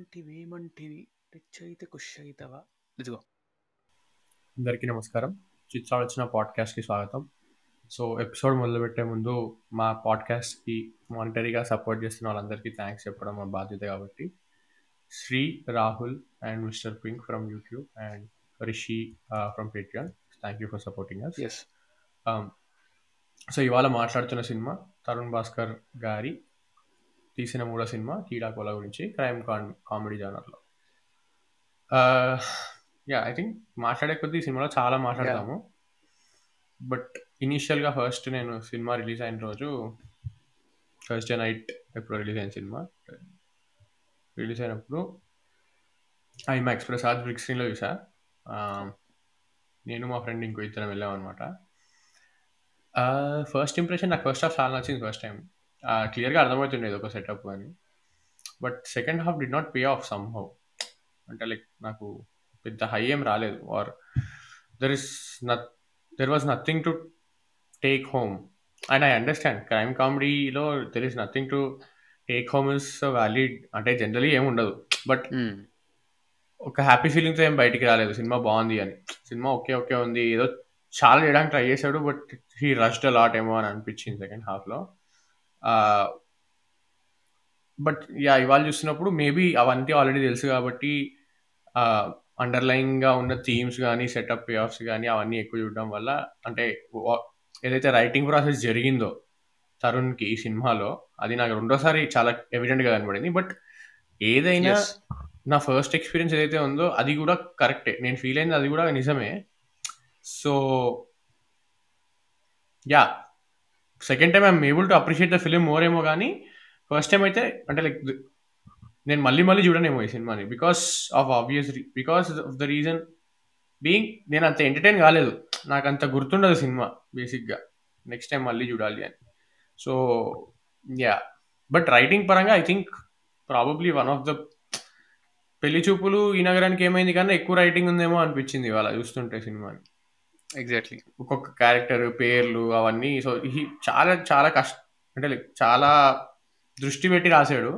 ఏమంటివేమంటివి rich అయితే ఖుష్ అవుతావా ఇదిగో అందరికీ నమస్కారం చిత్రాలు వచ్చిన పాడ్కాస్ట్కి స్వాగతం సో ఎపిసోడ్ మొదలుపెట్టే ముందు మా పాడ్కాస్ట్కి మానిటరీగా సపోర్ట్ చేస్తున్న వాళ్ళందరికీ థ్యాంక్స్ చెప్పడం మా బాధ్యత కాబట్టి Shri Rahul and mister pink from YouTube and Rishi from Patreon thank you for supporting us ఎస్ సో ఇవాళ మాట్లాడుతున్న సినిమా తరుణ్ భాస్కర్ గారి తీసిన మూడో సినిమా కీడాకోల గురించి క్రైమ్ కాన్ కామెడీ జానర్లో యా ఐ థింక్ మాట్లాడే కొద్దీ ఈ సినిమాలో చాలా మాట్లాడతాము బట్ ఇనీషియల్గా ఫస్ట్ నేను సినిమా రిలీజ్ అయిన రోజు థర్స్డే నైట్ ఎప్పుడు రిలీజ్ అయిన సినిమా రిలీజ్ అయినప్పుడు ఐమాక్స్ ప్రసాద్ బిగ్ స్క్రీన్లో చూసా నేను మా ఫ్రెండ్ ఇంకో ఇద్దరం వెళ్ళాం అనమాట ఫస్ట్ ఇంప్రెషన్ నాకు ఫస్ట్ హాఫ్ చాలా నచ్చింది ఫస్ట్ టైం క్లియర్గా అర్థమవుతుండేది ఒక సెటప్ అని but second half did not pay off somehow అంటే లైక్ నాకు పెద్ద హై ఏం రాలేదు or there is not there was nothing to take home and I understand crime కామెడీలో there is nothing to take home is valid అంటే generally ఏమి ఉండదు but ఒక హ్యాపీ ఫీలింగ్తో ఏం బయటికి రాలేదు సినిమా బాగుంది అని సినిమా ఓకే ఓకే ఉంది ఏదో చాలా చేయడానికి ట్రై చేశాడు బట్ హీ రష్డ్ లాట్ ఏమో అని అనిపించింది సెకండ్ హాఫ్లో బట్ యా ఇవాళ చూస్తున్నప్పుడు మేబీ అవంతా ఆల్రెడీ తెలుసు కాబట్టి అండర్లైన్గా ఉన్న థీమ్స్ కానీ సెటప్ పే ఆఫ్స్ కానీ అవన్నీ ఎక్కువ చూడడం వల్ల అంటే ఏదైతే రైటింగ్ ప్రాసెస్ జరిగిందో తరుణ్కి ఈ సినిమాలో అది నాకు రెండోసారి చాలా ఎవిడెంట్గా కనబడింది బట్ ఏదైనా నా ఫస్ట్ ఎక్స్పీరియన్స్ ఏదైతే ఉందో అది కూడా కరెక్టే నేను ఫీల్ అయింది అది కూడా నిజమే so ya second time I'm able to appreciate the film more ఏమో కానీ ఫస్ట్ టైం అయితే అంటే లైక్ నేను మళ్ళీ మళ్ళీ చూడనేమో ఈ సినిమాని because of obvious because of the reason being నేను అంత ఎంటర్టైన్ కాలేదు నాకు అంత గుర్తుండదు సినిమా బేసిక్గా నెక్స్ట్ టైం మళ్ళీ చూడాలి అని సో యా బట్ రైటింగ్ పరంగా I think probably one of the Pelli Choopulu ఈ నగరానికి ఏమైంది కన్నా ఎక్కువ రైటింగ్ ఉందేమో అనిపించింది ఇవాళ చూస్తుంటే సినిమాని ఎగ్జాక్ట్లీ ఒక్కొక్క క్యారెక్టర్ పేర్లు అవన్నీ సో ఈ చాలా చాలా కష్ట అంటే లైక్ చాలా దృష్టి పెట్టి రాశాడు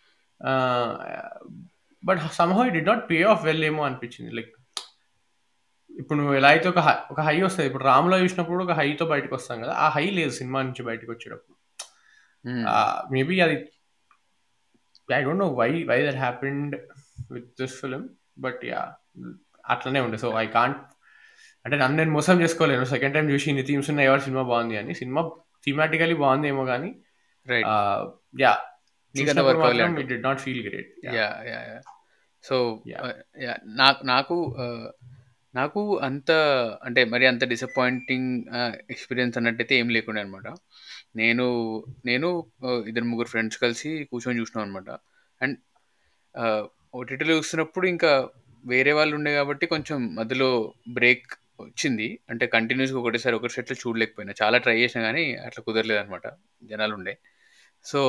but somehow it did not pay off well ఏమో అనిపించింది లైక్ ఇప్పుడు నువ్వు ఎలా అయితే ఒక హై ఒక హై వస్తుంది ఇప్పుడు రాములో చూసినప్పుడు ఒక హైతో బయటకు వస్తాం కదా ఆ హై లేదు సినిమా నుంచి బయటకు వచ్చేటప్పుడు మేబీ అది I don't know why why that happened with this film but yeah అట్లనే ఉండే సో ఐ కాంట్ అంటే నన్ను నేను మోసం చేసుకోలేను సెకండ్ టైం చూసి ఇన్ని థీమ్స్ ఉన్నాయి ఎవరు సినిమా బాగుంది అని సినిమా థీమాటికలీ బాగుందేమో కానీ yeah it did not feel great yeah yeah yeah so నాకు నాకు నాకు అంత అంటే మరి అంత డిసప్పాయింటింగ్ ఎక్స్పీరియన్స్ అన్నట్టయితే ఏం లేకుండా అనమాట నేను నేను ఇద్దరు ముగ్గురు ఫ్రెండ్స్ కలిసి కూర్చొని చూసినాం అనమాట అండ్ ఓటీటీలో చూస్తున్నప్పుడు ఇంకా వేరే వాళ్ళు ఉండే కాబట్టి కొంచెం మధ్యలో బ్రేక్ వచ్చింది అంటే కంటిన్యూస్గా ఒకటేసారి ఒకటి సెట్లో చూడలేకపోయినా చాలా ట్రై చేసినా కానీ అట్లా కుదరలేదు అనమాట జనాలు ఉండే సో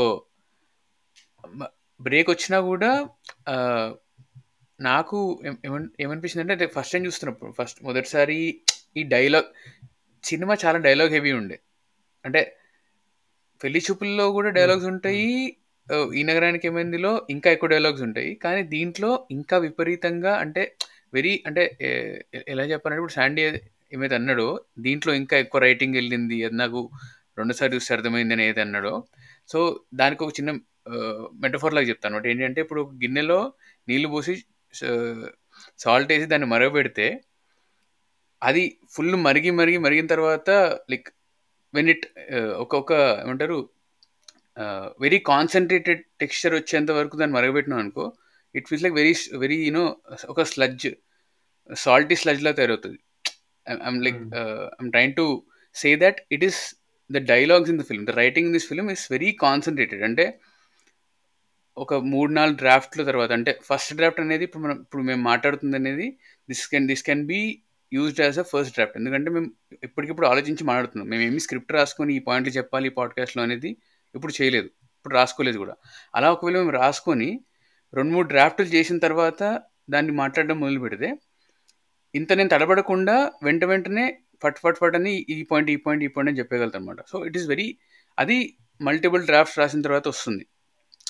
బ్రేక్ వచ్చినా కూడా నాకు ఏమనిపించింది అంటే ఫస్ట్ టైం చూస్తున్నప్పుడు ఫస్ట్ మొదటిసారి ఈ డైలాగ్ సినిమా చాలా డైలాగ్ హెవీ ఉండే అంటే పెళ్లి చూపుల్లో కూడా డైలాగ్స్ ఉంటాయి ఈ నగరానికి ఏమైందిలో ఇంకా ఎక్కువ డైలాగ్స్ ఉంటాయి కానీ దీంట్లో ఇంకా విపరీతంగా అంటే వెరీ అంటే ఎలా చెప్పాలంటే ఇప్పుడు శాండీ ఏమైతే అన్నాడో దీంట్లో ఇంకా ఎక్కువ రైటింగ్ వెళ్ళింది అది నాకు రెండోసారి చూస్తే అర్థమైంది అని ఏది అన్నాడో సో దానికి ఒక చిన్న మెటఫోర్ లాగా చెప్తాను అనమాట ఏంటంటే ఇప్పుడు గిన్నెలో నీళ్లు పోసి సాల్ట్ వేసి దాన్ని మరగబెడితే అది ఫుల్ మరిగి మరిగి మరిగిన తర్వాత లైక్ వెన్ ఇట్ ఒక్కొక్క ఏమంటారు వెరీ కాన్సన్ట్రేటెడ్ టెక్స్చర్ వచ్చేంత వరకు దాన్ని మరగబెట్టినాం అనుకో it feels like very very you know ఒక స్లడ్జ్ సాల్టీ స్లడ్జ్లా తయారవుతుంది I'm like I'm trying to say that it is the dialogues in the film the writing in this film is very concentrated అంటే ఒక మూడు నాలుగు డ్రాఫ్ట్ల తర్వాత అంటే ఫస్ట్ డ్రాఫ్ట్ అనేది ఇప్పుడు మనం ఇప్పుడు మేము మాట్లాడుతుంది అనేది this can this can be used as a first draft ఎందుకంటే మేము ఇప్పటికిప్పుడు ఆలోచించి మాట్లాడుతున్నాం మేము ఏమి స్క్రిప్ట్ రాసుకొని ఈ పాయింట్లు చెప్పాలి ఈ పాడ్కాస్ట్లో అనేది ఇప్పుడు చేయలేదు ఇప్పుడు రాసుకోలేదు కూడా అలా ఒకవేళ మేము రాసుకొని రెండు మూడు డ్రాఫ్ట్లు చేసిన తర్వాత దాన్ని మాట్లాడడం మొదలు పెడితే ఇంత నేను తడబడకుండా వెంట వెంటనే ఫట్ ఫట్ ఫట్ అని ఈ పాయింట్ ఈ పాయింట్ ఈ పాయింట్ అని చెప్పగలుగుతాను అనమాట సో ఇట్ ఈస్ వెరీ అది మల్టిపుల్ డ్రాఫ్ట్స్ రాసిన తర్వాత వస్తుంది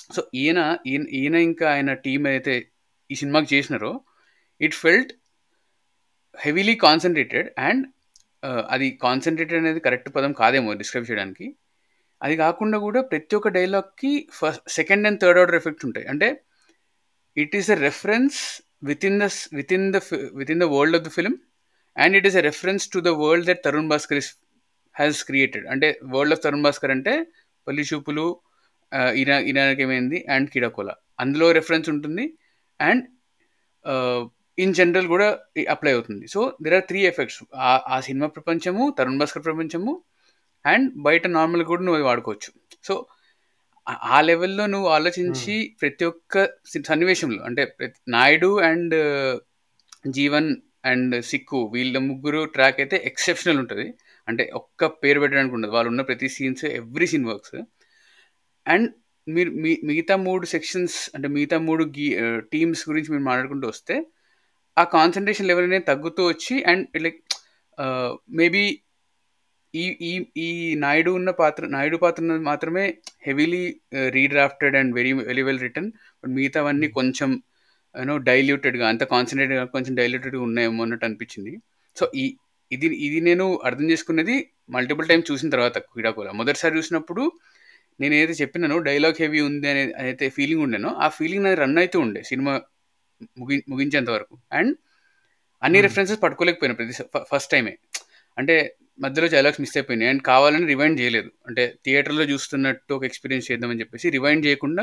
సో ఈయన ఈయన ఈయన ఇంకా ఆయన టీం అయితే ఈ సినిమాకి చేసినారో it felt heavily concentrated and అది కాన్సన్ట్రేటెడ్ అనేది కరెక్ట్ పదం కాదేమో డిస్క్రైబ్ చేయడానికి అది కాకుండా కూడా ప్రతి ఒక్క డైలాగ్కి first second and third order effects ఉంటాయి అంటే it is a reference with in the with in the with in the world of the film and it is a reference to the world that Tarun Bhaskar is has created అంటే world of Tarun Bhaskar అంటే పల్లి చూపులు ఈయన ఈయనకి ఏమైంది and కిడకోల అందులో reference ఉంటుంది and in general కూడా apply అవుతుంది so there are three effects ఆ సినిమా ప్రపంచము తరుణ్ భాస్కర్ ప్రపంచము అండ్ బయట నార్మల్ కూడా నువ్వు వాడుకోవచ్చు సో ఆ లెవెల్లో నువ్వు ఆలోచించి ప్రతి ఒక్క సన్నివేశంలో అంటే నాయుడు అండ్ జీవన్ అండ్ సిక్కు వీళ్ళ ముగ్గురు ట్రాక్ అయితే ఎక్సెప్షనల్ ఉంటుంది అంటే ఒక్క పేరు పెట్టడానికి ఉండదు వాళ్ళు ఉన్న ప్రతి scenes every scene works and మీరు మీ మిగతా మూడు సెక్షన్స్ అంటే మిగతా మూడు గీ టీమ్స్ గురించి మీరు మాట్లాడుకుంటూ వస్తే ఆ కాన్సన్ట్రేషన్ లెవెల్ అనేది తగ్గుతూ వచ్చి అండ్ లైక్ మేబీ ఈ ఈ ఈ నాయుడు ఉన్న పాత్ర నాయుడు పాత్ర మాత్రమే heavily redrafted and very very well written but మిగతావన్నీ కొంచెం యూనో డైల్యూటెడ్గా అంత కాన్సన్ట్రేటెడ్గా కొంచెం డైల్యూటెడ్గా ఉన్నాయేమో అన్నట్టు అనిపించింది సో ఈ ఇది ఇది నేను అర్థం చేసుకున్నది మల్టిపుల్ టైం చూసిన తర్వాత క్రీడాకోల మొదటిసారి చూసినప్పుడు నేను ఏదైతే చెప్పినానో డైలాగ్ హెవీ ఉంది అనే అయితే ఫీలింగ్ ఉండేనో ఆ ఫీలింగ్ నాది రన్ అవుతూ ఉండే సినిమా ముగి ముగించేంత వరకు అండ్ అన్ని రెఫరెన్సెస్ పట్టుకోలేకపోయినా ప్రతి ఫస్ట్ టైమే అంటే మధ్యలో డైలాగ్స్ మిస్ అయిపోయినాయి అండ్ కావాలని రివైండ్ చేయలేదు అంటే థియేటర్లో చూస్తున్నట్టు ఒక ఎక్స్పీరియన్స్ చేద్దామని చెప్పేసి రివైండ్ చేయకుండా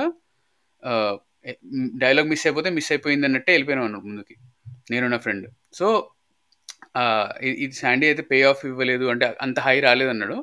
డైలాగ్ మిస్ అయిపోతే మిస్ అయిపోయింది అన్నట్టే వెళ్ళిపోయినాం అన్నాడు ముందుకి నేను నా ఫ్రెండ్ సో ఇది శాండీ అయితే పే ఆఫ్ ఇవ్వలేదు అంటే అంత హై రాలేదు అన్నాడు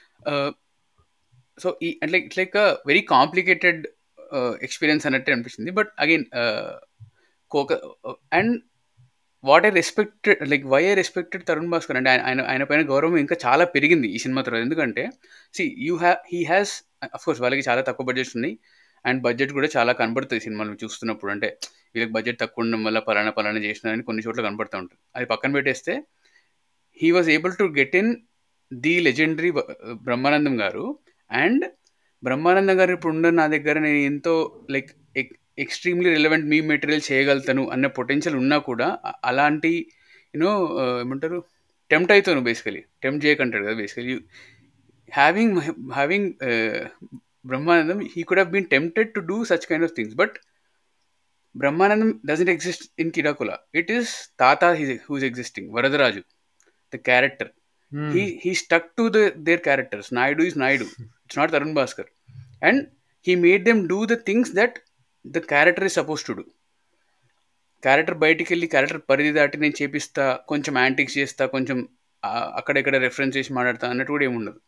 సో ఈ అంటే it's like very complicated experience అన్నట్టే అనిపించింది బట్ అగైన్ కోక and what I respected like why I respected Tarun Bhaskar అంటే ఆయన ఆయన పైన గౌరవం ఇంకా చాలా పెరిగింది ఈ సినిమా తర్వాత ఎందుకంటే సి యూ హ్యా హీ హ్యాస్ కోర్స్ వాళ్ళకి చాలా తక్కువ బడ్జెట్స్ ఉన్నాయి అండ్ బడ్జెట్ కూడా చాలా కనబడుతుంది సినిమాలు చూస్తున్నప్పుడు అంటే వీళ్ళకి బడ్జెట్ తక్కువ ఉండడం వల్ల పలానా పలానా చేసినారని కొన్ని చోట్ల కనబడుతూ ఉంటుంది అది పక్కన పెట్టేస్తే he was able to get in the legendary Brahmanandam garu and Brahmanandam గారు ఇప్పుడు ఉన్న నా దగ్గర నేను ఎంతో లైక్ ఎక్స్ట్రీమ్లీ రిలవెంట్ మీ మెటీరియల్ చేయగలుగుతాను అన్న పొటెన్షియల్ ఉన్నా కూడా అలాంటి యూనో ఏమంటారు టెంప్ట్ అవుతాను బేసికలీ టెంప్ట్ చేయకంటాడు కదా basically having having Brahmanandam he could have been tempted to do such kind of things but Brahmanandam doesn't exist in Keedaa Cola it is తాత who's existing Varadaraju the character he he stuck to the their characters naidu is naidu it's not tarun bhaskar and he made them do the things that the character is supposed to do character బయటికి వెళ్ళి character పరిధి దాటి నేను చేపిస్తా కొంచెం antiques చేస్తా కొంచెం అక్కడెక్కడ రెఫరెన్స్ చేసి మాట్లాడతా అన్నట్టు కూడా ఏముండదు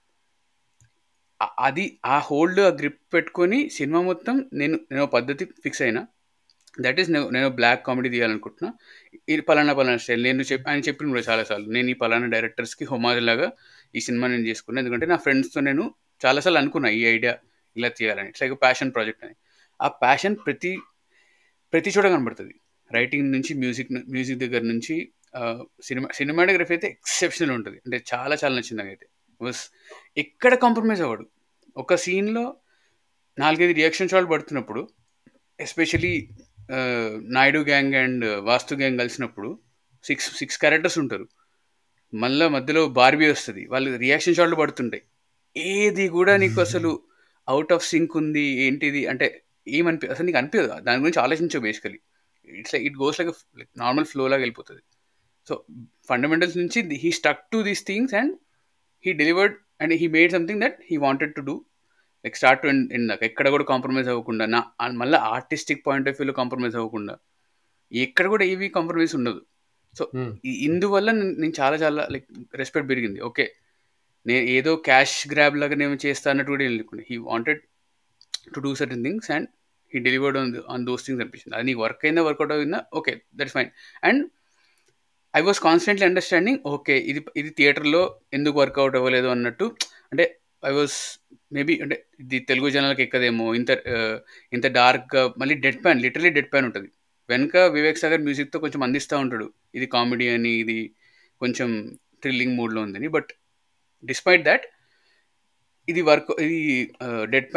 అది ఆ హోల్డ్ ఆ గ్రిప్ పెట్టుకొని సినిమా మొత్తం నేను నేను పద్ధతి ఫిక్స్ అయినా దట్ ఈస్ నేను బ్లాక్ కామెడీ తీయాలనుకుంటున్నా ఇది పలానా పలానా స్టైల్ నేను చెప్పి ఆయన చెప్పిన కూడా చాలాసార్లు నేను ఈ పలానా డైరెక్టర్స్కి హోమాజ్ లాగా ఈ సినిమా నేను చేసుకున్నాను ఎందుకంటే నా ఫ్రెండ్స్తో నేను చాలాసార్లు అనుకున్నా ఈ ఐడియా ఇలా తీయాలని ఇట్స్ లైక్ ప్యాషన్ ప్రాజెక్ట్ అని ఆ ప్యాషన్ ప్రతి ప్రతి చోట కనబడుతుంది రైటింగ్ నుంచి మ్యూజిక్ మ్యూజిక్ దగ్గర నుంచి సినిమా సినిమాటోగ్రఫీ అయితే ఎక్సెప్షనల్ ఉంటుంది అంటే చాలా చాలా నచ్చింది నాకైతే బస్ ఎక్కడ కాంప్రమైజ్ అవ్వడు ఒక సీన్లో నాలుగైదు రియాక్షన్ షాట్ పడుతున్నప్పుడు especially Naidu gang and Vastu gang కలిసినప్పుడు సిక్స్ సిక్స్ క్యారెక్టర్స్ ఉంటారు మళ్ళీ మధ్యలో బార్బీ వస్తుంది వాళ్ళు రియాక్షన్ షాట్లు పడుతుంటాయి ఏది కూడా నీకు అసలు అవుట్ ఆఫ్ సింక్ ఉంది ఏంటిది అంటే ఏమనిపి అసలు నీకు అనిపించదు దాని గురించి ఆలోచించవు basically it's like it goes like normal flow లాగా వెళ్ళిపోతుంది సో ఫండమెంటల్స్ నుంచి he stuck to these things and he delivered and he made something that he wanted to do like start to end end దాకా ఎక్కడ కూడా compromise అవ్వకుండా నా మళ్ళీ artistic point of వ్యూలో కాంప్రమైజ్ అవ్వకుండా ఎక్కడ కూడా ఏవి కాంప్రమైజ్ ఉండదు సో ఇందువల్ల నేను చాలా చాలా లైక్ రెస్పెక్ట్ పెరిగింది ఓకే నేను ఏదో క్యాష్ గ్రాబ్ లాగా నేను చేస్తా అన్నట్టు కూడా వెళ్ళకుండా he wanted to do certain things and he delivered on on those things అనిపించింది అది నీకు వర్క్ అయిందా వర్కౌట్ అయిందా okay that's fine and I was constantly understanding okay ఇది ఇది థియేటర్లో ఎందుకు వర్కౌట్ అవ్వలేదు అన్నట్టు అంటే ఐ వాస్ మేబీ అంటే ఇది తెలుగు జనాలకు ఎక్కదేమో ఇంత ఇంత డార్క్గా మళ్ళీ deadpan literally deadpan ఉంటుంది వెనక వివేక్ సాగర్ మ్యూజిక్తో కొంచెం అందిస్తూ ఉంటాడు ఇది కామెడీ అని ఇది కొంచెం థ్రిల్లింగ్ మూడ్లో ఉందని బట్ డిస్పైట్ దాట్ ఇది వర్క్ ఇది deadpan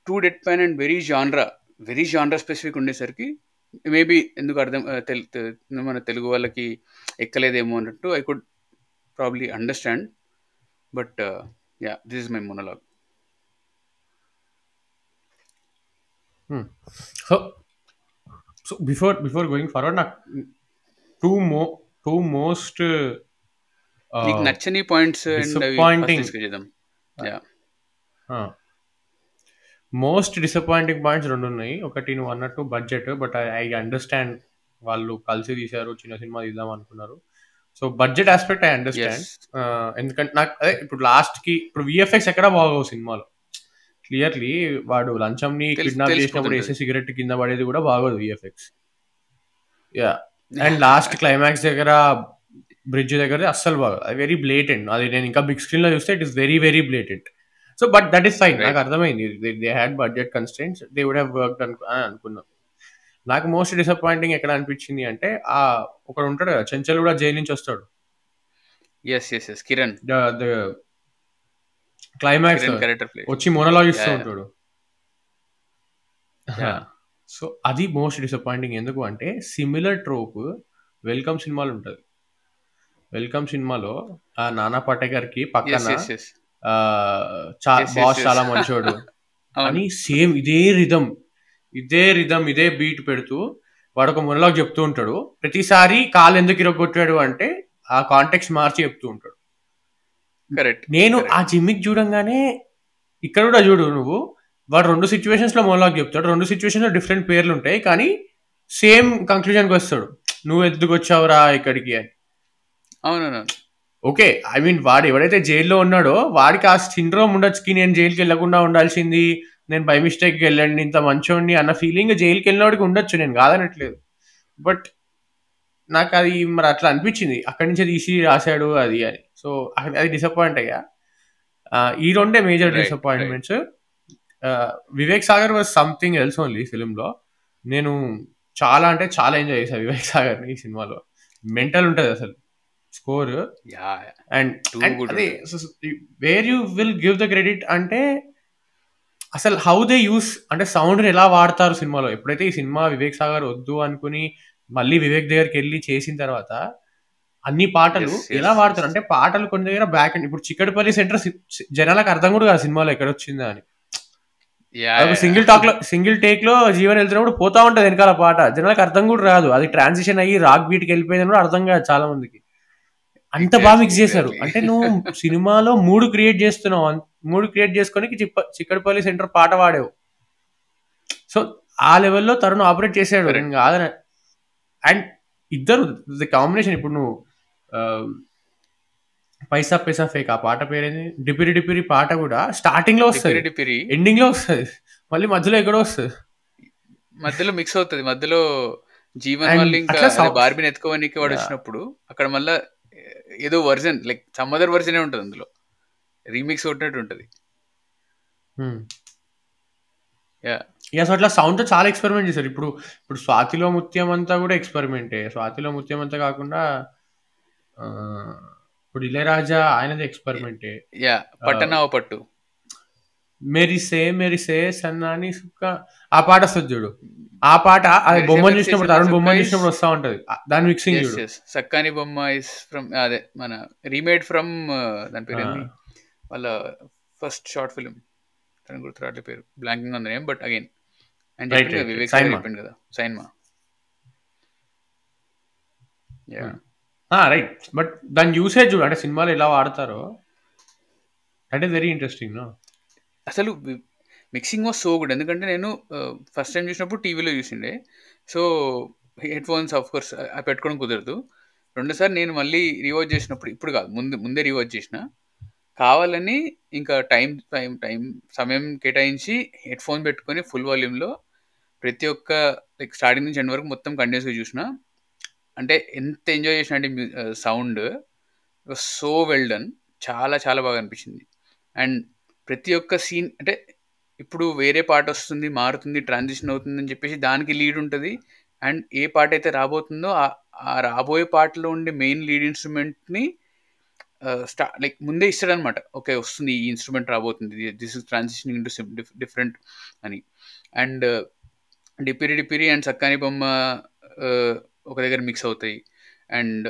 too deadpan and very genre very genre specific ఉండేసరికి మేబీ ఎందుకు అర్థం ఆ, తెల్- తె- మన తెలుగు వాళ్ళకి ఎక్కలేదేమో అన్నట్టు I could probably understand but yeah this is my monologue so so before before going forward నాకు టూ మో టూ మోస్ట్ నీకు నచ్చని పాయింట్స్ అండ్ అవి disappointing. డిస్కస్ చేద్దాం యా మోస్ట్ డిసప్పాయింటింగ్ పాయింట్స్ రెండు ఉన్నాయి ఒకటి నువ్వు అన్నట్టు బడ్జెట్ బట్ ఐ అండర్స్టాండ్ వాళ్ళు కలిసి తీశారు చిన్న సినిమా తీద్దాం అనుకున్నారు so budget aspect I understand ఎందుకంటే నాకు అదే ఇప్పుడు లాస్ట్ కి ఇప్పుడు విఎఫ్ఎక్స్ ఎక్కడ బాగోవు సినిమాలో క్లియర్లీ వాడు లంచం ని తెలి- కిడ్నాప్ చేసినప్పుడు తెలిసిపోతుంటది. వేసే సిగరెట్ కింద పడేది కూడా బాగోదు VFX yeah and last climax దగ్గర బ్రిడ్జ్ దగ్గర అస్సలు బాగా అది వెరీ బ్లేటెంట్ అది నేను ఇంకా బిగ్ స్క్రీన్ లో చూస్తే it is very very blatant so but that is fine Right. నాకు అర్థమైంది they had budget constraints they would have work అని అనుకున్నాం నాకు మోస్ట్ డిసప్పాయింటింగ్ ఎక్కడ అనిపించింది అంటే ఆ ఒకడు ఉంటాడు కదా చెంచల్ కూడా జైలు నుంచి వస్తాడు yes yes yes Kiran the climax Kiran character play వచ్చి మొనలాగ్ ఇస్తూ Yeah. ఉంటాడు Yeah. సో అది మోస్ట్ డిసప్పాయింటింగ్ ఎందుకు అంటే సిమిలర్ ట్రోప్ వెల్కమ్ సినిమాలో ఉంటుంది వెల్కమ్ సినిమాలో ఆ నానా పటేకర్ కి ఎస్ పక్కన ఎస్ ఎస్ ఆ, చా- Yes, yes, బాస్ yes. చాలా మంచోడు అవును అని సేమ్ ఇదే రిధం ఇదే రిధం ఇదే బీట్ పెడుతూ వాడు ఒక మొనలాగ్ చెప్తూ ఉంటాడు ప్రతిసారి కాలు ఎందుకు ఇరగొట్టాడు అంటే ఆ కాంటెక్స్ మార్చి చెప్తూ ఉంటాడు కరెక్ట్ నేను Correct. ఆ జిమ్మిక్ చూడంగానే ఇక్కడ కూడా చూడు నువ్వు వాడు రెండు సిచ్యువేషన్స్ లో మొనలాగ్ చెప్తాడు రెండు సిచ్యువేషన్స్ లో డిఫరెంట్ పేర్లు ఉంటాయి కానీ సేమ్ కంక్లూజన్కి వస్తాడు నువ్వు ఎందుకు వచ్చావురా ఇక్కడికి అని అవునవును ఓకే ఐ మీన్ వాడు ఎవడైతే జైల్లో ఉన్నాడో వాడికి ఆ సిండ్రోమ్ ఉండొచ్చుకి నేను జైలుకి వెళ్ళకుండా ఉండాల్సింది నేను బై మిస్టేక్ వెళ్ళండి ఇంత మంచోడిని అన్న ఫీలింగ్ జైలుకి వెళ్ళినోడికి ఉండొచ్చు నేను కాదనట్లేదు బట్ నాకు అది మరి అట్లా అనిపించింది అక్కడి నుంచే తీసి రాశాడు అది అని సో అది డిసప్పాయింట్ అయ్యా ఆ, ఈ రెండే major Right, disappointments Vivek Sagar was something else only ఫిలింలో నేను చాలా అంటే చాలా ఎంజాయ్ చేశాను వివేక్ సాగర్ ఈ సినిమాలో మెంటల్ ఉంటుంది అసలు score yeah and Too and good అదే where you will give the credit అంటే అసలు హౌ దే యూస్ అంటే సౌండ్ ఎలా వాడతారు సినిమాలో ఎప్పుడైతే ఈ సినిమా వివేక్ సాగర్ వద్దు అనుకుని మళ్ళీ వివేక్ దగ్గరికి వెళ్ళి చేసిన తర్వాత అన్ని పాటలు Yes, yes, ఎలా వాడతారు yes. అంటే పాటలు కొన్ని దగ్గర బ్యాక్ అండ్ ఇప్పుడు చిక్కడపల్లి సెంటర్ జనాలకు అర్థం కూడా కాదు సినిమాలో ఎక్కడ వచ్చిందా అని యా సింగిల్ టాక్ లో సింగిల్ టేక్ లో జీవన్ వెళ్తున్నప్పుడు పోతా ఉంటది వెనకాల పాట జనాలకు అర్థం కూడా రాదు అది ట్రాన్సిషన్ అయ్యి రాక్ బీట్ కి వెళ్ళిపోయింది కూడా అర్థం కాదు చాలా మందికి అంత బాగా మిక్స్ చేశారు Exactly. అంటే నువ్వు సినిమాలో మూడు క్రియేట్ చేస్తున్నావు అన్- మూడు క్రియేట్ చేసుకొని చిప్ప చిక్కడపల్లి సెంటర్ పాట వాడావు సో ఆ లెవెల్లో తరుణ్ ఆపరేట్ చేశాడు Correct. నేను కాదని అండ్ ఇద్దరు ది కాంబినేషన్ ఇప్పుడు నువ్వు ఆ, పైసా పైసా ఫేక్ ఆ పాట పేరేంది డిపిరి డిపిరి పాట కూడా స్టార్టింగ్ లో వస్తుంది డిపిరి డిపిరి ఎండింగ్ లో వస్తుంది మళ్ళీ మధ్యలో ఎక్కడో వస్తుంది మధ్యలో మిక్స్ అవుతుంది మధ్యలో జీవన్ And మళ్ళీ ఇంకా అట్లా అదే sound- బార్బీని ఎత్తుకోవడానికి వాడు Yeah. వచ్చినప్పుడు అక్కడ మళ్ళా ఏదో వర్జన్ లైక్ సమ్ అదర్ వర్జనే ఉంటుంది అందులో రీమిక్స్ కొట్టినట్టు ఉంటుంది యా ఇక సో అట్లా సౌండ్ తో చాలా ఎక్స్పెరిమెంట్ చేశారు ఇప్పుడు ఇప్పుడు స్వాతిలో ముత్యం అంతా కూడా ఎక్స్పెరిమెంటే స్వాతిలో ముత్యం అంతా కాకుండా ఆ, ఇప్పుడు ఇళయరాజా ఆయనది ఎక్స్పెరిమెంటే యా పట్టణ ఓ పట్టు మెరిసే మెరిసే సన్నాని సుక్క ఆ పాట వస్తుంది చూడు ఆ పాట అది మెరిసే బొమ్మను మెరిసే చూసినప్పుడు తరుణ్ సుక్క బొమ్మను is- చూసినప్పుడు వస్తా ఉంటది ఆ, దాని మిక్సింగ్ ఎస్ చూడు ఎస్ సక్కాని బొమ్మ ఇస్ ఫ్రమ్ అదే మన రీమేడ్ ఫ్రమ్ దాని పేరు ఏంది వాళ్ళ ఫస్ట్ షార్ట్ ఫిలిం తన గుర్తు రావట్లే పేరు బ్లాంకింగ్ ఉంది నేమ్ బట్ అగైన్ అని Right, చెప్పింది right, కదా, right. Vivek sir Saima. చెప్పింది కదా సైన్మా యా రైట్ బట్ దాని యూసేజ్ చూడు అంటే సినిమాలో ఎలా వాడతారో that is very interesting no అసలు మిక్సింగ్ వాజ్ సో గుడ్ ఎందుకంటే నేను ఫస్ట్ టైం చూసినప్పుడు టీవీలో చూసిండే so headphones of course పెట్టుకోవడం కుదరదు రెండోసారి నేను మళ్ళీ రివాచ్ చేసినప్పుడు ఇప్పుడు కాదు ముందు ముందే రివాచ్ చేసిన కావాలని ఇంకా టైం టైం టైం సమయం కేటాయించి హెడ్ ఫోన్ పెట్టుకొని ఫుల్ వాల్యూమ్లో ప్రతి ఒక్క లైక్ స్టార్టింగ్ నుంచి ఎండ్ వరకు మొత్తం కంటిన్యూస్గా చూసిన అంటే ఎంత ఎంజాయ్ చేసిన అంటే సౌండ్ సో వెల్ డన్ చాలా చాలా బాగా అనిపించింది అండ్ ప్రతి ఒక్క సీన్ అంటే ఇప్పుడు వేరే పాట వస్తుంది మారుతుంది ట్రాన్సిషన్ అవుతుంది అని చెప్పేసి దానికి లీడ్ ఉంటుంది అండ్ ఏ పాట అయితే రాబోతుందో ఆ- ఆ రాబోయే పాటలో ఉండే మెయిన్ లీడ్ ఇన్స్ట్రుమెంట్ని స్టా లైక్ ముందే ఇస్తాడు అనమాట ఓకే వస్తుంది ఈ ఇన్స్ట్రుమెంట్ రాబోతుంది this is transitioning into different అని అండ్ డిపిరి డిపిరి అండ్ సక్కాని బొమ్మ uh, ఒక దగ్గర మిక్స్ అవుతాయి అండ్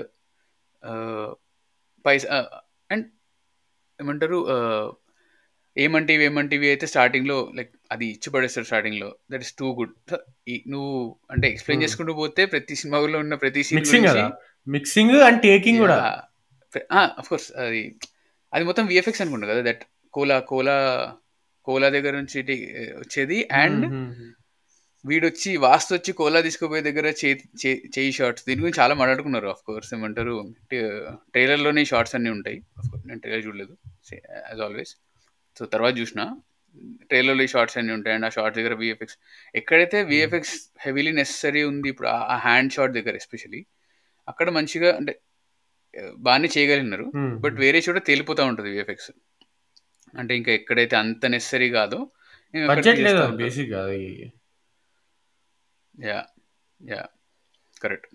పైసా అండ్ ఏమంటారు uh, ఏమంటివి ఏమంటివి అయితే స్టార్టింగ్లో లైక్ అది ఇచ్చి పడేస్తారు స్టార్టింగ్లో దట్ ఇస్ టూ గుడ్ నువ్వు అంటే ఎక్స్ప్లెయిన్ Hmm. చేసుకుంటూ పోతే ప్రతి సినిమాలో ఉన్న ప్రతి సీన్ మిక్సింగ్ కదా మిక్సింగ్ అండ్ టేకింగ్ కూడా అఫ్ కోర్స్ అది అది మొత్తం విఎఫ్ఎక్స్ అనుకుంటా కదా దట్ కోలా కోలా కోలా దగ్గర నుంచి టి- వచ్చేది అండ్ మ్మ్, మ్మ్. వీడొచ్చి వాస్తు వచ్చి కోలా తీసుకుపోయే దగ్గర చేతి చే- చేయి షార్ట్స్ దీని గురించి చాలా మాట్లాడుకున్నారు ఆఫ్ కోర్స్ ఏమంటారు ట్రైలర్లోనే షార్ట్స్ అన్నీ ఉంటాయి Of course, నేను ట్రైలర్ చూడలేదు యాజ్ ఆల్వేస్ సో తర్వాత చూసిన ట్రైలర్లో ఈ షార్ట్స్ అన్నీ ఉంటాయి అండ్ ఆ షార్ట్స్ దగ్గర విఎఫ్ఎక్స్ ఎక్కడైతే విఎఫ్ఎక్స్ హెవీలీ నెసరీ ఉంది ఇప్పుడు ఆ హ్యాండ్ షాట్ దగ్గర ఎస్పెషలీ అక్కడ మంచిగా అంటే ఆ, బాగానే చేయగలిగినారు మ్మ్. బట్ వేరే చోట తేలిపోతూ ఉంటుంది విఎఫ్ఎక్స్ అంటే ఇంకా ఎక్కడైతే అంత నెసరీ కాదో ఇంకా అక్కడ బడ్జెట్ లేదు తీసేస్తా ఉంటారు. బేసిక్ అది yeah yeah correct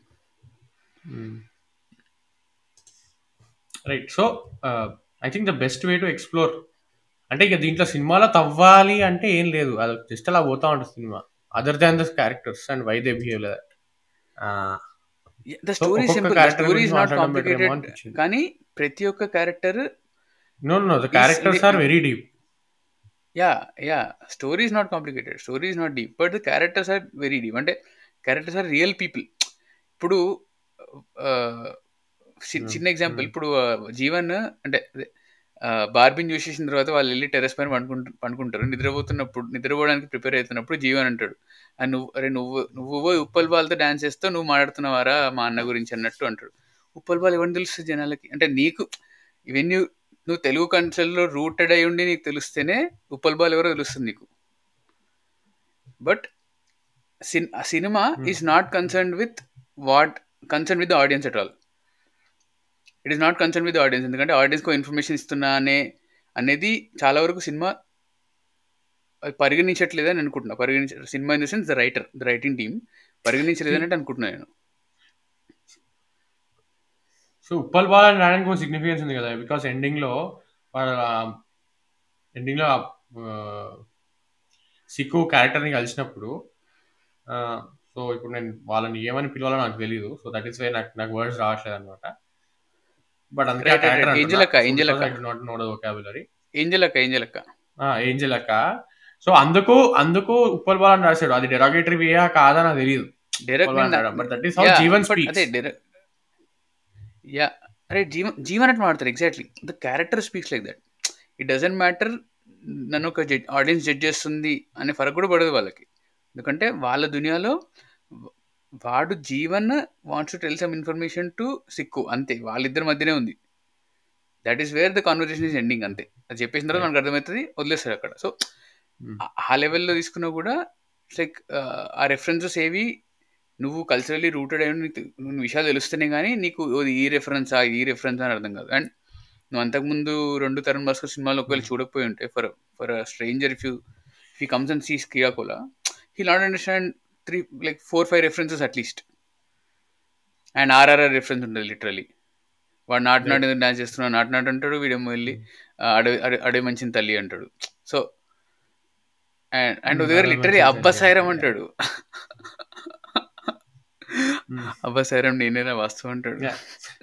right so I think the best way to explore అంటే ఇక దీంట్లో సినిమాలో తవ్వాలి అంటే ఏం లేదు అది జస్ట్ అలా పోతా ఉంటుంది cinema other than the characters and why they behave the So, story ఒక్కొక్క సింపుల్ character స్టోరీ ఇస్ గురించి నాట్ మాట్లాడడం better ఏమో కాంప్లికేటెడ్ అనిపించింది. కానీ ప్రతి ఒక్క character no no the characters are very deep yeah yeah story is not complicated story is not deep but the characters are very deep అంటే characters are real people ఇప్పుడు ఆ, చి- Hmm. చిన్న ఎగ్జాంపుల్ Hmm. ఇప్పుడు ఆ, జీవన్ అంటే ఆ, బార్బిన్ చూసేసిన తర్వాత వాళ్ళు వెళ్ళి టెరెస్ పైన పండుకుంటు పండుకుంటారు నిద్రపోతున్నప్పుడు నిద్రపోవడానికి ప్రిపేర్ అవుతున్నప్పుడు జీవన్ అంటాడు "ఆ, నువ్వు అరే నువ్వు నువ్వు పోయి ఉప్పల్ బాల్తో డాన్స్ చేస్తావు నువ్వు మాట్లాడుతున్నావారా మా అన్న గురించి అన్నట్టు అంటాడు ఉప్పల్ బాల్ ఎవరిని తెలుస్తుంది జనాలకి అంటే నీకు ఇవన్నీ నువ్వు తెలుగు కల్చర్లో రూటెడ్ అయి ఉండి నీకు తెలిస్తేనే ఉప్పల్ బాల్ ఎవరో తెలుస్తుంది నీకు బట్ సిన్ cinema Hmm. Is not concern with what concern with the audience at all it is not concern with audience ఎందుకంటే ఆడియన్స్కి ఇన్ఫర్మేషన్ ఇస్తున్నా అనే అనేది చాలా వరకు సినిమా అది పరిగణించట్లేదని అనుకుంటున్నా పరిగణించ cinema in the sense the writer the writing team పరిగణించలేదని అనుకుంటున్నాను నేను సో ఉప్పల్ బాల్ అని రాయడానికి ఒక సిగ్నిఫికెన్స్ ఉంది కదా బికాస్ ఎండింగ్ లో వాళ్ళ ఎండింగ్ లో సిక్కు క్యారెక్టర్ ని కలిసినప్పుడు సో ఇప్పుడు నేను వాళ్ళని ఏమని పిలవాలో నాకు తెలియదు సో దట్ ఈస్ వే నాకు నాకు వర్డ్స్ రావట్లేదు అనమాట బట్ అందుకే Right, right, right. Angel అక్క, Angel అక్క. నాట్ నో వొకాబులరీ ఏంజల్ అక్క ఏంజల్ అక్క ఏంజల్ అక్క సో అందుకు అందుకు ఉప్పల్ బాల్ అని రాశాడు అది డెరాగేటరీ వేయా కాదా నాకు తెలియదు direct but that is how Jeevan speaks అదే డైరెక్ట్ యా అరే జీవన్ జీవన్ అంటే మాడతారు exactly the character speaks like that it doesn't matter నన్ను ఒక జడ్జ్ ఆడియన్స్ జడ్జ్ చేస్తుంది అనే ఫరక్ కూడా పడదు వాళ్ళకి ఎందుకంటే వాళ్ళ దునియాలో వాడు Jeevan wants to tell some information to Sikku అంతే వాళ్ళిద్దరి మధ్యనే ఉంది that is where the conversation is ending అంతే అది చెప్పేసిన తర్వాత మనకు అర్థమవుతుంది వదిలేస్తారు అక్కడ సో ఆ లెవెల్లో తీసుకున్నా కూడా లైక్ ఆ రెఫరెన్సెస్ ఏవి నువ్వు కల్చరలీ రూటెడ్ అయి ఉండి నీకు నువ్వు విషయాలు తెలుస్తేనే కానీ నీకు ఓ ఈ రెఫరెన్స్ ఆ ఈ రెఫరెన్స్ అని అర్థం కాదు అండ్ నువ్వు అంతకుముందు రెండు తరుణ్ భాస్కర్ సినిమాలు ఒకవేళ చూడకపోయి ఉంటే for for stranger if you if you comes and sees Keedaa Cola he not understand three like four five references at least and RRR reference ఉంటుంది లిటరలీ వాడు నాటు నాటు డాన్స్ చేస్తున్నాడు నాటు నాటు అంటాడు వీడేమో వెళ్ళి ఆ, అడవి అడవి అడవి మంచిన తల్లి అంటాడు సో అండ్ అండ్ Hmm, దగ్గర అడవి లిటరలీ మంచిన అబ్బా తల్లి సైరం అంటాడు. అంటాడు అబ్బా సైరం నేనేనా వాస్తవం అంటాడు Yeah.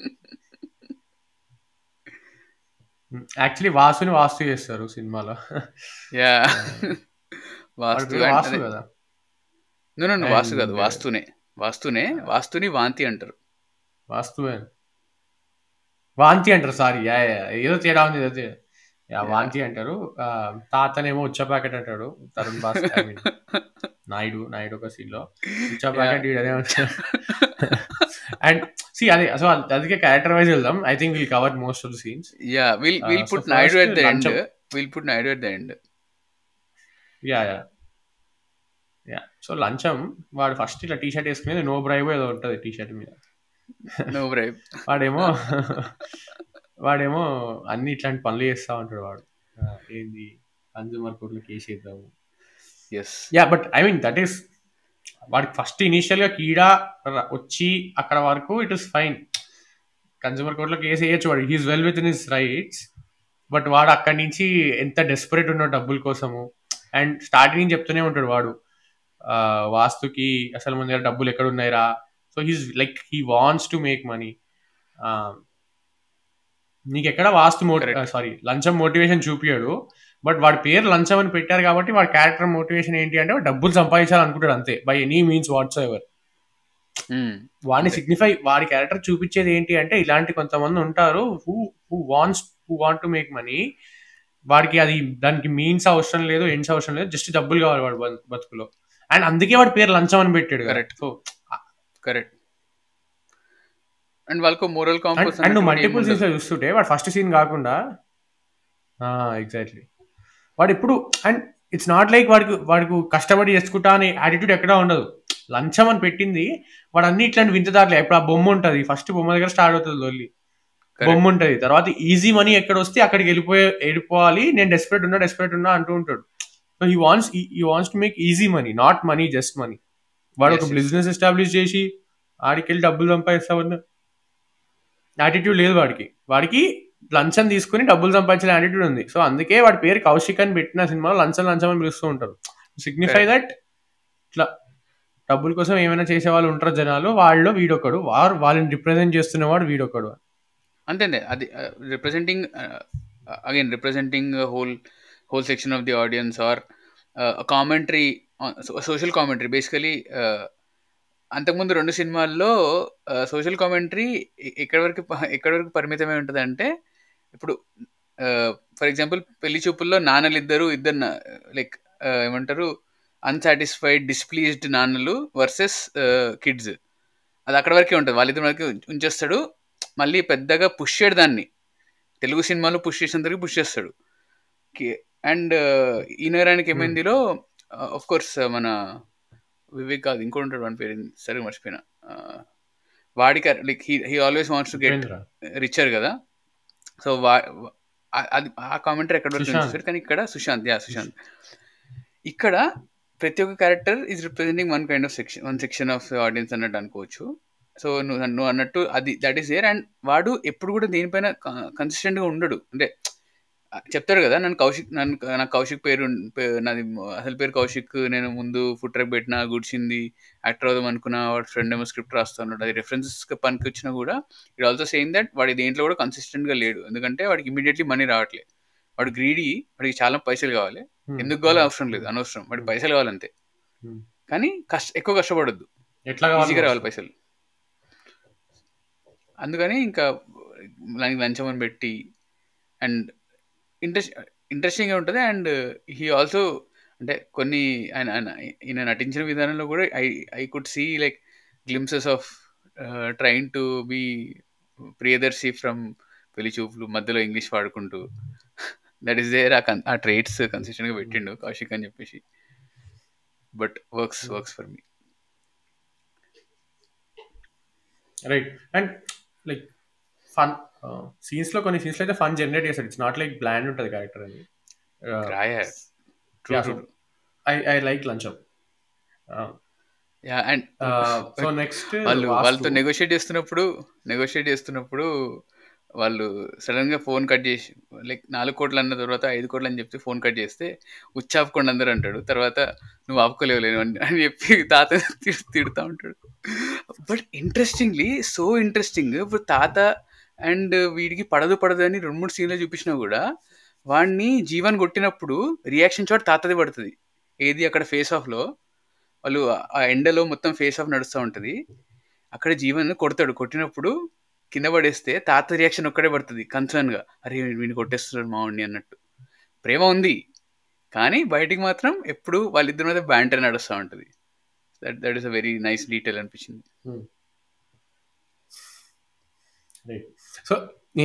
యాక్చువల్లీ వాసుని వాస్తు చేస్తారు సినిమాలో యా వాడి వాస్తు పేరు వాసు కదా నో నో వాస్తు కాదు And- వాస్తునే వాస్తునే వాస్తుని వాంతి అంటారు వాస్తువే వాంతి అంటారు సారీ యా యా ఏదో తేడా ఉంది ఏదో తేడా. యా వాంతి అంటారు ఆ, తాతనేమో ఉచ్చ ప్యాకెట్ అంటాడు తరుణ్ భాస్కర్ I mean, నాయుడు నాయుడు ఒక సీన్ లో ఉచ్చ ప్యాకెట్ వీడనే ఉంటాడు అండ్ సి అదే సో అందుకే క్యారెక్టర్ వైజ్ వెళ్దాం I think will cover most of the scenes yeah will Uh, will so put Naidu first at the end లంచం. Will put Naidu at the end yeah yeah yeah so లంచం వాడు first ఇట్లా T shirt వేసుకునేది no bribe ఏదో ఉంటుంది T shirt మీద no bribe వాడేమో వాడేమో అన్ని ఇట్లాంటి పనులు చేస్తా ఉంటాడు వాడు ఆ, ఏంది కన్జ్యూమర్ కోర్టులో కేసు వేద్దాము yes yeah but I mean that is వాడికి ఫస్ట్ ఇనీషియల్ గా కీడా ర- వచ్చి అక్కడ వరకు ఇట్ ఇస్ ఫైన్ కన్సూమర్ కోర్టులో కేసు వేయచ్చు వాడు he's well with in his rights but వాడు అక్కడి నుంచి ఎంత డెస్పరేట్ ఉన్నాడు డబ్బుల కోసము అండ్ స్టార్టింగ్ నుంచి చెప్తూనే ఉంటాడు వాడు ఆ, వాస్తుకి అసలు మన దగ్గర డబ్బులు ఎక్కడ ఉన్నాయిరా so he's like he wants to make money నీకు ఎక్కడ వాస్తు మోటి Correct. సారీ లంచం మోటివేషన్ చూపించాడు బట్ వాడి పేరు లంచం అని పెట్టారు కాబట్టి వాడి క్యారెక్టర్ మోటివేషన్ ఏంటి అంటే వాడు డబ్బులు సంపాదించాలనుకుంటాడు అంతే by any means whatsoever hmm. వాడిని అంతే. సిగ్నిఫై వాడి క్యారెక్టర్ చూపించేది ఏంటి అంటే ఇలాంటి కొంతమంది ఉంటారు who who wants who want to make money వాడికి అది దానికి మీన్స్ అవసరం లేదు ఎండ్స్ అవసరం లేదు జస్ట్ డబ్బులు కావాలి వాడు బ- బతుకులో అండ్ అందుకే వాడి పేరు లంచం అని పెట్టాడు Correct. సో కరెక్ట్ అండ్ వాళ్ళకు మోరల్ కాంపస్ అండ్ నువ్వు మల్టిపుల్ సీన్స్ లో చూస్తుంటే వాడు ఫస్ట్ సీన్ కాకుండా ఎగ్జాక్ట్లీ వాడు ఇప్పుడు అండ్ ఇట్స్ నాట్ లైక్ వాడికి వాడికి కష్టపడి చేసుకుంటా అనే యాటిట్యూడ్ ఎక్కడా ఉండదు లంచం అని పెట్టింది వాడు అన్ని ఇట్లాంటి వింతదారులే ఇప్పుడు ఆ బొమ్మ ఉంటుంది ఫస్ట్ బొమ్మ దగ్గర స్టార్ట్ అవుతుంది లొల్లి బొమ్మ ఉంటది తర్వాత ఈజీ మనీ ఎక్కడ వస్తే అక్కడికి వెళ్ళిపోయి వెళ్ళిపోవాలి నేను డెస్పరేట్ ఉన్నా డెస్పరేట్ ఉన్నా అంటూ ఉంటాడు so he wants he wants to make easy money not money just money వాడు Yes, ఒక yes. బిజినెస్ ఎస్టాబ్లిష్ చేసి ఆడికి వెళ్ళి డబ్బులు సంపాదిస్తామన్న యాటిట్యూడ్ లేదు వాడికి వాడికి లంచం తీసుకుని డబ్బులు సంపాదించిన యాటిట్యూడ్ ఉంది సో అందుకే వాడి పేరు కౌశిక్ అని పెట్టిన సినిమాలో లంచం లంచం అని పిలుస్తూ ఉంటారు సిగ్నిఫై దట్ ఇట్లా డబ్బుల కోసం ఏమైనా చేసే వాళ్ళు ఉంటారు జనాలు వాళ్ళు వీడొకడు వారు వాళ్ళని రిప్రజెంట్ చేస్తున్నవాడు వీడొకడు అంతే అది representing again representing whole whole section of the audience or commentary social commentary basically అంతకుముందు రెండు సినిమాల్లో సోషల్ కామెంటరీ ఎక్కడి వరకు ప- ఎక్కడి వరకు పరిమితమై ఉంటుంది అంటే ఇప్పుడు ఫర్ ఎగ్జాంపుల్ పెళ్లి చూపుల్లో నాన్నలు ఇద్దరు ఇద్దరు లైక్ ఏమంటారు అన్సాటిస్ఫైడ్ డిస్ప్లీజ్డ్ నాన్నలు వర్సెస్ కిడ్స్ అది అక్కడ వరకే ఉంటుంది వాళ్ళిద్దరి వరకు ఉంచేస్తాడు మళ్ళీ పెద్దగా పుష్ చేయడు దాన్ని తెలుగు సినిమాలో పుష్ చేసేంతవరకు పుష్ చేస్తాడు అండ్ ఈ నగరానికి ఏమైందిలో ఆఫ్ కోర్స్ మన వివేక్ కాదు ఇంకోటి ఉంటాడు వాడి పేరు సరిగా మర్చిపోయినా Uh, వాడికి like he he always wants to get Upendra richer కదా సో వా ఆ- అది ఆ కామెంటరీ ఎక్కడ వరకు సుశాంత్. చూస్తారు కానీ ఇక్కడ సుశాంత్ యా సుశాంత్ ఇక్కడ ప్రతి ఒక్క character is representing one kind of section one section of audience అన్నట్టు అనుకోవచ్చు సో నువ్వు నువ్వు అన్నట్టు అది దట్ ఈస్ దేర్ అండ్ వాడు ఎప్పుడు కూడా దీనిపైన కన్సిస్టెంట్గా ఉండడు అంటే ఆ, చెప్తాడు కదా నన్ను కౌశిక్ నన్ను నాకు కౌశిక్ పేరు ఉన్- పే- నాది అసలు పేరు కౌశిక్ నేను ముందు ఫుడ్ ట్రక్ పెట్టినా గుడిచింది యాక్టర్ అవుదాం అనుకున్నా వాడు ఫ్రెండ్ ఏమో స్క్రిప్ట్ రాస్తున్నాడు అది రెఫరెన్సెస్ పనికి వచ్చినా కూడా ఇట్ ఆల్సో సేమ్ దట్ వాడి దేంట్లో కూడా కన్సిస్టెంట్గా లేడు ఎందుకంటే వాడికి ఇమీడియట్లీ మనీ రావట్లేదు వాడు గ్రీడీ వాడికి చాలా పైసలు కావాలి ఎందుకు కావాలో అవసరం లేదు అనవసరం వాడికి పైసలు కావాలంతే Hmm. కానీ కష్ట ఎక్కువ కష్టపడొద్దు ఎట్లా ఈజీగా రావాలి కావాలి పైసలు అందుకని ఇంకా దానికి లంచం అని పెట్టి అండ్ ఇంట్రెస్ట్ ఇంట్రెస్టింగ్గా ఉంటుంది అండ్ హీ ఆల్సో అంటే కొన్ని ఆయన ఆయన ఈయన నటించిన విధానంలో కూడా I I could see like glimpses of trying to be Priyadarshi from Pelli Choopulu మధ్యలో ఇంగ్లీష్ వాడుకుంటూ దట్ ఈస్ దేర్ ఆ కన్- ఆ ట్రేట్స్ కన్సిస్టెంట్గా పెట్టిండు కౌశిక్ అని చెప్పేసి but works works for me right and like fun scenes లో కొన్ని సీన్స్ లో అయితే ఫన్ జనరేట్ చేస్తాడు ఇట్స్ నాట్ లైక్ బ్లాండ్ ఉంటుంది క్యారెక్టర్ అని రాయ Yeah, so- I I like Lancham yeah and so next వాళ్ళు వాళ్ళతో నెగోషియేట్ చేస్తున్నప్పుడు నెగోషియేట్ చేస్తున్నప్పుడు వాళ్ళు సడన్ గా ఫోన్ కట్ చేసి లైక్ నాలుగు కోట్లు అన్న తర్వాత ఐదు కోట్లు అని చెప్తే ఫోన్ కట్ చేస్తే ఉచ్చాపుకోండి అందరు అంటాడు తర్వాత నువ్వు ఆపుకోలేవులేను అని అని చెప్పి తాత తిడు- తిడుతూ ఉంటాడు బట్ ఇంట్రెస్టింగ్లీ సో ఇంట్రెస్టింగ్ ఇప్పుడు తాత అండ్ వీడికి పడదు పడదు అని రెండు మూడు సీన్లు చూపించినా కూడా వాడిని జీవన్ కొట్టినప్పుడు రియాక్షన్ చోట తాతది పడుతుంది ఏది అక్కడ ఫేస్ ఆఫ్లో వాళ్ళు ఆ ఎండలో మొత్తం ఫేస్ ఆఫ్ నడుస్తూ ఉంటుంది అక్కడ జీవన్ కొడతాడు కొట్టినప్పుడు కింద పడేస్తే తాత రియాక్షన్ ఒక్కడే పడుతుంది కన్సర్న్గా అరే వీడిని కొట్టేస్తున్నాడు మావాడిని అన్నట్టు ప్రేమ ఉంది కానీ బయటికి మాత్రం ఎప్పుడు వాళ్ళిద్దరి మీద బ్యాంటర్ నడుస్తూ ఉంటుంది that that is a very nice detail అనిపించింది సో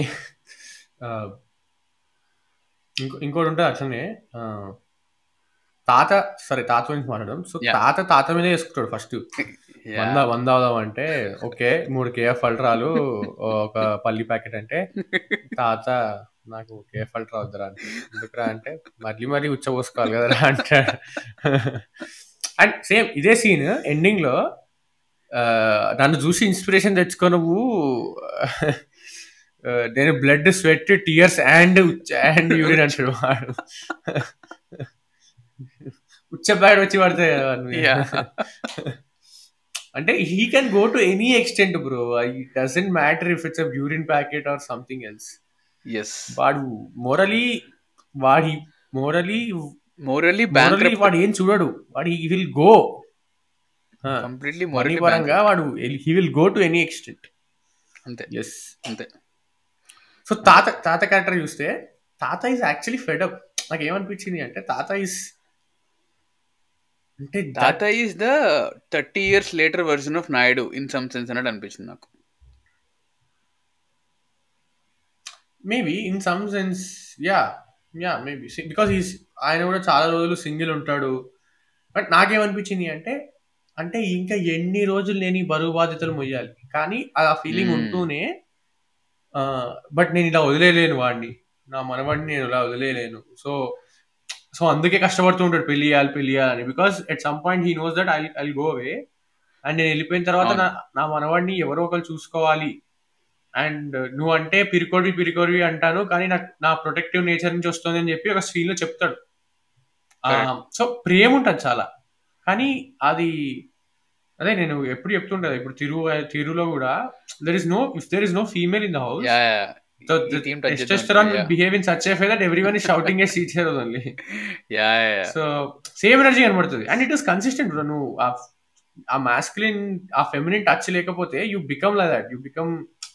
ఇంకో ఇంకోటి ఉంటుంది అట్లనే ఆ, తాత సరే తాత గురించి మాట్లాడడం సో Yeah. తాత తాత మీదే వేసుకుంటాడు ఫస్ట్ వంద వంద అవుదాం అంటే ఓకే మూడు కేఎఫ్ అల్ట్రాలు ఒక పల్లి ప్యాకెట్ అంటే తాత నాకు కేఎఫ్ అల్ట్రా వద్దురా అంటే ఎందుకురా అంటే మళ్ళీ మళ్ళీ ఉచ్చబోసుకోవాలి కదరా అంటే అండ్ సేమ్ ఇదే సీన్ ఎండింగ్ లో ఆ, నన్ను చూసి ఇన్స్పిరేషన్ తెచ్చుకో నువ్వు నేను blood sweat tears and and urine అంటాడు వాడు ఉచ్చపాడు వచ్చి పడతాయి కదా వాడి మీద. Yeah. అంటే he can go to any extent bro it doesn't matter if it's a urine packet or something else yes వాడు మోరలీ వాడి మోరలీ మోరల్లీ మోరలీ బ్యాంక్ వాడు ఏం చూడడు వాడు he will go completely money morally పరంగా వాడు he will go to any extent అంతే yes అంతే సో తాత తాత క్యారెక్టర్ చూస్తే తాత ఈజ్ యాక్చువల్లీ ఫెడప్ నాకు ఏమనిపించింది అంటే తాత ఈజ్ అంటే తాత is the thirty years later version of Naidu in some sense అన్నట్టు అనిపించింది నాకు maybe in some sense yeah yeah maybe because is ఆయన కూడా చాలా రోజులు సింగిల్ ఉంటాడు బట్ నాకేమనిపించింది అంటే అంటే ఇంకా ఎన్ని రోజులు నేను ఈ బరువు బాధ్యతలు మొయ్యాలి కానీ ఆ ఫీలింగ్ Hmm. ఉంటూనే బట్ నేను ఇలా వదిలేయలేను వాడిని నా మనవాడిని నేను ఇలా వదిలేయలేను సో సో అందుకే కష్టపడుతూ ఉంటాడు పెళ్లి చేయాలి పెళ్లి చేయాలని because at some point he knows that I I go away and నేను వెళ్ళిపోయిన తర్వాత నా నా మనవాడిని ఎవరో ఒకరు చూసుకోవాలి అండ్ నువ్వు అంటే పిరికోడివి పిరికోడివి అంటాను కానీ నాకు నా ప్రొటెక్టివ్ నేచర్ నుంచి వస్తుంది అని చెప్పి ఒక స్క్రీన్ లో చెప్తాడు సో ప్రేమ ఉంటుంది చాలా కానీ అది అదే నేను ఎప్పుడు చెప్తుంటది ఇప్పుడు తిరు తిరులో కూడా there is no if there is no female in the house yeah So ఈ the team touch testosterone చేద్దాం. will behave in such a way that everyone is shouting at each other only. Yeah yeah so same energy కనబడుతుంది and it is consistent నువ్వు ఆ- ఆ masculine ఆ feminine touch లేకపోతే you become like that you become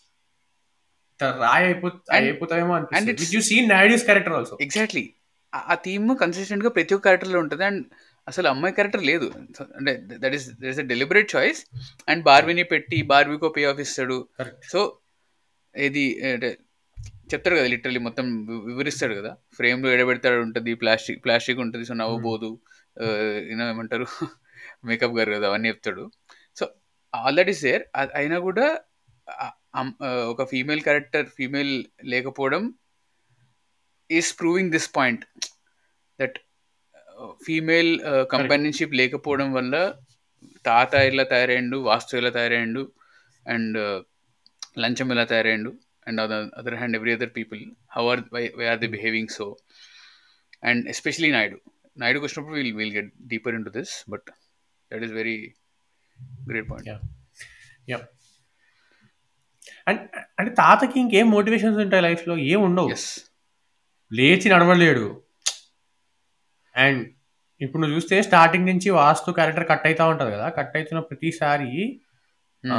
రాయ్ అయిపో And- అయిపోతాయేమో and అనిపిస్తుంది it's- you seen Naidu's character also exactly ఆ థీమ్ కన్సిస్టెంట్ గా ప్రతి ఒక్క క్యారెక్టర్ లో ఉంటుంది అండ్ అసలు అమ్మాయి క్యారెక్టర్ లేదు అంటే that is that is a deliberate choice and బార్వీని పెట్టి బార్వీకో పే ఆఫ్ ఇస్తాడు కరెక్ట్ సో ఇది అంటే చెప్తారు కదా లిటరలీ మొత్తం వి- వివరిస్తాడు కదా ఫ్రేమ్ లో ఎడబెడతాడు ఉంటుంది ప్లాస్టిక్ ప్లాస్టిక్ ఉంటుంది సో నవ్వబోదు యూనో ఏమంటారు మేకప్ గారు కదా అవన్నీ చెప్తాడు so all that is there అయినా కూడా ఆ- అమ్- ఆ, ఒక ఫీమేల్ క్యారెక్టర్ ఫీమేల్ లేకపోవడం is proving this point that female companionship లేకపోవడం వల్ల తాత ఇలా తయారయ్యండు వాస్తు ఇలా తయారయ్యండు అండ్ లంచం ఎలా తయారయ్యండు and other hand every other people how are why are the behaving so and especially Naidu నాయుడుకి వచ్చినప్పుడు will will get deeper into this but that is very great point Yeah. And అంటే తాతకి ఇంకేం motivations ఉంటాయి life లో ఏం ఉండవు yes లేచి నడవలేడు అండ్ ఇప్పుడు నువ్వు చూస్తే స్టార్టింగ్ నుంచి వాస్తు క్యారెక్టర్ కట్ అవుతా ఉంటది కదా కట్ అవుతున్న ప్రతిసారి ఆ,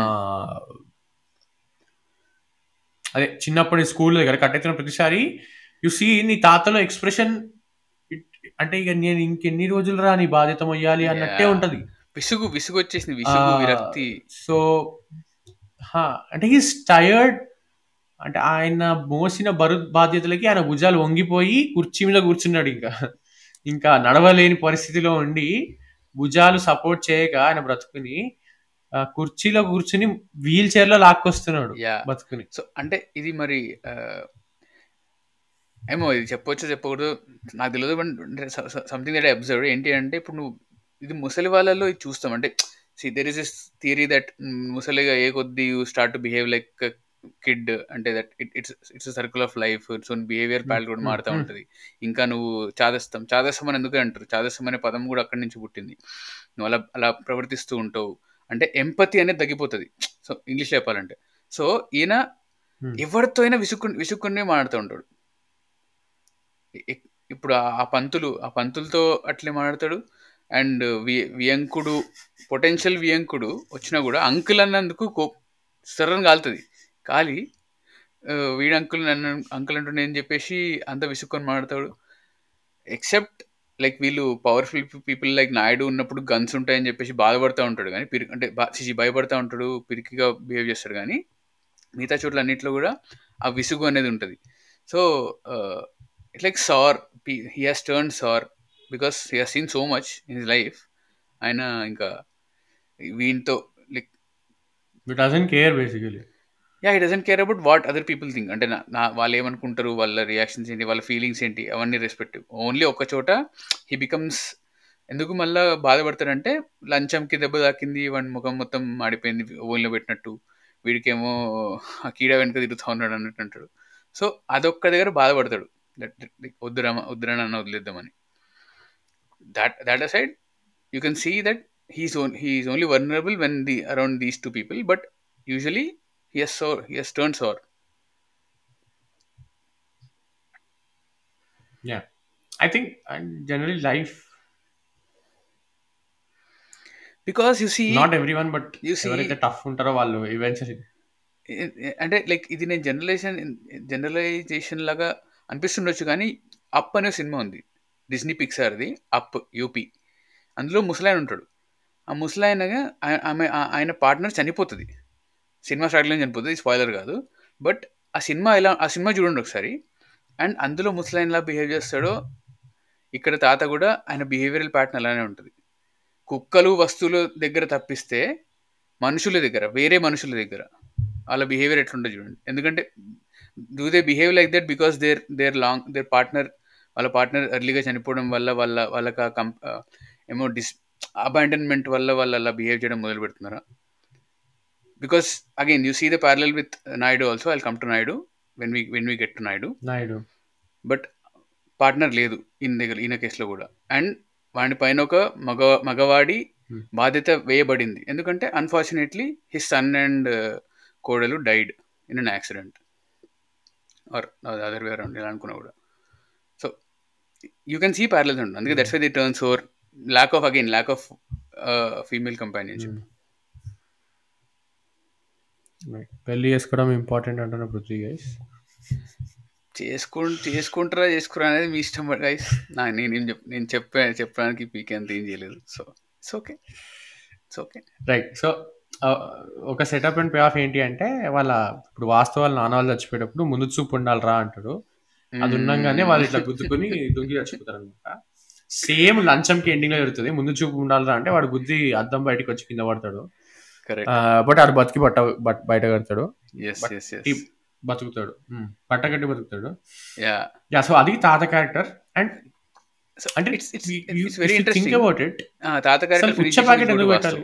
అదే చిన్నప్పటి స్కూల్ దగ్గర కట్ అవుతున్న ప్రతిసారి యు సీ నీ తాతలో ఎక్స్ప్రెషన్ అంటే ఇక నేను ఇంకెన్ని రోజులు రా నీ బాధ్యత మొయ్యాలి అన్నట్టే Yeah. ఉంటది విసుగు విసుగు వచ్చేసింది విసుగు ఆ, విరక్తి సో హా, అంటే హీస్ టయర్డ్ అంటే ఆయన మోసిన బరు బాధ్యతలకి ఆయన భుజాలు వంగిపోయి కుర్చీ మీద కూర్చున్నాడు ఇంకా ఇంకా నడవలేని పరిస్థితిలో ఉండి భుజాలు సపోర్ట్ చేయక ఆయన బ్రతుకుని ఆ, కుర్చీలో కూర్చుని వీల్ చైర్ లో లాక్కొస్తున్నాడు యా బతుకుని సో అంటే ఇది మరి ఆ, ఏమో ఇది చెప్పొచ్చో చెప్పకూడదు నాకు తెలియదు సంథింగ్ దట్ అబ్జర్వ్ ఏంటి అంటే ఇప్పుడు నువ్వు ఇది ముసలి వాళ్ళలో ఇది చూస్తాం అంటే see there is is theory that ముసలిగా ఏ కొద్దీ you start to behave like kid అంటే that it it's it's circle of life so behaviour ప్యాల్ కూడా Hmm, మారుతూ hmm. ఉంటుంది ఇంకా నువ్వు చాదస్తం చాదస్తం అని ఎందుకు అంటారు చాదస్తం అనే పదం కూడా అక్కడి నుంచి పుట్టింది నువ్వు అలా అలా ప్రవర్తిస్తూ ఉంటావు అంటే ఎంపతి అనేది తగ్గిపోతుంది సో ఇంగ్లీష్ చెప్పాలంటే సో ఈయన Hmm. ఎవరితో అయినా విసుక్కు విసుక్కునే మాట్లాడుతూ ఉంటాడు ఇ- ఇప్పుడు ఆ ఆ పంతులు ఆ పంతులతో అట్లే మాట్లాడతాడు అండ్ వి వియంకుడు పొటెన్షియల్ వియంకుడు వచ్చినా కూడా అంకుల్ అన్నందుకు కో సర్రని కాలుతుంది కాలి ఆ, వీడు అంకుల్ నన్ను అంకుల్ అంటుండే అని చెప్పేసి అంత విసుక్కొని మాట్లాడతాడు ఎక్సెప్ట్ లైక్ వీళ్ళు పవర్ఫుల్ పీపుల్ లైక్ నాయుడు ఉన్నప్పుడు గన్స్ ఉంటాయని చెప్పేసి బాధపడుతూ ఉంటాడు కానీ పిరి అంటే బా చిచి భయపడుతూ ఉంటాడు పిరికిగా బిహేవ్ చేస్తాడు కానీ మిగతా చోట్ల అన్నింటిలో కూడా ఆ విసుగు అనేది ఉంటుంది so it like sour he has turn sour because he has seen so much in his life ఆయన ఇంకా వీటితో like it doesn't care basically yeah he doesn't care about what other people think అంటే నా నా వాళ్ళు ఏమనుకుంటారు వాళ్ళ reactions ఏంటి వాళ్ళ ఫీలింగ్స్ ఏంటి అవన్నీ రెస్పెక్టివ్ ఓన్లీ ఒక్క చోట హీ బికమ్స్ ఎందుకు మళ్ళా బాధపడతాడంటే లంచంకి దెబ్బ తాకింది వాడి ముఖం మొత్తం మాడిపోయింది ఓన్లో పెట్టినట్టు వీడికేమో ఆ కీడ వెనుక తిరుగుతూ ఉన్నాడు అన్నట్టు అంటాడు సో అదొక్క దగ్గర బాధపడతాడు వద్దురా వద్దురా నన్ను వదిలేద్దామని that that side you can see that he's own he's only vulnerable when the around these two people but usually he's sour he's turn sour Yeah. I think and generally life, because you see not everyone, but You see- ఎవరైతే tough ఉంటారో వాళ్ళు eventually అంటే like ఇది నేను generalisation generalisation లాగా అనిపిస్తుండొచ్చు కానీ up అనే cinema ఉంది డిస్నీ పిక్సార్ది అప్ యూపీ అందులో ముసలాయన ఉంటాడు ఆ ముసలాయనగా ఆయ- ఆమె ఆ- ఆయన పార్ట్నర్ చనిపోతుంది సినిమా స్టార్ట్లో చనిపోతుంది స్పాయిలర్ కాదు బట్ ఆ సినిమా ఎలా ఆ సినిమా చూడండి ఒకసారి అండ్ అందులో ముసలాయనలా బిహేవ్ చేస్తాడో ఇక్కడ తాత కూడా ఆయన బిహేవియరల్ ప్యాటర్న్ అలానే ఉంటుంది కుక్కలు వస్తువుల దగ్గర తప్పిస్తే మనుషుల దగ్గర వేరే మనుషుల దగ్గర వాళ్ళ బిహేవియర్ ఎట్లుంటుంది చూడండి ఎందుకంటే do they behave like that because their their long their partner వాళ్ళ పార్ట్నర్ ఎర్లీగా చనిపోవడం వల్ల వాళ్ళ వాళ్ళకి ఆ కం ఆ, ఏమో డిస్ అబాండన్మెంట్ వల్ల వాళ్ళు అలా బిహేవ్ చేయడం మొదలు పెడుతున్నారా because again you see the parallel with Naidu also I come to Naidu when we when we get to Naidu Naidu but partner లేదు ఈయన దగ్గర ఈయన కేసులో కూడా అండ్ వాడి పైన ఒక మగ మగవాడి Hmm. బాధ్యత వేయబడింది ఎందుకంటే అన్ఫార్చునేట్లీ హిస్ సన్ అండ్ కోడలు died in an accident or other way around ఇలా అనుకున్నా కూడా so you can see parallels ఉంటుంది అందుకే that's why the turns or lack of again lack of female companionship పెళ్లి చేసుకోవడం ఇంపార్టెంట్ అంటున్న పృథ్వీ గైస్ చేసుకు చేసుకుంటారా చేసుకురా అనేది మీ ఇష్టం గైస్ నా నేను చెప్ నేను చెప్పే చెప్పడానికి పీకే అంత ఏం చేయలేదు so it's okay it's okay right so ఒక సెటప్ అండ్ పే ఆఫ్ ఏంటి అంటే వాళ్ళ ఇప్పుడు వాస్తవాలు నాన్న వాళ్ళు చచ్చిపోయేటప్పుడు ముందు చూపు ఉండాలిరా అంటాడు అది ఉండంగానే వాళ్ళు ఇట్లా గుద్దుకుని దుంగి చచ్చిపోతారు అనమాట సేమ్ లంచంకి ఎండింగ్ లో జరుగుతుంది ముందు చూపు ఉండాలిరా అంటే వాడు గుద్ది అద్దం బయటకు వచ్చి కింద పడతాడు కరెక్ట్ బట్ ఆడు బతికి బట్ట బట్- బయట కడతాడు ఎస్ ఎస్ ఎస్ ఈ- బతుకుతాడు ఉమ్, బట్ట కట్టి బతుకుతాడు యా యా సో అది తాత క్యారెక్టర్ అండ్ సో అంటే it's it's it's very think interesting about it తాత అసలు క్యారెక్టర్ ఉచ్చ ప్యాకెట్ ఎందుకు పెట్టాలి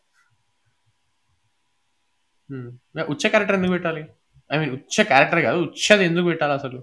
ఉమ్, యా, ఉచ్చ క్యారెక్టర్ ఎందుకు పెట్టాలి ఐ మీన్ ఉచ్చ క్యారెక్టర్ కాదు ఉచ్చది ఎందుకు పెట్టాలి అసలు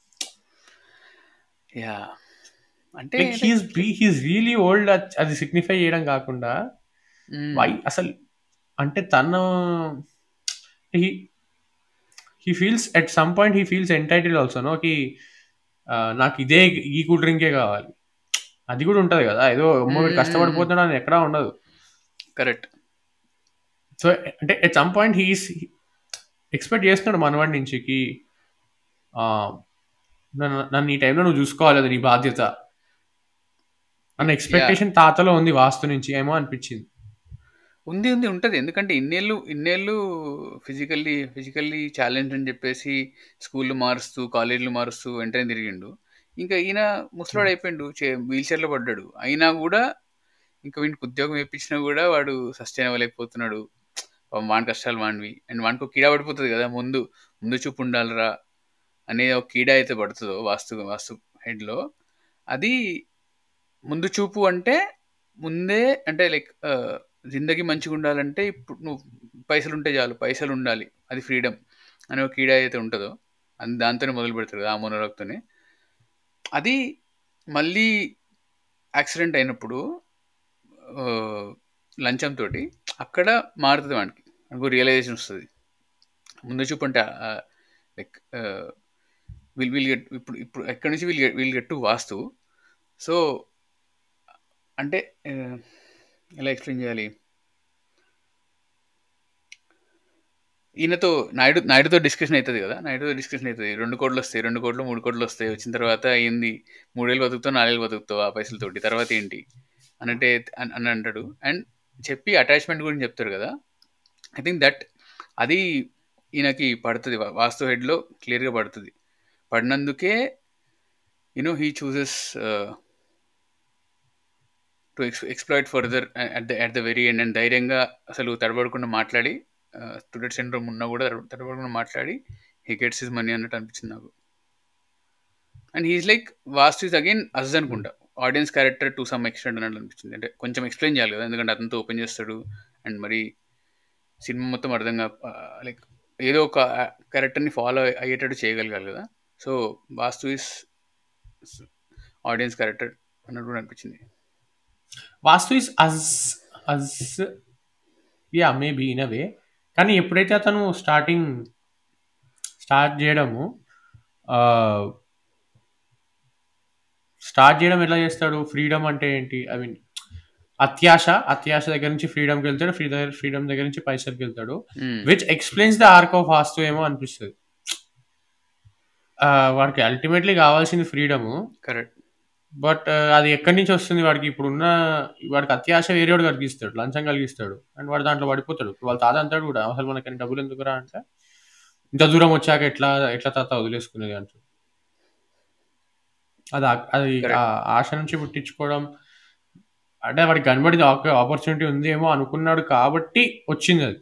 యా అంటే like he's he's really old అది సిగ్నిఫై చేయడం కాకుండా మ్మ్. వై అసలు అంటే తను he he feels at some point he feels entitle also నో కి ఆ, నాకు ఇదే ఈ కూల్ డ్రింకే కావాలి అది కూడా ఉంటది కదా ఏదో అమ్మో వీడు మ్మ్. కష్టపడిపోతున్నాడు అని ఎక్కడా ఉండదు కరెక్ట్ సో అంటే at some point he's expect చేస్తున్నాడు మనవాడి నుంచికి ఆ, నన్ను నన్ను ఈ టైంలో నువ్వు చూసుకోవాలి అది నీ బాధ్యత అన్న ఎక్స్పెక్టేషన్ తాతలో ఉంది వాస్తు నుంచి ఏమో అనిపించింది ఉంది ఉంది ఉంటుంది ఎందుకంటే ఇన్నేళ్ళు ఇన్నేళ్ళు ఫిజికల్లీ ఫిజికల్లీ ఛాలెంజ్ అని చెప్పేసి స్కూళ్ళు మారుస్తూ కాలేజీలు మారుస్తూ వెంటనే తిరిగిండు ఇంకా ఈయన ముసలాడు అయిపోయిండు వీల్ చైర్లో పడ్డాడు అయినా కూడా ఇంకా వీడికి ఉద్యోగం ఇప్పించినా కూడా వాడు సస్టైన్ అవ్వలేకపోతున్నాడు పాపం వాని కష్టాలు వాడివి అండ్ వానికి ఒక కీడ పడిపోతుంది కదా ముందు ముందు చూపు ఉండాలిరా అనే ఒక కీడ అయితే పడుతుందో వాస్తు వాస్తు హెడ్లో అది ముందు చూపు అంటే ముందే అంటే లైక్ జిందగీ మంచిగా ఉండాలంటే ఇప్పుడు నువ్వు పైసలు ఉంటే చాలు పైసలు ఉండాలి అది ఫ్రీడమ్ అనే ఒక కీడ అయితే ఉంటుందో అది దాంతోనే మొదలు పెడతారు కదా ఆ మొనరాక్తోనే అది మళ్ళీ యాక్సిడెంట్ అయినప్పుడు ఆ, లంచంతో అక్కడ మారుతుంది వానికి మనకు రియలైజేషన్ వస్తుంది ముందు చూపు అంటే లైక్ విల్ విల్ గెట్ ఇప్పుడు ఇప్పుడు ఎక్కడి నుంచి will will get to Vaasthu so అంటే ఆ, ఎలా ఎక్స్ప్లెయిన్ చేయాలి ఈయనతో నాయుడు నాయుడుతో డిస్కషన్ అవుతుంది కదా నాయుడుతో డిస్కషన్ అవుతుంది రెండు కోట్లు వస్తాయి రెండు కోట్లు మూడు కోట్లు వస్తాయి వచ్చిన తర్వాత ఏంది మూడేళ్ళు బతుకుతావు నాలుగేళ్ళు బతుకుతావు ఆ పైసలతోటి తర్వాత ఏంటి అనంటే అని అని అంటాడు అండ్ చెప్పి అటాచ్మెంట్ గురించి చెప్తాడు కదా ఐ థింక్ దట్ అది ఈయనకి పడుతుంది వా- వాస్తు హెడ్లో క్లియర్గా పడుతుంది పడినందుకే you know he chooses to ex exploit further at the at the very end and ధైర్యంగా అసలు తడబడకుండా మాట్లాడి స్టూడెంట్ సిండ్రోమ్ ఉన్నా కూడా తడ- తడబడకుండా మాట్లాడి హీ గెట్స్ హిస్ మనీ అన్నట్టు అనిపించింది నాకు అండ్ హీస్ లైక్ వాస్ట్ ఈస్ అగైన్ అజ్ అనుకుంటా audience character to some extent అన్నట్టు అనిపించింది అంటే కొంచెం ఎక్స్ప్లెయిన్ చేయాలి కదా ఎందుకంటే అతనితో ఓపెన్ చేస్తాడు అండ్ మరి సినిమా మొత్తం అర్థం కా లైక్ ఏదో ఒక క్యారెక్టర్ని ఫాలో అయ్యేటట్టు చేయగలగాలి కదా so Vaasthu is audience character అన్నట్టు కూడా అనిపించింది Vaasthu is as as yeah maybe in a way కానీ ఎప్పుడైతే అతను స్టార్టింగ్ స్టార్ట్ చేయడము స్టార్ట్ చేయడం ఎలా చేస్తాడు ఫ్రీడమ్ అంటే ఏంటి ఐ మీన్ అత్యాశ అత్యాశ దగ్గర నుంచి ఫ్రీడమ్కి వెళ్తాడు ఫ్రీ ఫ్రీడమ్ దగ్గర నుంచి పైసలకి వెళ్తాడు which explains the arc of Vaasthu ఏమో అనిపిస్తుంది వాడికి అల్టిమేట్లీ కావాల్సింది ఫ్రీడము కరెక్ట్ బట్ అది ఎక్కడి నుంచి వస్తుంది వాడికి ఇప్పుడు ఉన్న వాడికి అత్యాశ వేరే వాడు కలిగిస్తాడు లంచం కలిగిస్తాడు అండ్ వాడు దాంట్లో పడిపోతాడు ఇప్పుడు వాళ్ళ తాత అంటాడు కూడా అసలు మనకి డబ్బులు ఎందుకురా అంటే ఇంత దూరం వచ్చాక ఎట్లా ఎట్లా తాత వదిలేసుకునేది అంటాడు అది ఆ- అది ఆ ఆశ నుంచి పుట్టించుకోవడం అంటే వాడికి కనబడింది ఆపర్చునిటీ ఉంది ఏమో అనుకున్నాడు కాబట్టి వచ్చింది అది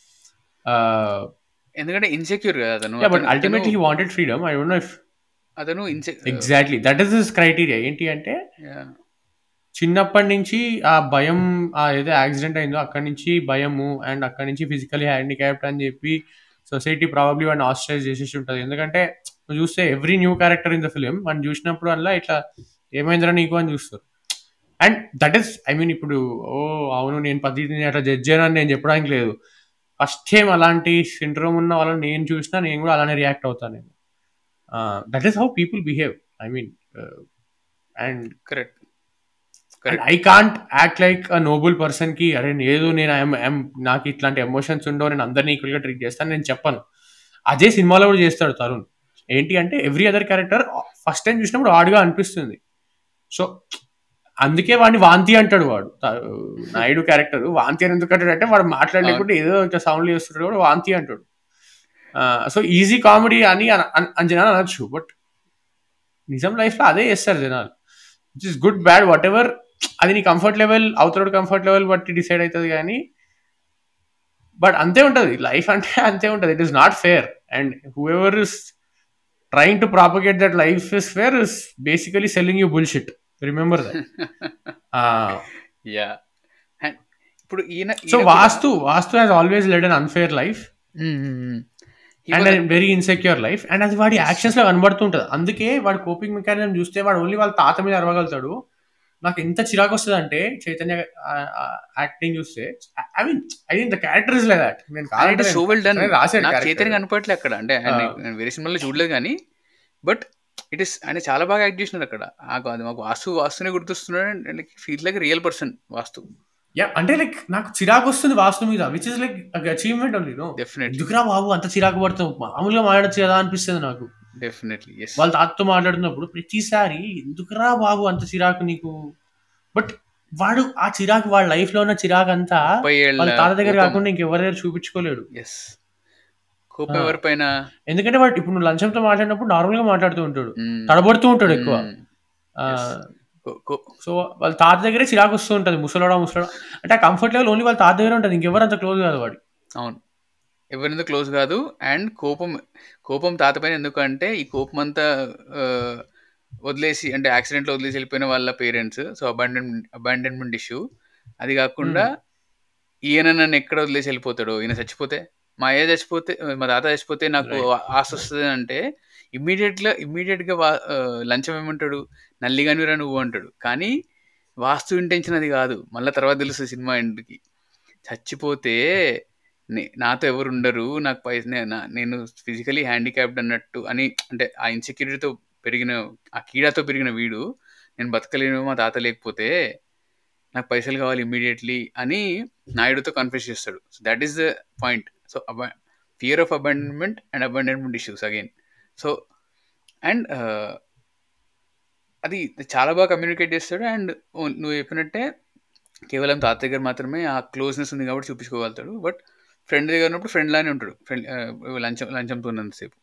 ఎందుకంటే ఇన్సెక్యూర్ కదా అతను బట్ అతను- అల్టిమేట్లీ అతను- wanted freedom I don't know if అతను ఇన్సె exactly that is this criteria ఏంటి అంటే Yeah. చిన్నప్పటి నుంచి ఆ భయం ఆ ఏదో యాక్సిడెంట్ అయిందో అక్కడి నుంచి భయము అండ్ అక్కడి నుంచి ఫిజికలీ హ్యాండిక్యాప్డ్ అని చెప్పి సొసైటీ ప్రాబబ్లీ వాడిని ఆస్ట్రైజ్ చేసేసి ఉంటుంది ఎందుకంటే నువ్వు చూస్తే every new character in the film మనం చూసినప్పుడు అలా ఇట్లా ఏమైందిరా నీకు అని చూస్తారు and that is I mean ఇప్పుడు ఓ అవును నేను పద్ధతిని అట్లా జడ్జ్ అని నేను చెప్పడానికి లేదు ఫస్ట్ టైం అలాంటి సిండ్రోమ్ ఉన్న వాళ్ళని నేను చూసినా నేను కూడా అలానే రియాక్ట్ అవుతాను నేను that is how people behave I mean and correct I can't act like a noble person కి అరే ఏదో నేను I'm- I'm- నాకు ఇట్లాంటి ఎమోషన్స్ ఉండవు నేను అందరినీ ఈక్వల్ గా ట్రీట్ చేస్తాను నేను చెప్పను అదే సినిమాలో కూడా చేస్తాడు తరుణ్ ఏంటి అంటే every other character first time చూసినప్పుడు ఆడుగా అనిపిస్తుంది సో అందుకే వాడిని వాంతి అంటాడు వాడు త- నాయుడు క్యారెక్టర్ వాంతి అని ఎందుకు అంటాడు అంటే వాడు మాట్లాడలేకుంటే ఏదో ఇట్లా సౌండ్ చేస్తుంటాడు కూడా వాంతి అంటాడు సో ఈజీ కామెడీ అని అన- అన- అని జనాలు అనొచ్చు బట్ నిజం లైఫ్ లో అదే చేస్తారు జనాలు which is good bad whatever అది నీ కంఫర్ట్ లెవెల్ అవుతాడు కంఫర్ట్ లెవెల్ బట్టి డిసైడ్ అవుతుంది కానీ బట్ అంతే ఉంటుంది లైఫ్ అంటే అంతే ఉంటుంది it is not fair and whoever is trying to propagate that life is fair is basically selling you bullshit remember that yeah and ఇప్పుడు ఈయన సో ఈయన కూడా- Vaasthu Vaasthu has always led an unfair life hmm, hmm, hmm. He and was- very insecure life and అది వాడి actions లో కనబడుతుంటది అందుకే వాడి coping mechanism చూస్తే వాడు ఓన్లీ వాళ్ళ తాత మీద అరవగలుగుతాడు నాకు ఎంత చిరాకు వస్తుంది అంటే చైతన్య యాక్టింగ్ చూస్తే I mean I mean the character is like that నేను And it కాదంటే is so well done. నేను రాశాడు నాకు character. చైతన్య కనపడలే అక్కడ అంటే ఆయన నేను వేరే సినిమాలో చూడలేదు కానీ బట్ ఇట్ ఇస్ ఆయన చాలా బాగా యాక్ట్ చేసినారు అక్కడ నాకు అది మాకు వాస్తు వాస్తునే గుర్తొస్తున్నాడు feel like real person Vastu Yeah, అంటే లైక్ నాకు చిరాకు వస్తుంది వాస్తు మీద which is like achievement only no definitely ఎందుకురా బాబు అంత చిరాకు పడతావు మామూలుగా మాట్లాడచ్చు కదా అనిపిస్తుంది నాకు డెఫినెట్లీ ఎస్ వాళ్ళ తాతతో మాట్లాడుతున్నప్పుడు ప్రతిసారి ఎందుకురా బాబు అంత చిరాకు నీకు బట్ వాడు ఆ చిరాకు వాళ్ళ లైఫ్ లో ఉన్న చిరాకు అంతా ముప్పై ఏళ్ళ వాళ్ళ తాత దగ్గర కోపం. కాకుండా ఇంకెవరి దగ్గర చూపించుకోలేడు ఎస్ కోపం ఆ. ఎవరిపైన ఎందుకంటే వాడు ఇప్పుడు నువ్వు లంచంతో మాట్లాడినప్పుడు నార్మల్ గా మాట్లాడుతూ ఉంటాడు మ్మ్. తడబడుతూ ఉంటాడు ఎక్కువ మ్మ్. Yes. కో- కో- సో వాళ్ళ తాత దగ్గరే చిరాకు వస్తూ ఉంటుంది ముసలోడా ముసలోడా అంటే ఆ కంఫర్ట్ లెవెల్ ఓన్లీ వాళ్ళ తాత దగ్గర ఉంటుంది ఇంకెవరు అంత క్లోజ్ కాదు వాడు అవును ఎవరిందో క్లోజ్ కాదు అండ్ కోపం కోపం తాత పైన ఎందుకు అంటే ఈ కోపం అంతా ఆ, వదిలేసి అంటే యాక్సిడెంట్లో వదిలేసి వెళ్ళిపోయిన వాళ్ళ parents so abandon abandonment issue అది కాకుండా ఈయన నన్ను ఎక్కడ వదిలేసి వెళ్ళిపోతాడు ఈయన చచ్చిపోతే మా అయ్య చచ్చిపోతే మా తాత చచ్చిపోతే నాకు ఆశ వస్తుంది అంటే ఇమ్మీడియట్గా ఇమ్మీడియట్గా వా ఆ, లంచం ఏమంటాడు నల్లిగానిరా నువ్వు అంటాడు కానీ వాస్తు ఇంటెన్షన్ అది కాదు మళ్ళీ తర్వాత తెలుస్తుంది సినిమా ఎండ్కి చచ్చిపోతే నే- నాతో ఎవరు ఉండరు నాకు పైస నే- నా- నేను ఫిజికలీ హ్యాండిక్యాప్డ్ అన్నట్టు అని అంటే ఆ ఇన్సెక్యూరిటీతో పెరిగిన ఆ కీడాతో పెరిగిన వీడు నేను బతకలేను మా తాత లేకపోతే నాకు పైసలు కావాలి ఇమ్మీడియట్లీ అని నాయుడుతో కన్ఫ్యూస్ చేస్తాడు so that is the point so fear of abandonment and abandonment issues again so and అది చాలా బాగా కమ్యూనికేట్ చేస్తాడు అండ్ నువ్వు చెప్పినట్టే కేవలం తాత దగ్గర మాత్రమే ఆ క్లోజ్నెస్ ఉంది కాబట్టి చూపించుకోగలుగుతాడు బట్ ఫ్రెండ్ దగ్గర ఉన్నప్పుడు ఫ్రెండ్ లానే ఉంటాడు ఫ్రెండ్ లంచం లంచంతో ఉన్నంతసేపు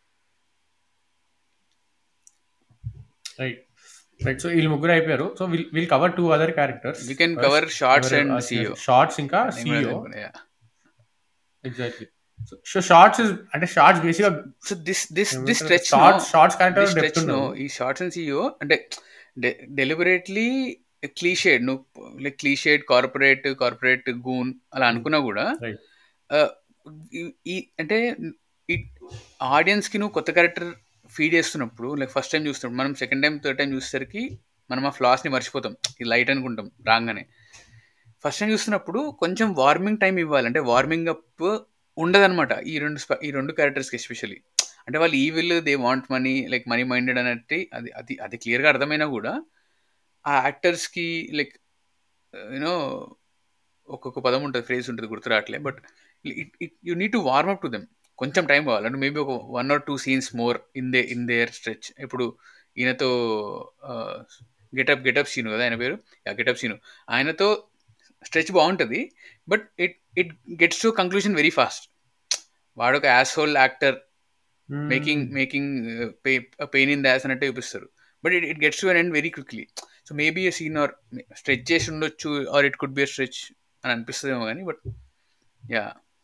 రైట్ రైట్ సో వీళ్ళు ముగ్గురు అయిపోయారు so will will cover two other characters we can cover shorts and CEO shorts ఇంకా సిఇఓ ఎగ్జాక్ట్లీ సో షార్ట్స్ అంటే షార్ట్స్ బేసిక్ గా so this this this stretch shorts shorts character stretch depth no ఈ shorts and CEO అంటే deliberately clichéd నువ్వు like clichéd corporate corporate goon అలా అనుకున్నా కూడా Right. ఈ అంటే ఈ ఆడియన్స్కి నువ్వు కొత్త క్యారెక్టర్ ఫీడ్ చేస్తున్నప్పుడు లైక్ ఫస్ట్ టైం చూస్తున్నప్పుడు మనం సెకండ్ టైం థర్డ్ టైం చూసేసరికి మనం ఆ ఫ్లాస్ని మర్చిపోతాం ఇది లైట్ అనుకుంటాం రాగానే ఫస్ట్ టైం చూస్తున్నప్పుడు కొంచెం వార్మింగ్ టైం ఇవ్వాలి అంటే వార్మింగ్ అప్ ఉండదన్నమాట ఈ రెండు స్ప- ఈ రెండు క్యారెక్టర్స్కి ఎస్పెషల్లీ అంటే వాళ్ళు ఈ will they want money like money minded అన్నట్టు అది అది అది క్లియర్గా అర్థమైనా కూడా ఆ యాక్టర్స్కి లైక్ యూనో ఒక్కొక్క పదం ఉంటుంది ఫ్రేజ్ ఉంటుంది గుర్తు రావట్లే but it it you need to warm up to them కొంచెం టైం కావాలి అంటే మేబీ ఒక one or two scenes more in they in there stretch ఇప్పుడు ఈయనతో గెటప్ గెటప్ సీను కదా ఆయన పేరు గెటప్ సీను ఆయనతో స్ట్రెచ్ బాగుంటుంది but it it gets to conclusion very fast వాడు ఒక asshole actor making making pain in the ass అన్నట్టు చూపిస్తారు but it it gets to an end very quickly so maybe a scene or stretch చేసి ఉండొచ్చు or it could be stretch అని అనిపిస్తుందేమో కానీ but ya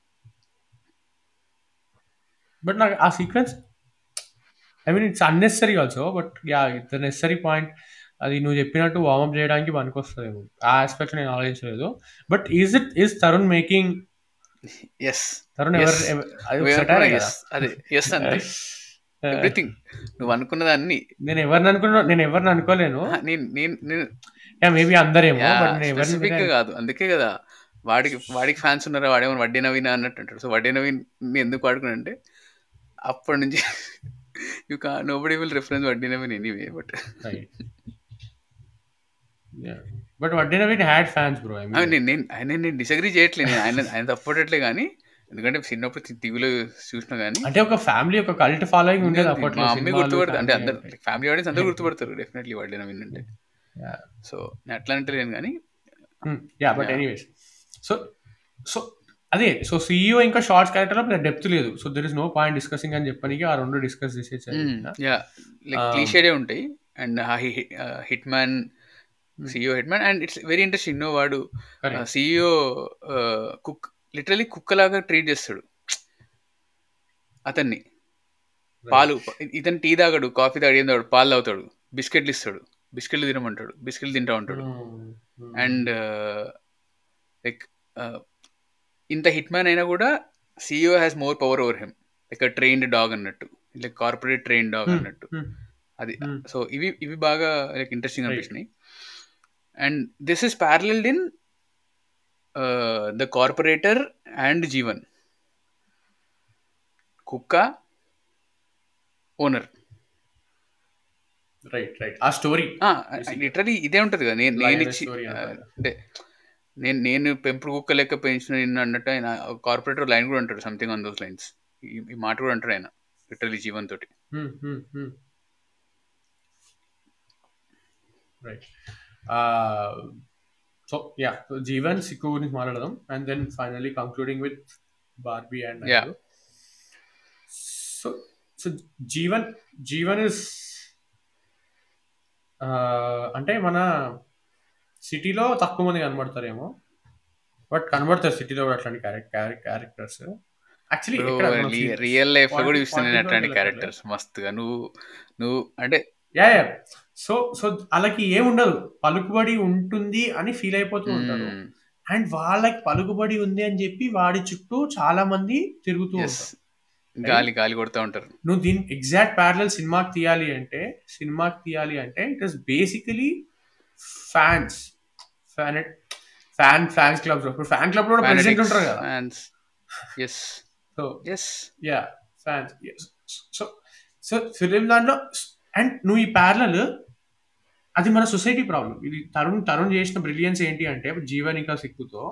but నాకు ఆ sequence I mean it's unnecessary also but ya it's necessary point అది నువ్వు చెప్పినట్టు వార్మప్ చేయడానికి పనికొస్తుందేమో ఆ ఆస్పెక్ట్ నేను ఆలోచించలేదు but is it is Tarun making yes Tarun Yes. ఎవరు ఎవ- అది ఒక satire కదా అదే ఎస్ అంతే ఎవ్రీథింగ్ నువ్వు అనుకున్న దాన్ని నేను ఎవరిని అనుకున్నా నేను ఎవరిని అనుకోలేను నేను నేను నేను యా మేబీ అందరేమో బట్ నేను స్పెసిఫిక్ గా ఎవరిని కాదు అందుకే కదా వాడికి వాడికి ఫ్యాన్స్ ఉన్నారా వాడేమో వడ్డీ నవీన్ అన్నట్టు అంటాడు సో వడ్డీ నవీన్ ఎందుకు వాడుకున్నా అంటే అప్పటి నుంచి యూ కా నో బడీ విల్ రిఫరెన్స్ వడ్డీ నవీన్ ఎనీవే బట్ బట్ వడ్డీ Naveen had fans bro I mean నేను నేను ఆయన నేను డిసగ్రీ చేయట్లేదు నేను ఆయన ఆయన తప్పట్లే కానీ ఎందుకంటే చిన్నప్పుడు టీవీలో చూసినా కానీ అంటే ఒక ఫ్యామిలీ ఒక కల్ట్ ఫాలోయింగ్ ఉండేది అప్పట్లో మా అమ్మాయి సినిమాలు, గుర్తుపడుతుంది అంటే family అందరు ఫ్యామిలీ ఆడియన్స్ అందరూ గుర్తుపడతారు డెఫినెట్లీ వడ్డీ నవీన్ అంటే Yeah. సో నేను అట్లా అంటే లేను కానీ ya but Yeah. Anyways so so అదే సో సీఈఓ ఇంకా షార్ట్స్ క్యారెక్టర్ లో డెప్త్ లేదు so there is no point discussing అని చెప్పడానికి ఆ రెండు డిస్కస్ చేసేసారు యా లైక్ Um, క్లీషేడే ఉంటాయి and hit man CEO hit man and it's very interesting no వాడు Correct. సిఇఓ కుక్ లిటరలీ కుక్క లాగా ట్రీట్ చేస్తాడు అతన్ని పాలు ఇతను టీ తాగాడు కాఫీ తాగాడు ఏం తాగాడు పాలు తాగుతాడు బిస్కెట్లు ఇస్తాడు బిస్కెట్లు తినమంటాడు బిస్కెట్లు తింటా ఉంటాడు అండ్ లైక్ ఇంత హిట్ మ్యాన్ అయినా కూడా CEO has more power over him like trained dog అన్నట్టు లైక్ కార్పొరేట్ ట్రైన్ డాగ్ అన్నట్టు అది Hmm. సో ఇవి ఇవి బాగా లైక్ ఇంట్రెస్టింగ్ Right. అనిపించినాయి and this is paralleled in the corporator and Jeevan కుక్క ఓనర్ రైట్ రైట్ ఆ స్టోరీ లిటరలీ ఇదే ఉంటుంది కదా నేను నేను Lion ఇచ్చి story ఆ, అంటారు. అంటే నేను నేను పెంపుడు కుక్క లెక్క పెంచిన నిన్ను అన్నట్టు ఆయన కార్పొరేటర్ లైన్ కూడా అంటాడు సంథింగ్ ఆన్ దోస్ లైన్స్ ఈ మాట కూడా అంటాడు ఆయన లిటరలీ జీవన్ తోటి right so ya Jeevan Siku గురించి మాట్లాడదాం and then finally concluding with Barbie and Yeah. So so Jeevan Jeevan is అంటే మన సిటీలో తక్కువ మంది కనబడతారేమో బట్ కనబడతారు సిటీలో కూడా అట్లాంటి క్యారెక్టర్స్ యాక్చువల్లీ రియల్ లైఫ్ లో కూడా Point- చూస్తాను నేను point అట్లాంటి లో క్యారెక్టర్స్ మస్తుగా నువ్వు నువ్వు అంటే యా యా సో సో వాళ్ళకి ఏముండదు పలుకుబడి ఉంటుంది అని ఫీల్ అయిపోతూ ఉంటారు మ్మ్, అండ్ వాళ్ళకి పలుకుబడి ఉంది అని చెప్పి వాడి చుట్టూ చాలా మంది తిరుగుతూ yes. ఉంటారు గాలి గాలి కొడతా ఉంటారు నువ్వు దీని ఎగ్జాక్ట్ ప్యారల్ సినిమాకి తీయాలి అంటే సినిమాకి తీయాలి అంటే it is basically fans fan fan fans clubs ఇప్పుడు ఫ్యాన్ క్లబ్ లో ప్రెసిడెంట్ ఉంటారు కదా fans yes so yes ya fans so so film దాంట్లో అండ్ నువ్వు ఈ ప్యారలల్ అది మన సొసైటీ ప్రాబ్లం ఇది తరుణ్ తరుణ్ చేసిన బ్రిలియన్స్ ఏంటి అంటే జీవన్ ఇంకా సిక్కుతో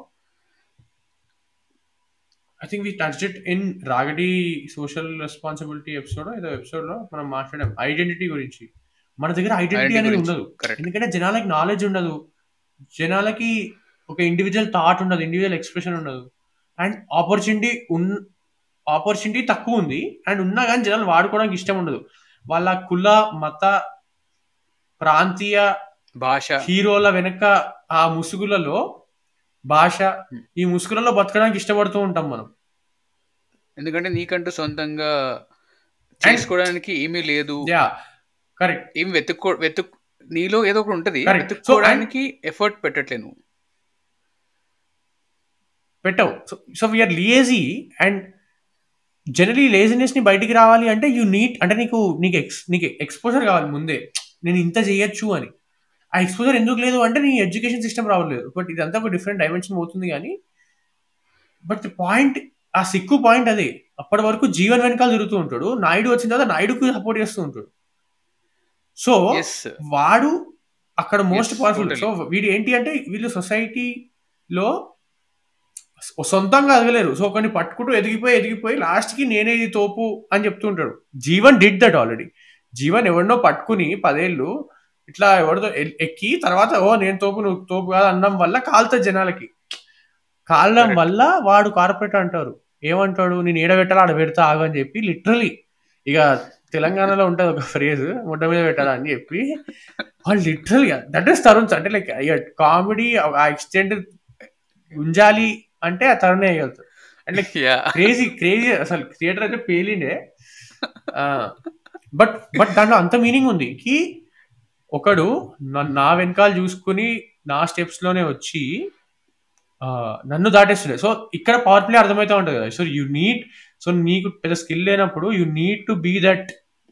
I think we touched it in రాగడి సోషల్ రెస్పాన్సిబిలిటీ ఎపిసోడ్ ఏదో ఎపిసోడ్ లో మనం మాట్లాడాం ఐడెంటిటీ గురించి మన దగ్గర ఐడెంటిటీ అనేది ఉండదు కరెక్ట్ ఎందుకంటే జనాలకి నాలెడ్జ్ ఉండదు జనాలకి ఒక ఇండివిజువల్ థాట్ ఉండదు ఇండివిజువల్ ఎక్స్ప్రెషన్ ఉండదు అండ్ ఆపర్చునిటీ ఉన్ ఆపర్చునిటీ తక్కువ ఉంది అండ్ ఉన్నా కానీ జనాలు వాడుకోవడానికి ఇష్టం ఉండదు వాళ్ళ కుల మత ప్రాంతీయ భాష హీరోల వెనక ఆ ముసుగులలో భాష ఈ ముసుగులలో బతకడానికి ఇష్టపడుతూ ఉంటాం మనం ఎందుకంటే నీకంటూ సొంతంగా చేసుకోవడానికి ఏమీ లేదు యా కరెక్ట్ ఏం వెతుక్కో వెతుక్ నీలో ఏదో ఒకటి ఉంటది Correct. So, వెతుక్కోవడానికి ఎఫర్ట్ పెట్టట్లే నువ్వు పెట్టవు so so we are lazy and generally లేజినెస్ని బయటికి రావాలి అంటే యూ నీట్ అంటే నీకు నీకు ఎక్స్ నీకు ఎక్స్పోజర్ కావాలి ముందే నేను ఇంత చేయొచ్చు అని ఆ ఎక్స్పోజర్ ఎందుకు లేదు అంటే నీ ఎడ్యుకేషన్ సిస్టమ్ రావట్లేదు బట్ ఇదంతా ఒక డిఫరెంట్ డైమెన్షన్ అవుతుంది కానీ బట్ పాయింట్ ఆ సిక్కు పాయింట్ అదే అప్పటి వరకు జీవన్ వెనకాల తిరుగుతూ ఉంటాడు నాయుడు వచ్చిన తర్వాత నాయుడుకు సపోర్ట్ చేస్తూ ఉంటాడు సో ఎస్ వాడు అక్కడ most Yes, powerful totally. So వీడు ఏంటి అంటే వీళ్ళు సొసైటీలో సొంతంగా ఎదగలేరు సో కొన్ని పట్టుకుంటూ ఎదిగిపోయి ఎదిగిపోయి లాస్ట్కి నేనే ఇది తోపు అని చెప్తూ ఉంటాడు Jeevan did that already Jeevan ఎవరినో పట్టుకుని పదేళ్ళు ఇట్లా ఎవరితో ఎల్- ఎక్కి తర్వాత ఓ నేను తోపు నువ్వు తోపు కాదు అనడం వల్ల కాలుతుంది జనాలకి కాలడం Correct. వల్ల వాడు కార్పొరేట్ అంటారు ఏమంటాడు నేను ఏడ పెట్టాలా ఆడ పెడతా ఆగు అని చెప్పి లిటరలీ ఇక తెలంగాణలో ఉంటుంది ఒక ఫ్రేజ్ ముడ్డ మీద పెట్టాలా అని చెప్పి వాళ్ళు లిటరల్ దట్ ఈస్ తరుణ్ అంటే లైక్ కామెడీ ఆ ఎక్స్టెండ్ ఉంజాలి అంటే ఆ తరుణే అయ్యగలుగుతారు and like ya crazy crazy అసలు థియేటర్ అయితే పేలిండే బట్ బట్ దాంట్లో అంత మీనింగ్ ఉంది కి ఒకడు నా- నా వెనకాల చూసుకుని నా స్టెప్స్ లోనే వచ్చి ఆ, నన్ను దాటేస్తుండే సో ఇక్కడ పవర్ ప్లే అర్థమవుతా ఉంటుంది కదా సో యూ నీడ్ సో నీకు పెద్ద స్కిల్ లేనప్పుడు you need to be that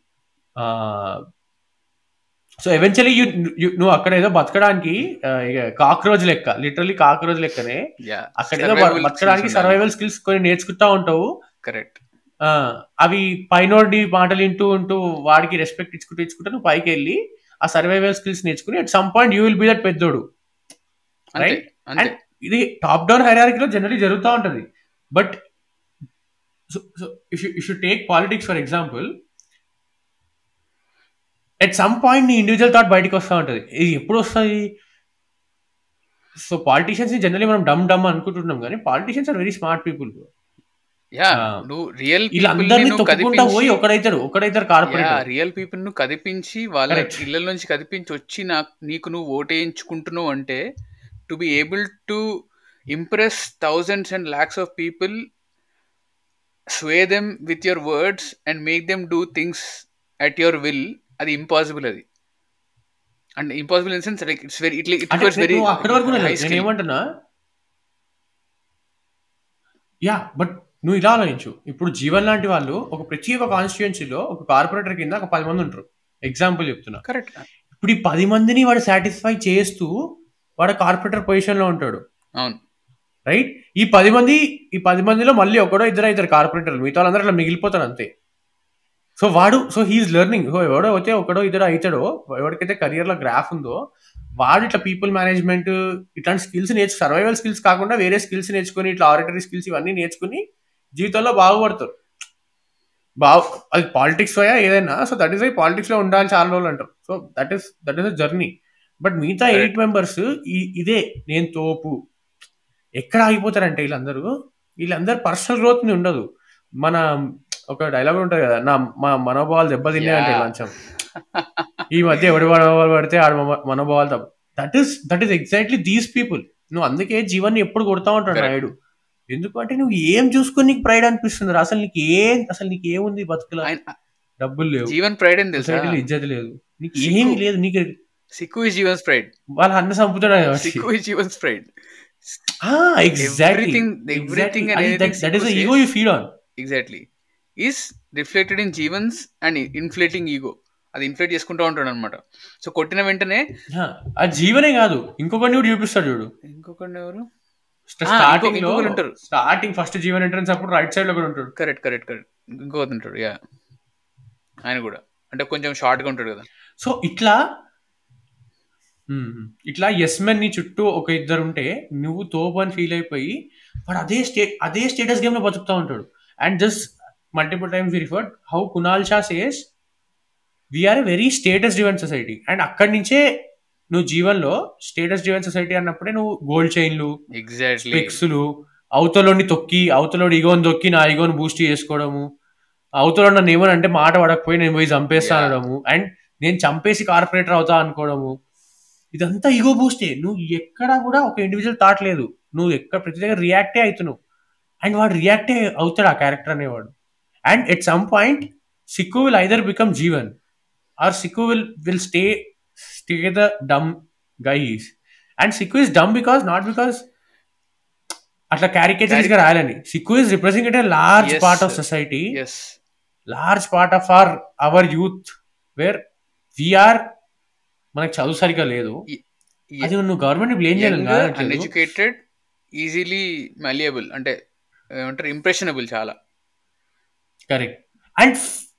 so eventually you నువ్వు అక్కడ ఏదో బతకడానికి ఆ, ఇక కాక్రోజ్ లెక్క లిటరలీ కాక్రోజ్ లెక్కనే యా అక్కడ ఏదో బ- బతకడానికి సర్వైవల్ స్కిల్స్ కొన్ని నేర్చుకుంటా ఉంటావు కరెక్ట్ ఆ, అవి పైనోడి మాటలు వింటూ ఉంటూ వాడికి రెస్పెక్ట్ ఇచ్చుకుంటూ ఇచ్చుకుంటూ నువ్వు పైకి వెళ్ళి ఆ సర్వైవల్ స్కిల్స్ నేర్చుకుని at some point you will be that పెద్దోడు అంతే Right? అంతే And ఇది టాప్ డౌన్ హైరార్కీలో జనరలీ జరుగుతూ ఉంటుంది but so if you if you take politics for example at some point నీ ఇండివిజువల్ థాట్ బయటకు వస్తూ ఉంటుంది ఇది ఎప్పుడు వస్తుంది సో పాలిటీషియన్స్ ని జనరలీ మనం డమ్ డమ్ అనుకుంటున్నాం కానీ politicians are very smart people ya ఆ, నువ్వు రియల్ వీళ్ళందరినీ తొక్కుకుంటా పోయి ఒకడైతారు ఒకడైతారు కార్పొరేట్ రియల్ పీపుల్ ను కదిపించి వాళ్ళ Correct. ఇళ్ళ నుంచి కదిపించి వచ్చి నాకు నీకు నువ్వు ఓటేయించుకుంటున్నావు అంటే to be able to impress thousands and lakhs of people sway them with your words and make them do things at your will అది ఇంపాసిబుల్ అది and impossible in sense like it's very it it అంటే very నువ్వు అక్కడి వరకు high నేను ఏమంటున్నా yeah but నువ్వు ఇలా ఆలోచించు ఇప్పుడు జీవన్ లాంటి వాళ్ళు ఒక ప్రత్యేక కాన్స్టిట్యుయెన్సీలో ఒక కార్పొరేటర్ కింద ఒక పది మంది ఉంటారు ఎగ్జాంపుల్ చెప్తున్నా కరెక్ట్ ఇప్పుడు ఈ పది మందిని వాడు సాటిస్ఫై చేస్తూ వాడు కార్పొరేటర్ పొజిషన్ లో ఉంటాడు అవును రైట్ ఈ పది మంది ఈ పది మందిలో మళ్ళీ ఒకడో ఇద్దరు అవుతారు కార్పొరేటర్లు మిగతా వాళ్ళందరూ అట్లా మిగిలిపోతారు అంతే సో వాడు సో హీఈస్ లెర్నింగ్ సో ఎవడో అయితే ఒకడో ఇద్దరు అవుతాడో ఎవరికైతే కెరియర్ లో గ్రాఫ్ ఉందో వాడు ఇట్లా పీపుల్ మేనేజ్మెంట్ ఇట్లాంటి స్కిల్స్ నేర్చు సర్వైవల్ స్కిల్స్ కాకుండా వేరే స్కిల్స్ నేర్చుకుని ఇట్లా ఆరిటరీ స్కిల్స్ ఇవన్నీ నేర్చుకుని జీవితంలో బాగుపడతారు బాగు అది పాలిటిక్స్ పోయా ఏదైనా so that is I politics లో ఉండాలి చాలా రోజులు అంటారు so that is that is a journey but మిగతా Correct. ఎయిట్ మెంబర్స్ ఇదే నేను తోపు ఎక్కడ ఆగిపోతారంటే వీళ్ళందరూ వీళ్ళందరూ పర్సనల్ గ్రోత్ ని ఉండదు మన ఒక డైలాగ్ ఉంటుంది కదా నా మా మనోభావాలు దెబ్బతిన్నాయి అంటే Yeah. కొంచెం ఈ మధ్య ఎవడి మనోభావాలు పడితే ఆడ మన- మనోభావాలు తప్ప that is that is exactly these people నువ్వు అందుకే జీవన్ని ఎప్పుడు కొడతా ఉంటాడు Correct. నాయుడు ఎందుకంటే నువ్వు ఏం చూసుకొని నీకు ప్రైడ్ అనిపిస్తుంది అసలు నీకు ఏం అసలు నీకు ఏముంది బతుకులా ఆయన డబ్బులు లేవు జీవన్ ప్రైడ్ అని తెలుసా సొసైటీలో ఇజ్జత లేదు నీకు సిగ్గు. ఏమీ లేదు నీకు సిక్కు ఇస్ జీవన్స్ ప్రైడ్ వాళ్ళ అన్న సంపుతాడు Siku is Jeevan's pride exactly Everything- everything and anything that is Siku ego you feed on exactly is reflected in Jeevan's and inflating ego అది ఇన్ఫ్లేట్ చేసుకుంటూ ఉంటాడు అనమాట సో కొట్టిన వెంటనే ఆ జీవనే కాదు ఇంకొకటి కూడా చూపిస్తాడు చూడు ఇంకొకటి ఎవరు స్టార్టింగ్ లో ఇంకొకరు ఉంటారు. స్టార్టింగ్ ఫస్ట్ జీవన్ ఎంట్రన్స్ అప్పుడు రైట్ సైడ్ లో కూడా ఉంటాడు కరెక్ట్ కరెక్ట్ కరెక్ట్ ఇంకొకటి ఉంటాడు యా ఆయన కూడా అంటే కొంచెం షార్ట్ గా ఉంటాడు కదా సో ఇట్లా మ్మ్. ఇట్లా ఎస్ మెన్ నీ చుట్టూ ఒక ఇద్దరు ఉంటే నువ్వు తోపు అని ఫీల్ అయిపోయి వాడు అదే స్టే అదే స్టేటస్ గేమ్ లో బతుకుతా ఉంటాడు and just multiple times referred how Kunal Shah says we are a very status driven society and అక్కడి నుంచే నువ్వు జీవన్లో స్టేటస్ డ్రివెన్ సొసైటీ అన్నప్పుడే నువ్వు గోల్డ్ చైన్లు ఎగ్జాక్ట్లీ స్పెక్స్లు అవతలోని తొక్కి అవతలోడి ఈగోని తొక్కి నా ఈగోని బూస్ట్ చేసుకోవడము అవతలో నన్ను ఏమని అంటే మాట పడకపోయి నేను పోయి చంపేస్తా Yeah. అనడము అండ్ నేను చంపేసి కార్పొరేటర్ అవుతా అనుకోవడము ఇదంతా ఈగో బూస్టే నువ్వు ఎక్కడ కూడా ఒక ఇండివిజువల్ థాట్ లేదు నువ్వు ఎక్కడ ప్రతి దగ్గర రియాక్టే అవుతున్నావు అండ్ వాడు రియాక్టే అవుతాడు ఆ క్యారెక్టర్ అనేవాడు and at some point Siku will either become Jeevan or Siku will will stay stay the dumb guys and Siku is dumb because not because అట్లా క్యారికేచర్స్ గా రాయాలని Siku is represent large Yes, part of sir. Society yes large part of our our youth where we are మనకి చదువు సరిగ్గా లేదు అది నువ్వు government blame చేయలేదు కాదు అన్ఎడ్యుకేటెడ్ ఈజీలీ మలియబుల్ అంటే ఏమంటారు ఇంప్రెషనబుల్ చాలా correct and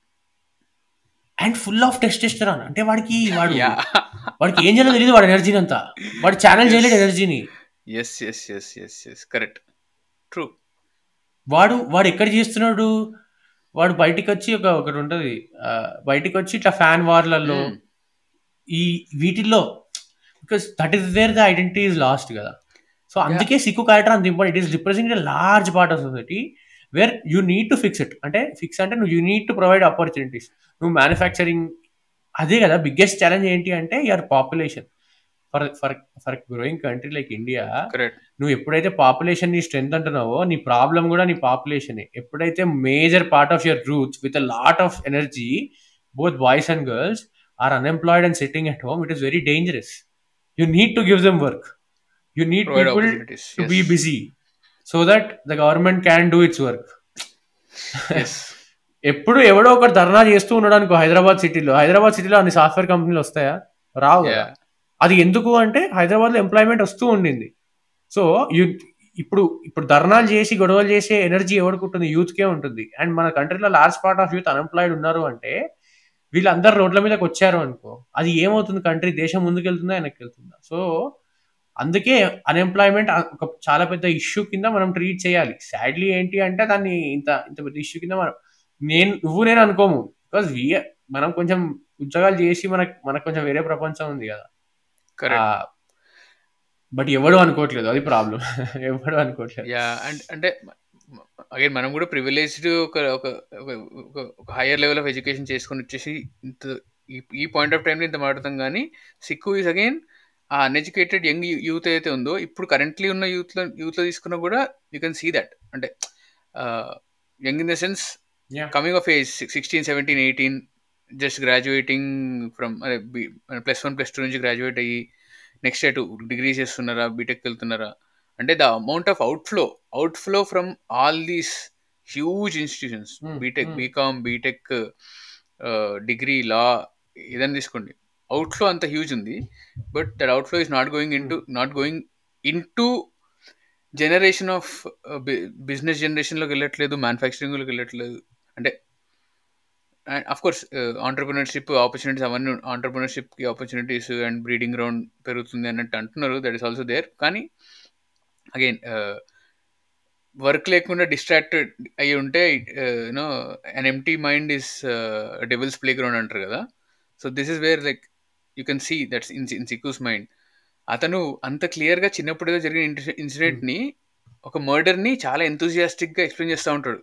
and full of testosterone అంటే వాడికి వాడు యా వాడికి ఏం చేయాలో తెలియదు వాడి ఎనర్జీని అంతా వాడు ఛానల్ చేయలేడు ఎనర్జీని yes yes yes yes yes correct true వాడు వాడు ఎక్కడ చేస్తున్నాడు వాడు బయటికి వచ్చి ఒక ఒకటి ఉంటుంది బయటికి వచ్చి ఇట్లా ఫ్యాన్ వార్లలో ఈ వీటిల్లో because that is where the identity is lost కదా సో అందుకే సిక్కు క్యారెక్టర్ అంత important it is represent large part of society where you need to fix it అంటే ఫిక్స్ అంటే నువ్వు you need to provide opportunities నువ్వు మ్యానుఫ్యాక్చరింగ్ అదే కదా biggest challenge ఏంటి అంటే your population for for for growing country like India correct నువ్వు ఎప్పుడైతే పాపులేషన్ నీ స్ట్రెంత్ అంటున్నావో నీ ప్రాబ్లం కూడా నీ పాపులేషన్ ఎప్పుడైతే major part of your roots with a lot of energy both boys and girls are unemployed and sitting at home it is very dangerous you need to give them work you need provide people opportunities to be busy so that the government can do its work yes ఎప్పుడు ఎవడో ఒకటి ధర్నా చేస్తూ ఉన్నాడు అనుకో హైదరాబాద్ సిటీలో హైదరాబాద్ సిటీలో అన్ని software కంపెనీలు వస్తాయా రావు కదా. అది ఎందుకు అంటే హైదరాబాద్ లో ఎంప్లాయ్మెంట్ వస్తూ ఉండింది సో యూ ఇప్పుడు ఇప్పుడు ధర్నాలు చేసి గొడవలు చేసే ఎనర్జీ ఎవరికి ఉంటుంది యూత్కే ఉంటుంది అండ్ మన కంట్రీలో large part of youth unemployed ఉన్నారు అంటే వీళ్ళందరూ రోడ్ల మీదకి వచ్చారు అనుకో అది ఏమవుతుంది కంట్రీ దేశం ముందుకెళ్తుందా వెనక్కి వెళ్తుందా సో అందుకే అన్ఎంప్లాయ్మెంట్ ఒక చాలా పెద్ద ఇష్యూ కింద మనం ట్రీట్ చేయాలి సాడ్లీ ఏంటి అంటే దాన్ని ఇంత ఇంత పెద్ద ఇష్యూ కింద మనం నేను నువ్వు నేను అనుకోము బికాస్ వి మనం కొంచెం ఉద్యోగాలు చేసి మనకు మనకు కొంచెం వేరే ప్రపంచం ఉంది కదా కరెక్ట్ బట్ ఎవడు అనుకోవట్లేదు అది ప్రాబ్లం ఎవడు అనుకోవట్లేదు యా అండ్ అంటే అగైన్ మనం కూడా ప్రివిలేజ్డ్ ఒక ఒక ఒక హైయర్ లెవెల్ ఆఫ్ ఎడ్యుకేషన్ చేసుకొని వచ్చేసి ఇంత ఈ- ఈ పాయింట్ ఆఫ్ టైంలో ఇంత మాట్లాడతాం కానీ సిక్కు ఈజ్ అగైన్ ఆ అన్ఎడ్యుకేటెడ్ యంగ్ యూత్ ఏదైతే ఉందో ఇప్పుడు కరెంట్లీ ఉన్న యూత్లో యూత్లో తీసుకున్నా కూడా యూ కెన్ సీ దట్ అంటే young in the sense Yeah. Coming of age sixteen seventeen eighteen just graduating from అదే ప్లస్ వన్ ప్లస్ టూ నుంచి గ్రాడ్యుయేట్ అయ్యి నెక్స్ట్ ఎటు డిగ్రీ చేస్తున్నారా బీటెక్ వెళ్తున్నారా అంటే the amount of outflow outflow from all these huge institutions Hmm, B Tech hmm. B Com B Tech degree లా ఏదైనా తీసుకోండి outflow అంత హ్యూజ్ ఉంది but that outflow is not going in to not going in to generation of business జనరేషన్లోకి వెళ్ళట్లేదు మ్యానుఫ్యాక్చరింగ్లోకి వెళ్ళట్లేదు అంటే of course entrepreneurship opportunities అవన్నీ ఆంటర్ప్రినర్షిప్కి ఆపర్చునిటీస్ అండ్ బ్రీడింగ్ గ్రౌండ్ పెరుగుతుంది అన్నట్టు అంటున్నారు దట్ ఈస్ ఆల్సో దేర్ కానీ అగైన్ వర్క్ లేకుండా డిస్ట్రాక్టెడ్ అయ్యి ఉంటే you know an empty mind is devil's playground అంటారు కదా so this is where like you can see that's in in Siku's mind అతను అంత క్లియర్గా చిన్నప్పుడు ఏదో జరిగిన ఇన్సిడెంట్ని ఒక మర్డర్ని చాలా ఎంతూజియాస్టిక్గా ఎక్స్ప్లెయిన్ చేస్తూ ఉంటాడు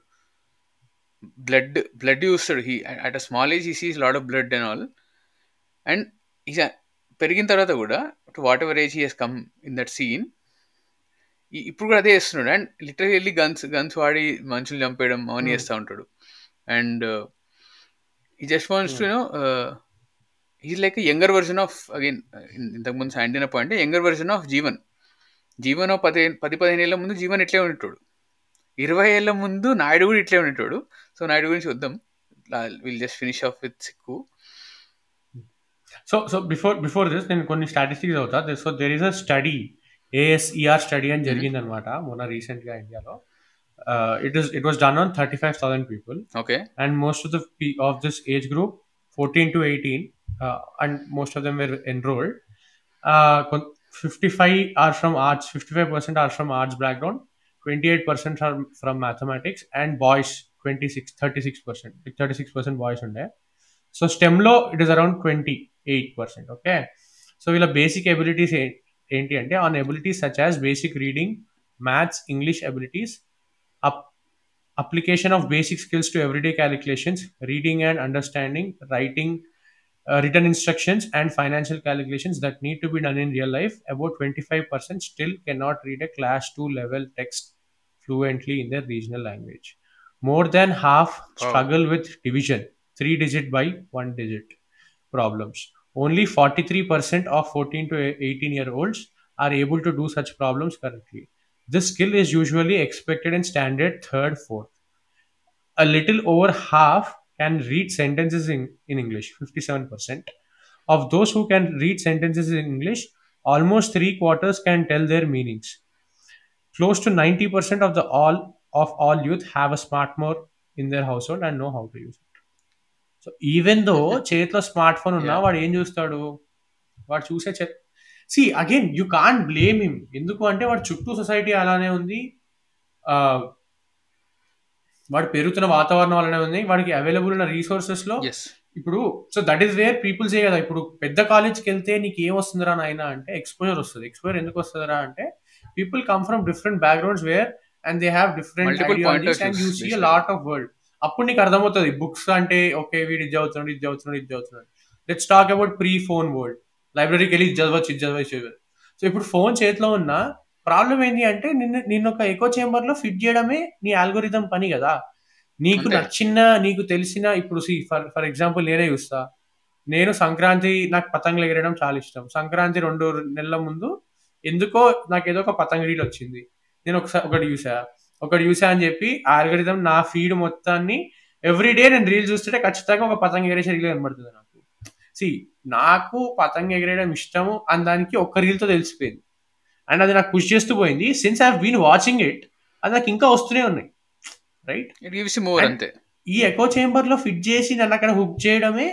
బ్లడ్ బ్లడ్ చూస్తాడు he at a small age he sees lot of blood and all and is పెరిగిన తర్వాత కూడా whatever age he has come in that scene ఇప్పుడు కూడా అదే చేస్తున్నాడు అండ్ లిటరలీ వెళ్ళి గన్స్ గన్స్ వాడి మనుషులు చంపేయడం అవన్నీ Hmm. చేస్తూ ఉంటాడు and he just wants to you know is like younger version of again ఇంతకుముందు సాండిన point younger version of Jeevan Jeevan ఓ పది పది పదిహేను ఏళ్ళ ముందు జీవన్ ఇట్లే ఉండేటోడు ఇరవై ఏళ్ళ ముందు నాయుడు కూడా ఇట్లే ఉండేటోడు సో నాయుడు గురించి వద్దాం will just finish off with సిక్కు so so before before this నేను కొన్ని స్టాటిస్టిక్స్ అవుతా so there is a study ASER study అని జరిగింది అనమాట మొన్న రీసెంట్ గా ఇండియాలో it is it was done on thirty five thousand people okay and most of the pe- of this age group 14 to 18 uh, and most of them were enrolled uh, con- 55 are from arts 55% are from arts background 28% are from mathematics and boys 26 36% like 36% boys ఉండే so స్టెమ్లో it is around twenty eight percent okay so వీళ్ళ basic abilities ఏంటి అంటే on abilities such as basic reading maths English abilities up application of basic skills to everyday calculations, reading and understanding, writing, uh, written instructions, and financial calculations that need to be done in real life. About 25% still cannot read a class 2 level text fluently in their regional language. More than half struggle with division, three digit by one digit problems. Only 43% of 14 to 18 year olds are able to do such problems correctly. This skill is usually expected in standard third, fourth. A little over half can read sentences in, in English, 57%. Of those who can read sentences in English, almost three quarters can tell their meanings. Close to 90% of the all of all youth have a smartphone in their household and know how to use it. So even though చేతిలో smart phone ఉన్నా Yeah. వాడు ఏం చూస్తాడు వాడు చూసే see again you can't blame him ఎందుకు అంటే వాడు చుట్టూ సొసైటీ అలానే ఉంది ఆ, వాడు పెరుగుతున్న వాతావరణం అలానే ఉంది వాడికి అవైలబుల్ ఉన్న రీసోర్సెస్ లో ఎస్ ఇప్పుడు so that is where people say కదా ఇప్పుడు పెద్ద కాలేజ్కి వెళ్తే నీకు ఏం వస్తుందిరా నాయన అంటే ఎక్స్పోజర్ వస్తుంది ఎక్స్పోజర్ ఎందుకు వస్తుందిరా అంటే people come from different backgrounds where and they have different Multiple point of and views, you see basically. Lot of world అప్పుడు నీకు అర్థమవుతుంది బుక్స్ అంటే ఓకే వీడు ఇది చదువుతున్నాడు ఇది చదువుతున్నాడు ఇది చదువుతున్నాడు let's talk about pre phone world లైబ్రరీకి వెళ్ళి ఇది చదవచ్చు ఇది చదవచ్చు చదవచ్చు సో ఇప్పుడు ఫోన్ చేతిలో ఉన్న ప్రాబ్లం ఏంటి అంటే నిన్ను నిన్ను ఒక ఎకో చేంబర్ లో ఫిట్ చేయడమే నీ ఆల్గోరిథం పని కదా నీకు అంతే. నచ్చిన నీకు తెలిసిన ఇప్పుడు సి ఫర్ ఫర్ ఎగ్జాంపుల్ నేనే చూస్తా నేను సంక్రాంతి నాకు పతంగులు ఎగరడం చాలా ఇష్టం సంక్రాంతి రెండు నెలల ముందు ఎందుకో నాకు ఏదో ఒక పతంగ రీల్ వచ్చింది నేను ఒకసారి ఒకటి చూసా ఒకటి చూసా అని చెప్పి ఆల్గరిథం నా ఫీడ్ మొత్తాన్ని ఎవ్రీ డే నేను రీల్ చూస్తుంటే ఖచ్చితంగా ఒక పతంగ ఎగరేసే రీల్ కనబడుతుంది నాకు సి నాకు పతంగ ఎగరేయడం ఇష్టము అని దానికి ఒక్క రీల్తో తెలిసిపోయింది అండ్ అది నాకు పుష్ చేస్తూ పోయింది since I been watching it అది నాకు ఇంకా వస్తూనే ఉన్నాయి right it gives more And- అంతే ఈ ఎకో చేంబర్ లో ఫిట్ చేసి నన్ను అక్కడ హుక్ చేయడమే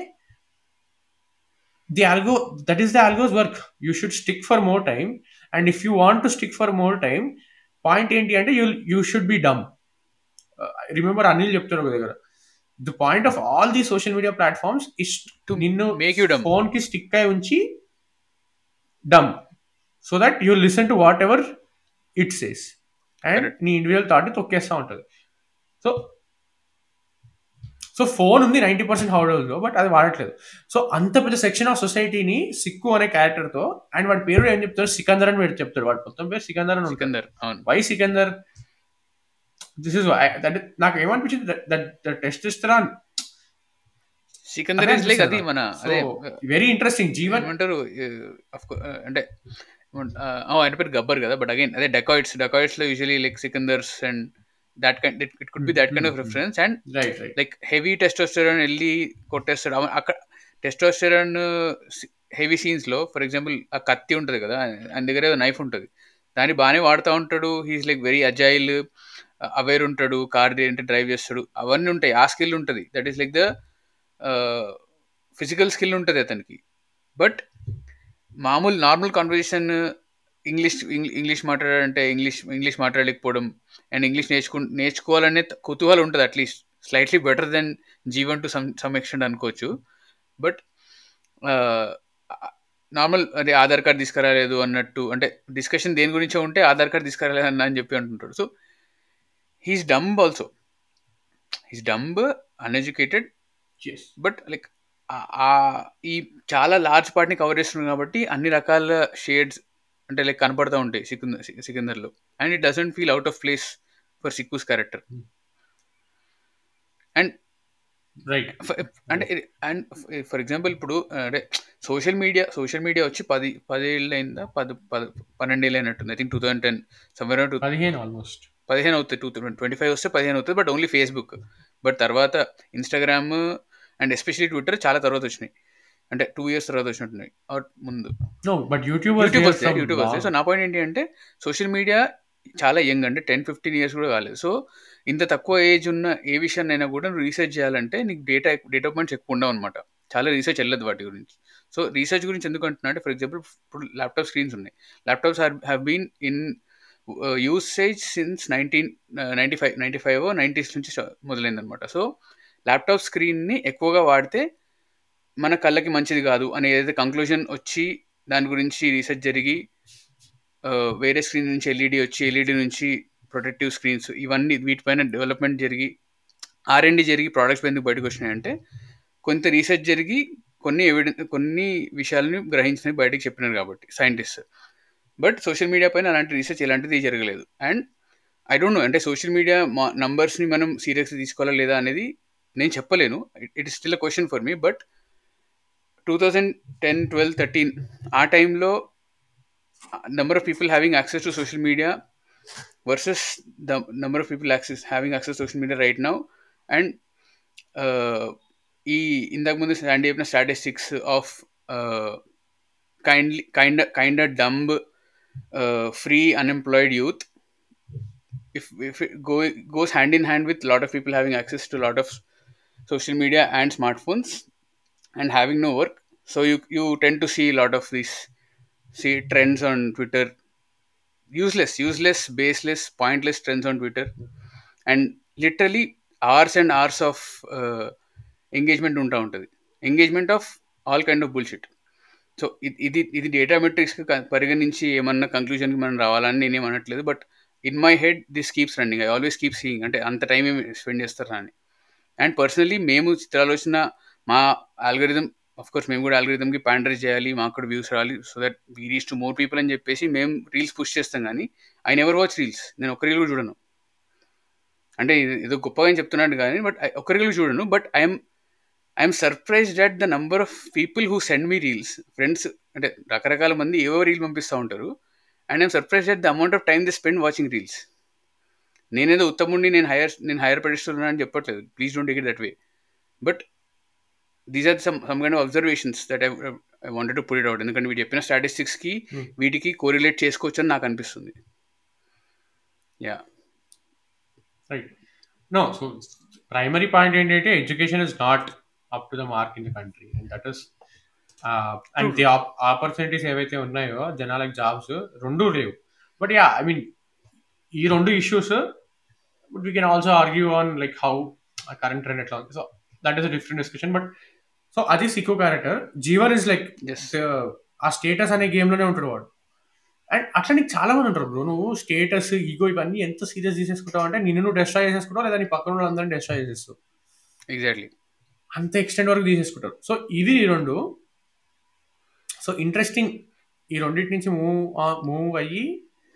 the algo that is the algos work you should stick for more time and if you want to stick for more time point ఏంటి అంటే you you should be dumb remember Anil చెప్తారు ఒక దగ్గర the point of all the social media platforms is To నిన్ను make you dumb. Phone కి stick అయి ఉంచి dumb so that you listen to whatever it says and Correct. నీ individual thought తొక్కేస్తూ ఉంటుంది సో సో ఫోన్ ఉంది ninety percent హౌడౌస్లో but అది వాడట్లేదు సో అంత పెద్ద సెక్షన్ ఆఫ్ సొసైటీని సిక్కు అనే క్యారెక్టర్తో అండ్ వాడి పేరు ఏం చెప్తారు సికందర్ అని పెట్టి చెప్తారు వాడు మొత్తం పేరు సికందర్ అని ఉంటుంది సికందర్ అవును why Sikandar this is that నాకు ఏమనిపించింది దట్ టెస్ట్ ఇస్తారా సికందర్ ఇస్ లైక్ అది మన అదే వెరీ ఇంట్రెస్టింగ్ జీవన్ ఏమంటారు అఫ్ అంటే ఆ, ఆ, ఆయన పేరు గబ్బర్ కదా బట్ అగైన్ అదే డెకాయిడ్స్ డెకాయిడ్స్ లో usually like Sikandars and that kind it could be that kind of Hmm, hmm, reference and right right like heavy testosterone వెళ్ళి కొట్టేస్తాడు అవును, అక్కడ టెస్టోస్టెరాన్ హెవీ సీన్స్ లో ఫర్ ఎగ్జాంపుల్ ఆ కత్తి ఉంటుంది కదా ఆయన దగ్గర ఏదో నైఫ్ ఉంటుంది దాన్ని బాగానే వాడుతూ ఉంటాడు he's like very agile aware ఉంటాడు కార్ అంటే డ్రైవ్ చేస్తాడు అవన్నీ ఉంటాయి ఆ స్కిల్ ఉంటుంది that is like the physical skill ఉంటుంది అతనికి బట్ మామూలు నార్మల్ కాన్వర్జేషన్ ఇంగ్లీష్ ఇంగ్లీష్ మాట్లాడాలంటే ఇంగ్లీష్ ఇంగ్లీష్ మాట్లాడలేకపోవడం అండ్ ఇంగ్లీష్ నేర్చుకు నేర్చుకోవాలనే కుతూహలం ఉంటుంది at least slightly better than Jeevan to some some extent అనుకోవచ్చు బట్ నార్మల్ అదే ఆధార్ కార్డ్ తీసుకురాలేదు అన్నట్టు అంటే డిస్కషన్ దేని గురించో ఉంటే ఆధార్ కార్డ్ తీసుకురాలేదు అన్న అని చెప్పి అంటుంటాడు so he's dumb also he's dumb uneducated but like ఈ చాలా లార్జ్ పార్ట్ని కవర్ చేస్తున్నాడు కాబట్టి అన్ని రకాల షేడ్స్ అంటే లైక్ కనపడతా ఉంటాయి సికిందర్ సికిందర్లో and it doesn't feel out of place for సిక్కుస్ క్యారెక్టర్ అండ్ రైట్ అంటే అండ్ ఫర్ ఎగ్జాంపుల్ ఇప్పుడు అంటే సోషల్ మీడియా సోషల్ మీడియా వచ్చి పది పదేళ్ళు అయిందా పది పది పన్నెండేళ్ళు అయినట్టుంది I think two thousand ten somewhere two పదిహేను ఆల్మోస్ట్ పదిహేను అవుతుంది టూ థౌసండ్ ట్వంటీ ఫైవ్ వస్తే పదిహేను అవుతుంది బట్ ఓన్లీ ఫేస్బుక్ బట్ తర్వాత ఇన్స్టాగ్రామ్ అండ్ ఎస్పెషలీ ట్విట్టర్ చాలా తర్వాత వచ్చినాయి అంటే టూ ఇయర్స్ తర్వాత వచ్చినట్టున్నాయి Or ముందు నో బట్ యూట్యూబ్ యూట్యూబ్ వస్తాయి యూట్యూబ్ వస్తాయి సో నా పాయింట్ ఏంటి అంటే సోషల్ మీడియా చాలా యంగ్ అంటే టెన్ ఫిఫ్టీన్ ఇయర్స్ కూడా కాలేదు సో ఇంత తక్కువ ఏజ్ ఉన్న ఏ విషయాన్నైనా కూడా నువ్వు రీసెర్చ్ చేయాలంటే నీకు డేటా డేటా పాయింట్స్ ఎక్కువ ఉండవు అనమాట చాలా రీసెర్చ్ వెళ్ళదు వాటి గురించి సో రీసెర్చ్ గురించి ఎందుకు అంటున్నా అంటే ఫర్ ఎగ్జాంపుల్ ఇప్పుడు ల్యాప్టాప్ స్క్రీన్స్ ఉన్నాయి laptops have been in usage since nineteen ninety five ninety five nineties నుంచి మొదలైందనమాట సో ల్యాప్టాప్ స్క్రీన్ని ఎక్కువగా వాడితే మన కళ్ళకి మంచిది కాదు అని ఏదైతే కంక్లూజన్ వచ్చి దాని గురించి రీసెర్చ్ జరిగి వేరే స్క్రీన్ నుంచి ఎల్ఈడి వచ్చి ఎల్ఈడి నుంచి ప్రొటెక్టివ్ స్క్రీన్స్ ఇవన్నీ వీటిపైన డెవలప్మెంట్ జరిగి ఆర్ఎండి జరిగి ప్రోడక్ట్స్ ఎందుకు బయటకు వచ్చినాయంటే కొంత రీసెర్చ్ జరిగి కొన్ని ఎవిడెన్ కొన్ని విషయాలని గ్రహించిన బయటకు చెప్పినారు కాబట్టి సైంటిస్ట్ బట్ సోషల్ మీడియా పైన అలాంటి రీసెర్చ్ ఎలాంటిది జరగలేదు అండ్ ఐ డోంట్ నో అంటే సోషల్ మీడియా మా నంబర్స్ని మనం సీరియస్గా తీసుకోవాలా లేదా అనేది నేను చెప్పలేను it is still a question for me but two thousand ten twelve thirteen ఆ టైంలో number of people having access to social media versus the number of people access having access social media right now and ఈ ఇంతకు ముందు Sandy చెప్పిన statistics of kindly kind kind dumb free unemployed youth if if it go goes hand in hand with a lot of people having access to a lot of social media and smartphones and having no work so you you tend to see a lot of these see trends on twitter useless useless baseless pointless trends on twitter and literally hours and hours of uh, engagement ఉంటా ఉంటుంది engagement of all kind of bullshit so ఇది ఇది data metrics పరిగణించి ఏమన్నా కంక్లూజన్కి మనం రావాలని నేనేం అనట్లేదు but in my head this keeps running I always keep seeing అంటే అంత టైం ఏమి స్పెండ్ చేస్తారా అని అండ్ పర్సనలీ మేము చిత్రాలోచన మా ఆల్గరిథం అఫ్ కోర్స్ మేము కూడా ఆల్గరిథంకి ప్యాండర్ చేయాలి మాకు కూడా వ్యూస్ రావాలి so that we reach to more people అని చెప్పేసి మేము రీల్స్ పుష్ చేస్తాం కానీ ఐ నెవర్ వాచ్ రీల్స్ నేను ఒక రీల్ కూడా చూడను అంటే ఏదో గొప్పగా అని చెప్తున్నాను కానీ బట్ ఒక రీల్ చూడను but I'm I'm surprised at the number of people who send me reels friends అంటే రకరకాల మంది ఏవో రీల్ పంపిస్తూ ఉంటారు and I'm surprise at the amount of time they spend watching reels నేనేదో ఉత్తముండి నేను హైయర్ నేను హైయర్ పెడిస్తున్నాను అని చెప్పట్లేదు please don't take it that way but these are some some kind of observations that I I wanted to put it out ఎందుకంటే వీటి చెప్పిన స్టాటిస్టిక్స్కి వీటికి కోరిలేట్ చేసుకోవచ్చు అని నాకు అనిపిస్తుంది yeah right no so primary point ఏంటంటే education is not up to the mark in the country and that is and the opportunities ఏవైతే ఉన్నాయో జనాలకు జాబ్స్ రెండు లేవు బట్ యా ఐ మీన్ ఈ రెండు issues but we can also argue on like how current trend ఎట్లా ఉంది so that is a different discussion but so అది psycho character Jeevan is like ఆ స్టేటస్ అనే గేమ్లోనే ఉంటాడు వాడు అండ్ అట్లా నీకు చాలా మంది ఉంటారు బ్రో నువ్వు స్టేటస్ ఈగో ఇవన్నీ ఎంత సీరియస్ తీసేసుకుంటావు అంటే నిన్ను నువ్వు డెస్ట్రాయ్ చేసేసుకుంటావు లేదా నీ పక్కన వాళ్ళందరినీ డెస్ట్రాయ్ చేసేస్తావు ఎగ్జాక్ట్లీ అంత ఎక్స్టెంట్ వరకు తీసేసుకుంటారు సో ఇవి ఈ రెండు సో ఇంట్రెస్టింగ్ ఈ రెండింటి నుంచి మూవ్ మూవ్ అయ్యి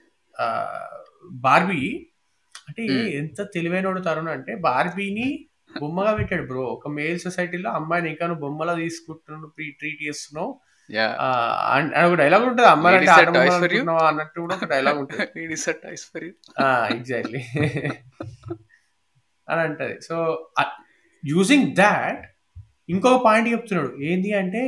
బార్బీ అంటే ఎంత తెలివైన తరుణ్ అంటే బార్బీని బొమ్మగా పెట్టాడు బ్రో ఒక మేల్ సొసైటీలో అమ్మాయిని ఇంకా నువ్వు బొమ్మలా తీసుకుంటున్నావు ట్రీట్ చేస్తున్నావు ఒక డైలాగ్ ఉంటుంది అమ్మాయి అన్నట్టు కూడా ఒక డైలాగ్ ఉంటుంది ఎగ్జాక్ట్లీ అని అంటది సో యూజింగ్ దాట్ ఇంకో పాయింట్ చెప్తున్నాడు ఏంటి అంటే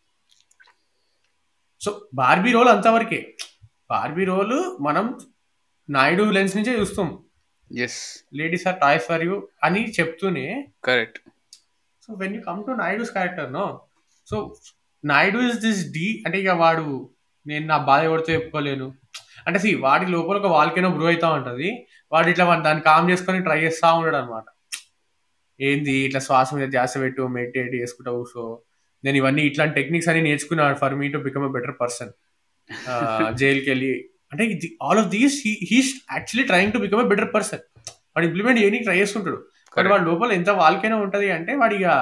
సో బార్బీ రోల్ అంతవరకే బార్బీ రోల్ మనం నాయుడు లెన్స్ నుంచే చూస్తాం as ladies are toy for you అని చెప్తూనే correct so when you come to Naidu's character no so Naidu is this the అంటే ఇక వాడు నేను నా బాధ ఎవరితో చెప్పుకోలేను అంటే సి వాడి లోపల ఒక వాళ్ళకైనా బ్రో అవుతా ఉంటుంది వాడు ఇట్లా దాన్ని కామ్ చేసుకొని ట్రై చేస్తూ ఉంటాడు అనమాట ఏంది ఇట్లా శ్వాస మీద ధ్యాస పెట్టు మెడిటేట్ చేసుకుంటా కూర్చో నేను ఇవన్నీ ఇట్లాంటి టెక్నిక్స్ అని నేర్చుకున్నాను for me to become a better person జైలుకి వెళ్ళి అంటే all of these he's actually trying to become a better person వాడు ఇంప్లిమెంట్ చేయడానికి ట్రై చేసుకుంటాడు కానీ వాడి లోపల ఎంత వాళ్ళకైనా ఉంటుంది అంటే వాడిగా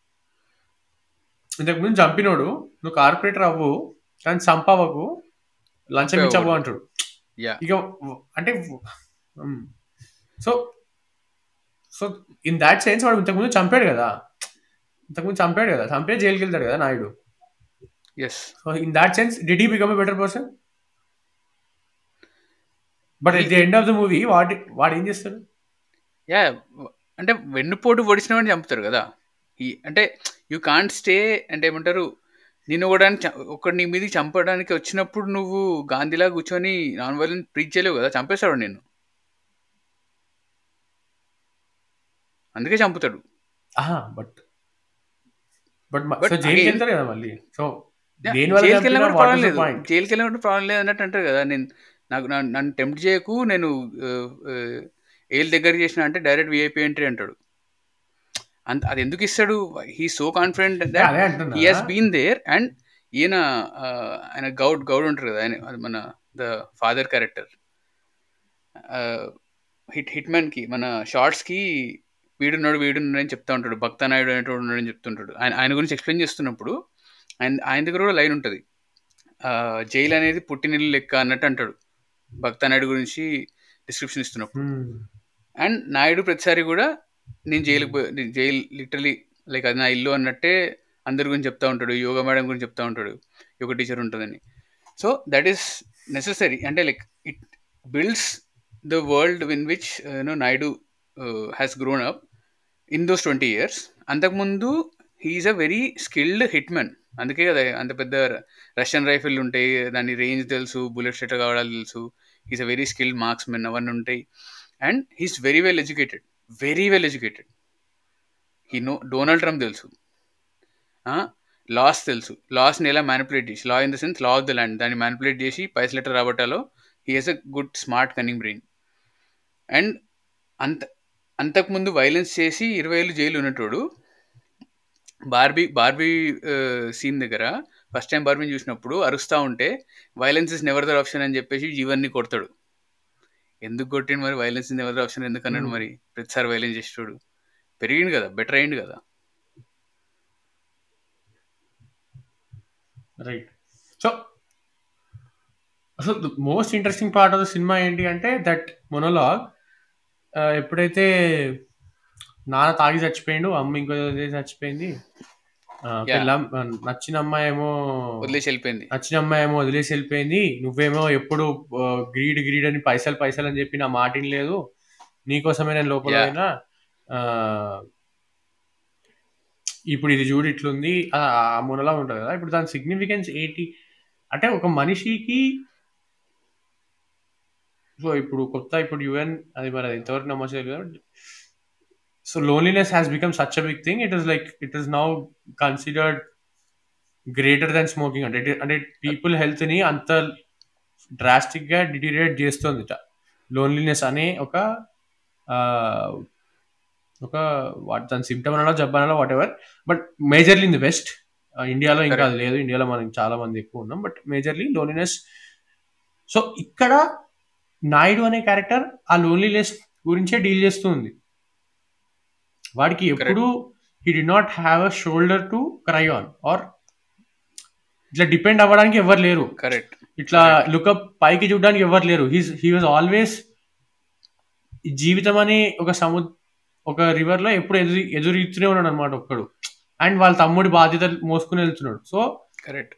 ఇంతకు ముందు చంపినోడు నువ్వు కార్పొరేటర్ అవ్వు కానీ చంపవకు లంచం ఇచ్చవు అంటాడు ఇక అంటే so so in that sense వాడు ఇంతకుముందు చంపాడు కదా ఇంతకుముందు చంపాడు కదా చంపే జైలుకి వెళ్తాడు కదా Naidu yes so in that sense did he become a better person but at the end of the movie వాడి వాడు ఏం చేస్తాడు యా అంటే వెన్నుపోటు పొడిచిన వాడిని చంపుతారు కదా ఈ అంటే యూ కాంట్ స్టే అంటే ఏమంటారు నిన్ను కూడా ఒకటి నీ మీదకి చంపడానికి వచ్చినప్పుడు నువ్వు గాంధీలా కూర్చొని నాన్ వైలెంట్ ప్రీచ్ చేయలేవు కదా చంపేస్తాడు నేను అందుకే చంపుతాడు బట్ బట్ జైలుకి వెళ్తారు కదా మళ్ళీ సో జైలుకి వెళ్ళినప్పుడు ప్రాబ్లం లేదు జైలుకి వెళ్ళినప్పుడు ప్రాబ్లం లేదు అన్నట్టు అంటారు కదా నేను నాకు నన్ను టెంప్ట్ చేయకు నేను ఏళ్ళ దగ్గర చేసిన అంటే డైరెక్ట్ విఐపీ ఎంట్రీ అంటాడు అంత అది ఎందుకు ఇస్తాడు he so confident that he has been there and ఈయన ఆయన గౌడ్ గౌడ్ ఉంటారు కదా ఆయన అది మన the father character hit hit మ్యాన్కి మన షార్ట్స్కి వీడున్నాడు వీడున్నాడు అని చెప్తా ఉంటాడు భక్త నాయుడు అనేటువంటి ఉన్నాడు అని చెప్తుంటాడు ఆయన ఆయన గురించి ఎక్స్ప్లెయిన్ చేస్తున్నప్పుడు ఆయన ఆయన దగ్గర కూడా లైన్ ఉంటుంది జైలు అనేది పుట్టినిల్లు లెక్క అన్నట్టు అంటాడు భక్త నాయుడు గురించి డిస్క్రిప్షన్ ఇస్తున్నప్పుడు అండ్ నాయుడు ప్రతిసారి కూడా నేను జైలుకి జైలు లిటరలీ లైక్ అది నా ఇల్లు అన్నట్టే అందరి గురించి చెప్తా ఉంటాడు యోగా మేడం గురించి చెప్తా ఉంటాడు యోగా టీచర్ ఉంటుందని సో దట్ ఈస్ నెససరీ అంటే like it builds the world in which uh, you know Naidu uh, has grown up in those 20 years అంతకుముందు he's a very skilled hitmen అందుకే కదా అంత పెద్ద రష్యన్ రైఫిల్ ఉంటాయి దాని రేంజ్ తెలుసు బుల్లెట్స్ ఎట్లా కావడాలు తెలుసు he's a very skilled marksmen అవన్నీ ఉంటాయి and he's very well educated very well educated he know Donald Trump తెలుసు లాస్ తెలుసు లాస్ని ఎలా మ్యానిపులేట్ చేసి law in the sense law of the land దాన్ని మ్యానిపులేట్ చేసి పైసలు ఎట్లా రాబట్టాలో he has a good smart cunning brain and అంత అంతకుముందు వైలెన్స్ చేసి ఇరవై ఏళ్ళు జైలు ఉన్నటోడు బార్బీ బార్బీ సీన్ దగ్గర ఫస్ట్ టైం బార్బీని చూసినప్పుడు అరుస్తూ ఉంటే violence is never the option అని చెప్పేసి జీవన్ని కొడతాడు ఎందుకు కొట్టిండు మరి violence is never the option ఎందుకు అన్నాడు Hmm. మరి ప్రతిసారి వైలెన్స్ చేసేటోడు పెరిగిండు కదా బెటర్ అయింది కదా రైట్ సో అసలు most interesting part of the cinema ఏంటి అంటే దట్ మొనోలాగ్ ఎప్పుడైతే నాన్న తాగి చచ్చిపోయిండు అమ్మ ఇంకో చేసి చచ్చిపోయింది ఆ, పిల్ల నచ్చిన అమ్మాయి ఏమో వదిలేసి వెళ్ళిపోయింది నచ్చిన అమ్మాయి ఏమో వదిలేసి వెళ్ళిపోయింది నువ్వేమో ఎప్పుడు గ్రీడ్ గ్రీడ్ అని పైసలు పైసలు అని చెప్పి నా మాట లేదు నీకోసమే నేను లోపల Yeah. పోయినా ఆ, ఇప్పుడు ఇది చూడు ఇట్లుంది ఆ ఆ మునలా ఉంటుంది కదా ఇప్పుడు దాని సిగ్నిఫికెన్స్ ఏంటి అంటే ఒక మనిషికి సో ఇప్పుడు కొత్త ఇప్పుడు యుఎన్ అది మరి అది ఎంతవరకు నమ్మలేదు so loneliness has become such a big thing it is like it is now considered greater than smoking అంటే it- అంటే పీపుల్ హెల్త్ ని అంత డ్రాస్టిక్ గా డిటీరియేట్ చేస్తుంది లోన్లీనెస్ అనే ఒక ఆ, ఒక వాట్ దాని సిమ్టమ్ అనాలో జబ్బు అనాలో whatever but majorly in the west ఇండియాలో ఇంకా అది లేదు ఇండియాలో మనం చాలా మంది ఎక్కువ ఉన్నాం బట్ మేజర్లీ లోన్లీనెస్ సో ఇక్కడ నాయుడు అనే క్యారెక్టర్ ఆ లోన్లీనెస్ గురించే డీల్ చేస్తుంది వాడికి ఎప్పుడు he did not have a shoulder to cry on or ఇట్లా డిపెండ్ అవ్వడానికి ఎవరు లేరు కరెక్ట్ ఇట్లా లుకప్ పైకి చూడడానికి ఎవరు లేరు హీస్ హీ వాజ్ ఆల్వేస్ జీవితం అనే ఒక సము ఒక రివర్ లో ఎప్పుడు ఎదురు ఎదురుతూనే ఉన్నాడు అనమాట ఒక్కడు అండ్ వాళ్ళ తమ్ముడి బాధ్యతలు మోసుకుని వెళ్తున్నాడు సో కరెక్ట్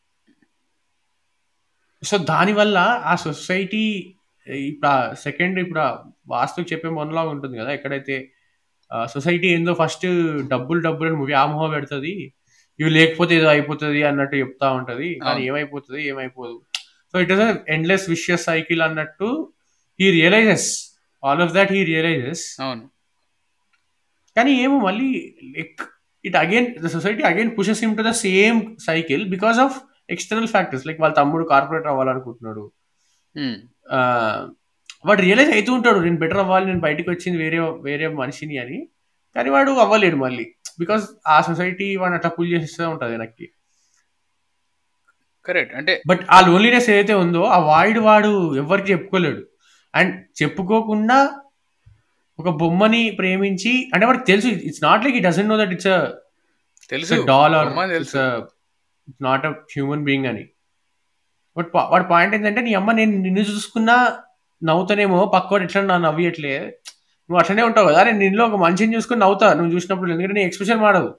సో దానివల్ల ఆ సొసైటీ ఇప్పుడు సెకండ్ ఇప్పుడు ఆ వాస్తుకు చెప్పే మొన్నలాగా ఉంటుంది కదా ఎక్కడైతే సొసైటీ ఏందో ఫస్ట్ డబ్బులు డబ్బులు అని మూవీ ఆమోహ పెడుతుంది ఇవి లేకపోతే ఏదో అయిపోతుంది అన్నట్టు చెప్తా ఉంటది కానీ అవును. ఏమైపోతుంది ఏమైపోదు so it is endless vicious cycle అన్నట్టు he realizes all of that he realizes అవును కానీ ఏమో మళ్ళీ like it again the society again pushes him to the same cycle because of external factors like వాళ్ళ తమ్ముడు కార్పొరేటర్ అవ్వాలనుకుంటున్నాడు Hmm. ఆ, వాడు realise అవుతూ ఉంటాడు నేను బెటర్ అవ్వాలి నేను బయటకు వచ్చింది వేరే వేరే మనిషిని అని కానీ వాడు అవ్వలేడు మళ్ళీ బికాస్ ఆ సొసైటీ వాడిని అట్లా పుల్ చేస్తూ ఉంటుంది వెనక్కి కరెక్ట్ అంటే బట్ ఆ లోన్లీనెస్ ఏదైతే ఉందో ఆ వాయిడ్ వాడు ఎవరికి చెప్పుకోలేడు అండ్ చెప్పుకోకుండా ఒక బొమ్మని ప్రేమించి అంటే వాడికి తెలుసు it's not like it doesn't know that it's తెలుసు డాల్ ఆర్ బొమ్మ అని తెలుసు it's not a human being అని బట్ వాడి పాయింట్ ఏంటంటే నీ అమ్మ నేను నిన్ను చూసుకున్నా నవ్వుతానేమో పక్కోడు ఎట్లా నా నవ్వియట్లే నువ్వు అట్లనే ఉంటావు కదా నేను నిన్నులో ఒక మనిషిని చూసుకుని నవ్వుతా నువ్వు చూసినప్పుడు ఎందుకంటే నీ ఎక్స్ప్రెషన్ మాడదు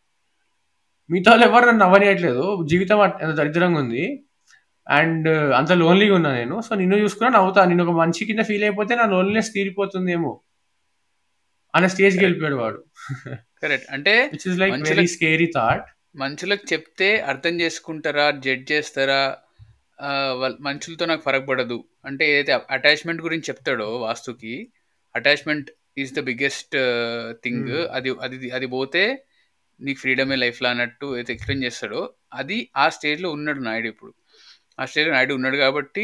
మిగతా వాళ్ళు ఎవరు నన్ను నవ్వనియట్లేదు జీవితం అట్- ఎంత దరిద్రంగా ఉంది అండ్ అంత లోన్లీగా ఉన్నా నేను సో నిన్ను చూసుకున్నా నవ్వుతా నేను ఒక మనిషి కింద ఫీల్ అయిపోతే నా లోన్లీనెస్ తీరిపోతుందేమో అనే స్టేజ్కి వెళ్ళిపోయాడు వాడు కరెక్ట్ అంటే విచ్ ఇస్ లైక్ వెరీ మనుషులకి- స్కేరీ థాట్ మనుషులకు చెప్తే అర్థం చేసుకుంటారా జడ్జ్ చేస్తారా ఆ, వాళ్ళ మనుషులతో నాకు ఫరక్ పడదు అంటే ఏదైతే అటాచ్మెంట్ గురించి చెప్తాడో వాస్తుకి attachment is the biggest thing Hmm. అది అది అది పోతే నీకు ఫ్రీడమే లైఫ్లో అన్నట్టు అయితే ఎక్స్ప్లెయిన్ చేస్తాడో అది ఆ స్టేజ్లో ఉన్నాడు నాయుడు ఇప్పుడు ఆ స్టేజ్లో నాయుడు ఉన్నాడు కాబట్టి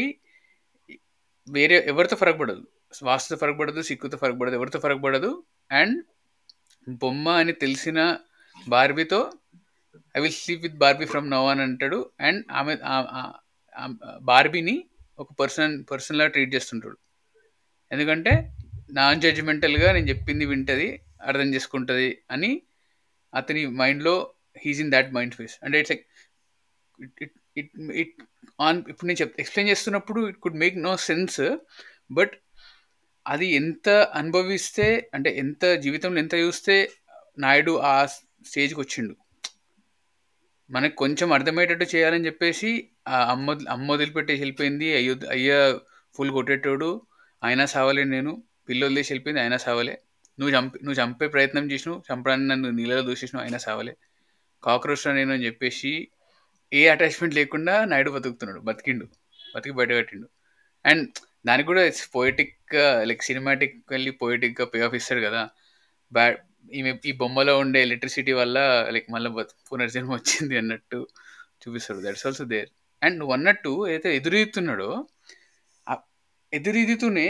వేరే ఎవరితో ఫరక్ పడదు వాస్తుతో ఫరక్ పడదు సిక్కుతో ఫరక్ పడదు ఎవరితో ఫరక్ పడదు అండ్ బొమ్మ అని తెలిసిన బార్బీతో I will sleep with Barbie from no అని అంటాడు అండ్ ఆమె ఆ- ఆ- ఆ బార్బీని ఒక పర్సన్ పర్సన్లా ట్రీట్ చేస్తుంటాడు ఎందుకంటే నాన్ జడ్జిమెంటల్గా నేను చెప్పింది వింటది అర్థం చేసుకుంటుంది అని అతని మైండ్లో he's in that mind phase అంటే it's like it it it on ఇప్పుడు నేను చెప్ ఎక్స్ప్లెయిన్ చేస్తున్నప్పుడు it could make no sense but అది ఎంత అనుభవిస్తే అంటే ఎంత జీవితంలో ఎంత చూస్తే నాయుడు ఆ స్టేజ్కి వచ్చిండు మనకు కొంచెం అర్థమయ్యేటట్టు చేయాలని చెప్పేసి ఆ అమ్మ అమ్మ వదిలిపెట్టేసి వెళ్ళిపోయింది అయ్యో అయ్య ఫుల్ కొట్టేటోడు అయినా సావలే నేను పిల్లి వదిలేసి వెళ్ళిపోయింది అయినా సావలే నువ్వు చంపి నువ్వు చంపే ప్రయత్నం చేసినావు చంపడానికి నన్ను నీళ్ళలో దూసేసినావు అయినా సావలే కాక్రోచ్ నేను అని చెప్పేసి ఏ అటాచ్మెంట్ లేకుండా నాయుడు బతుకుతున్నాడు బతికిండు బతికి బయట కట్టిండు అండ్ దానికి కూడా పోయిటిక్ లైక్ సినిమాటిక్ వెళ్ళి పోయిటిక్గా పే ఆఫ్ ఇస్తాడు కదా బ్యాడ్ ఈమె ఈ బొమ్మలో ఉండే ఎలక్ట్రిసిటీ వల్ల లైక్ మళ్ళీ పునర్జన్మ వచ్చింది అన్నట్టు చూపిస్తాడు దట్స్ ఆల్సో దేర్ అండ్ నువ్వు అన్నట్టు ఏదైతే ఎదురీతున్నాడో ఆ ఎదురీదుతూనే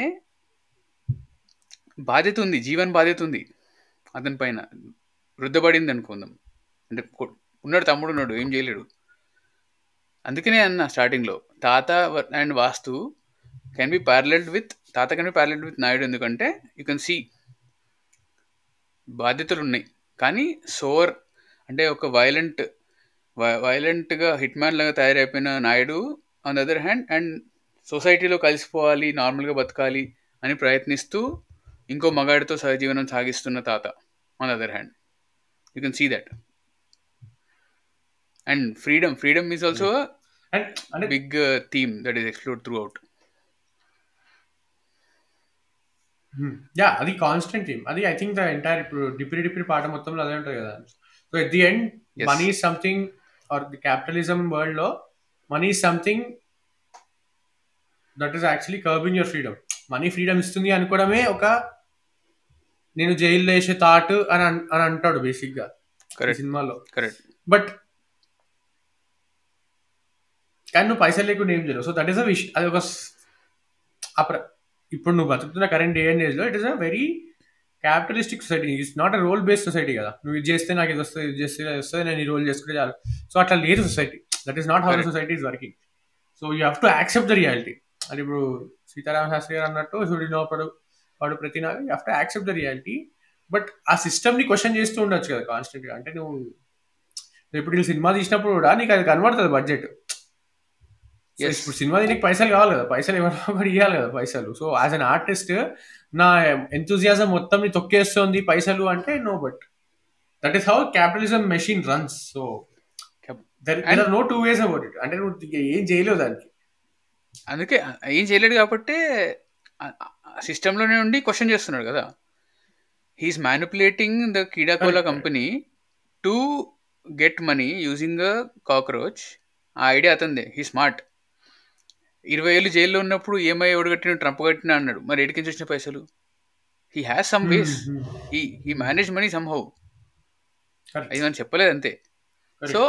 బాధ్యత ఉంది జీవన్ బాధ్యత ఉంది అతని పైన వృద్ధపడింది అనుకుందాం అంటే కొ- ఉన్నాడు తమ్ముడు ఉన్నాడు ఏం చేయలేడు అందుకనే అన్న స్టార్టింగ్లో తాత and Vaasthu can be paralleled with తాత can be paralleled with Naidu ఎందుకంటే యూ కెన్ సీ బాధ్యతలు ఉన్నాయి కానీ సోర్ అంటే ఒక వైలెంట్ వైలెంట్గా హిట్ మ్యాన్ లాగా తయారైపోయిన Naidu on the other hand and సొసైటీలో కలిసిపోవాలి నార్మల్గా బతకాలి అని ప్రయత్నిస్తూ ఇంకో మగాడితో సహజీవనం సాగిస్తున్న తాత on the other hand you can see that and freedom freedom is also and అంటే big theme that is explore throughout yeah అది కాన్స్టెంట్ థీమ్ అది ఐ థింక్ ద ఎంటైర్ ఇప్పుడు డిప్రి డిప్రి పాట మొత్తంలో అదే ఉంటుంది కదా so at the end Yes. Money something or the capitalism world లో money something that is actually curbing your freedom money freedom ఇస్తుంది అనుకోవడమే ఒక నేను జైల్లో వేసే థాట్ అని అన్- అని అంటాడు బేసిక్ గా ఈ కరెక్ట్ సినిమాలో కరెక్ట్ బట్ కానీ నువ్వు పైసలు లేకుండా ఏం చేయలేవు so that is a wish అది ఒక స్- ఆ ప్ర- ఇప్పుడు నువ్వు బతుకుతున్న కరెంట్ డే అండ్ ఏజ్ లో it is a very capitalistic society it's not a role based society కదా నువ్వు ఇది చేస్తే నాకు ఇది వస్తుంది ఇది చేస్తే ఇది వస్తుంది నేను ఈ రోల్ చేసుకుంటే చాలు సో అట్లా లేదు society that is not how the Correct. Society is working so you have to accept the reality అది ఇప్పుడు సీతారామ శాస్త్రి గారు అన్నట్టు సూర్యునోపడు వాడు ప్రతి you have to accept the reality but ఆ సిస్టమ్ ని క్వశ్చన్ చేస్తూ ఉండొచ్చు కదా కాన్స్టెంట్ గా అంటే నువ్వు ఇప్పుడు వీళ్ళు సినిమా తీసినప్పుడు కూడా నీకు అది కనబడుతుంది బడ్జెట్ Yes. ఇప్పుడు సినిమా దీనికి పైసలు కావాలి కదా పైసలు ఎవరో ఒకటి ఇవ్వాలి కదా పైసలు సో యాజ్ అన్ ఆర్టిస్ట్ నా ఎంతూజియాజం మొత్తం ని తొక్కేస్తుంది పైసలు అంటే no but that is how capitalism machine runs so there are no two ways about it అంటే నువ్వు ఇక ఏం చేయలేవు దానికి అందుకే ఏం చేయలేడు కాబట్టి సిస్టంలోనే ఉండి క్వశ్చన్ చేస్తున్నాడు కదా he is manipulating the Keedaa Cola Correct, company to get money using a cockroach ఆ ఐడియా అతందే హీ స్మార్ట్ ఇరవై ఏళ్ళు జైల్లో ఉన్నప్పుడు ఏమై ఎవడు కట్టిన ట్రంప్ కట్టిన అన్నాడు మరి ఎడికి వచ్చిన పైసలు he has some ways he he manage money somehow Correct. అది మనం చెప్పలేదు అంతే Correct. సో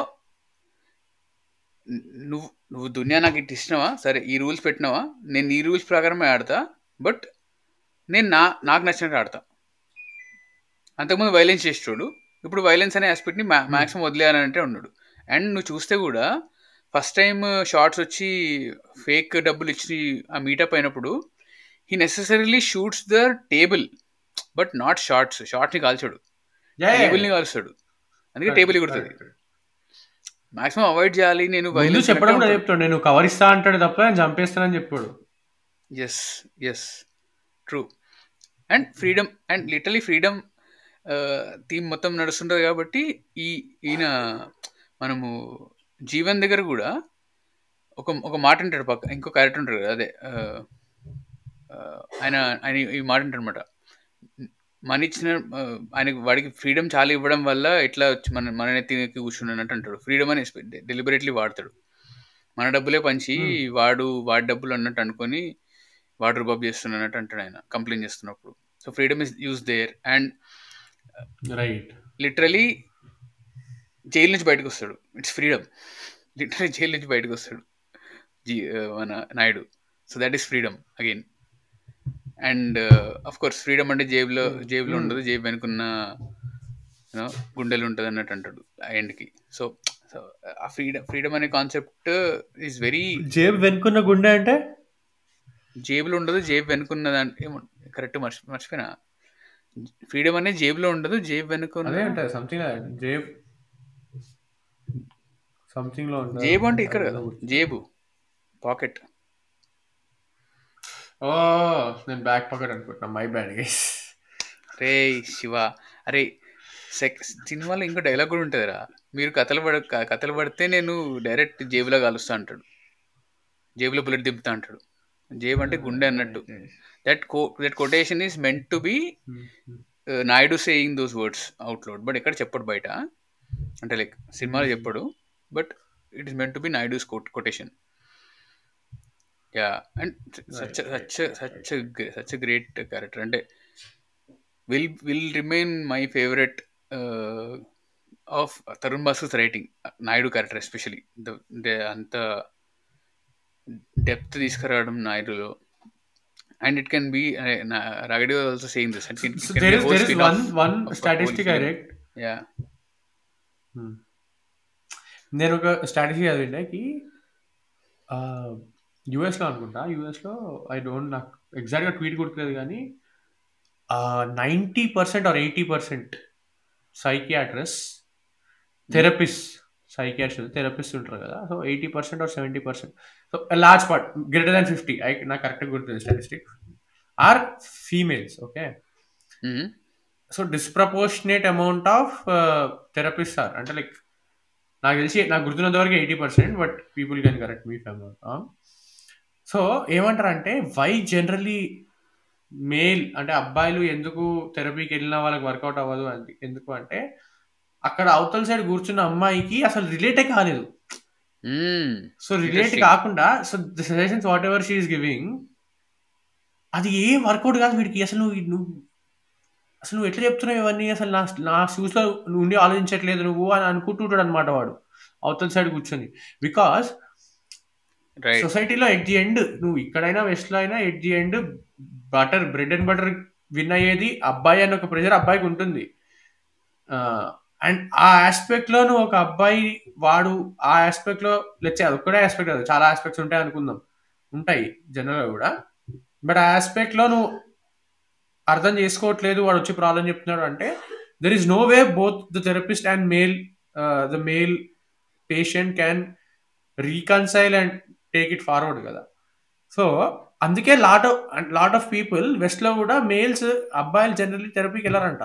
నువ్వు నువ్వు దునియా నాకు ఇటు ఇచ్చినావా సరే ఈ రూల్స్ పెట్టినావా నేను ఈ రూల్స్ ప్రకారమే ఆడతా బట్ నేను నా నాకు నచ్చినట్టు ఆడతా అంతకుముందు వైలెన్స్ చేసేటోడు ఇప్పుడు వైలెన్స్ అనే ఆస్పెక్ట్ని మ్యా మ్యాక్సిమం వదిలేయాలంటే ఉన్నాడు అండ్ నువ్వు చూస్తే కూడా ఫస్ట్ టైం షార్ట్స్ వచ్చి ఫేక్ డబ్బులు ఇచ్చి ఆ మీటప్ అయినప్పుడు he necessarily shoots the table but not shots షార్ట్ని కాల్చాడు Yeah, yeah, టేబుల్ని yeah. కాల్చాడు అందుకే Correct, టేబుల్ ఎగురుతుంది correct, correct. మాక్సిమం అవాయిడ్ చేయాలి నేను ముందు violence చెప్పడం కూడా అంటే చెప్తాడు నేను కవర్ ఇస్తా అంటాడు తప్ప నేను చంపేస్తానని చెప్పాడు yes yes true and freedom and literally freedom theme మొత్తం నడుస్తుంటుంది కాబట్టి ఈ ఈయన మనము జీవన్ దగ్గర కూడా ఒక ఒక మాట అంటాడు పక్క ఇంకో క్యారెక్టర్ ఉంటాడు కదా అదే ఆ, ఆ, ఆయన ఆయన ఈ మాట అంటాడు అనమాట మన ఇచ్చిన ఆ, ఆయనకి వాడికి ఫ్రీడమ్ చాలా ఇవ్వడం వల్ల ఇట్లా వచ్చి మన మన నెత్తికి కూర్చున్నట్టు అంటాడు ఫ్రీడమ్ అని డెలిబరేట్లీ వాడతాడు మన డబ్బులే పంచి Hmm. వాడు వాడి డబ్బులు అన్నట్టు అనుకొని వాడు రుబాబ్ చేస్తున్నట్టు అంటాడు ఆయన కంప్లైంట్ చేస్తున్నప్పుడు so freedom is use there and right literally jail నుంచి బయటకు వస్తాడు ఇట్స్ ఫ్రీడమ్ లిటరలీ జైలు నుంచి బయటకు వస్తాడు జీ ఆ, మన Naidu so that is freedom again and of course freedom అంటే జేబులో జేబులో Hmm. ఉండదు జేబు వెనుకున్న you know, గుండెలు ఉంటుంది అన్నట్టు అంటాడు ఆ ఎండ్కి సో సో ఆ ఫ్రీడమ్ ఫ్రీడమ్ అనే కాన్సెప్ట్ ఈజ్ వెరీ జేబు వెనుకున్న గుండె అంటే జేబులో ఉండదు జేబు వెనుకున్న దాంట్లో ఏమో కరెక్ట్ మర్చి మర్చిపోయినా ఫ్రీడమ్ అనేది జేబులో ఉండదు జేబు వెనుకున్న అదే అంటే సంథింగ్ జేబ్ సంథింగ్ లో ఉంటుంది జేబు అంటే ఇక్కడ కదా జేబు పాకెట్ ఓ నేను బ్యాక్ పాకెట్ అనుకుంటున్నా మై బ్యాడ్ గైస్ రే శివ అరే సెక్ సినిమాలో ఇంకో డైలాగ్ కూడా ఉంటుందిరా మీరు కథలు పడ క- కథలు పడితే నేను డైరెక్ట్ జేబులో కాలుస్తా అంటాడు జేబులో బుల్లెట్ దింపుతా అంటాడు జేబ్ అంటే గుండె అన్నట్టు దట్ కో that quotation is meant to be Naidu saying those words out loud but ఎక్కడ చెప్పడు బయట అంటే లైక్ సినిమాలో చెప్పడు but it is meant to be Naidu's quotation yeah and such such such such great character అంటే will will remain my favourite of Tharun Bhaskar's writing Naidu character especially అంటే అంత depth తీసుకురావడం నాయుడులో అండ్ ఇట్ కెన్ బి రాగడి also saying this So there is there is one one statistic I read. Yeah Hmm. నేను ఒక strategy చదివిండే కి యుఎస్లో అనుకుంటా యుఎస్లో ఐ డోంట్ నాకు ఎగ్జాక్ట్గా ట్వీట్ గుర్తులేదు కానీ ninety percent or eighty percent psychiatrist therapist psychiatrist therapist ఉంటారు కదా so eighty percent or seventy percent so large part greater than fifty I నాకు కరెక్ట్గా గుర్తుంది statistic are females okay so disproportionate amount of therapist are అంటే like నాకు తెలిసి నాకు గుర్తున్నంత వరకు eighty percent but people can correct me fam so ఏమంటారు అంటే వై జనరలీ మేల్ అంటే అబ్బాయిలు ఎందుకు థెరపీకి వెళ్ళిన వాళ్ళకి వర్కౌట్ అవ్వదు అని ఎందుకు అంటే అక్కడ అవతల సైడ్ కూర్చున్న అమ్మాయికి అసలు రిలేటే కాలేదు సో రిలేట్ Interesting. కాకుండా so the suggestions whatever she is giving అది ఏం వర్కౌట్ కాదు వీడికి అసలు నువ్వు నువ్వు అసలు నువ్వు ఎట్లా చెప్తున్నావు ఇవన్నీ అసలు నా నా షూస్లో ఉండి ఆలోచించట్లేదు నువ్వు అని అనుకుంటుంటాడు అనమాట వాడు అవతల సైడ్ కూర్చొని బికాస్ రైట్ సొసైటీలో ఎట్ ది ఎండ్ నువ్వు ఇక్కడైనా వెస్ట్లో అయినా at the end butter bread and butter win అయ్యేది అబ్బాయి అని ఒక ప్రెజర్ అబ్బాయికి ఉంటుంది అండ్ ఆ ఆస్పెక్ట్ లో నువ్వు ఒక అబ్బాయి వాడు ఆ ఆస్పెక్ట్ లో లెచ్చే అది ఒక్కడే ఆస్పెక్ట్ కాదు చాలా ఆస్పెక్ట్స్ ఉంటాయి అనుకుందాం ఉంటాయి జనరల్ గా కూడా బట్ ఆ ఆస్పెక్ట్ లో నువ్వు అర్థం చేసుకోవట్లేదు వాడు వచ్చి ప్రాబ్లం చెప్తున్నాడు అంటే there is no way both the therapist and male the male patient can reconcile and take it forward కదా సో అందుకే lot of lot of people West లో కూడా మేల్స్ అబ్బాయిలు జనరల్లీ థెరపీకి వెళ్ళారంట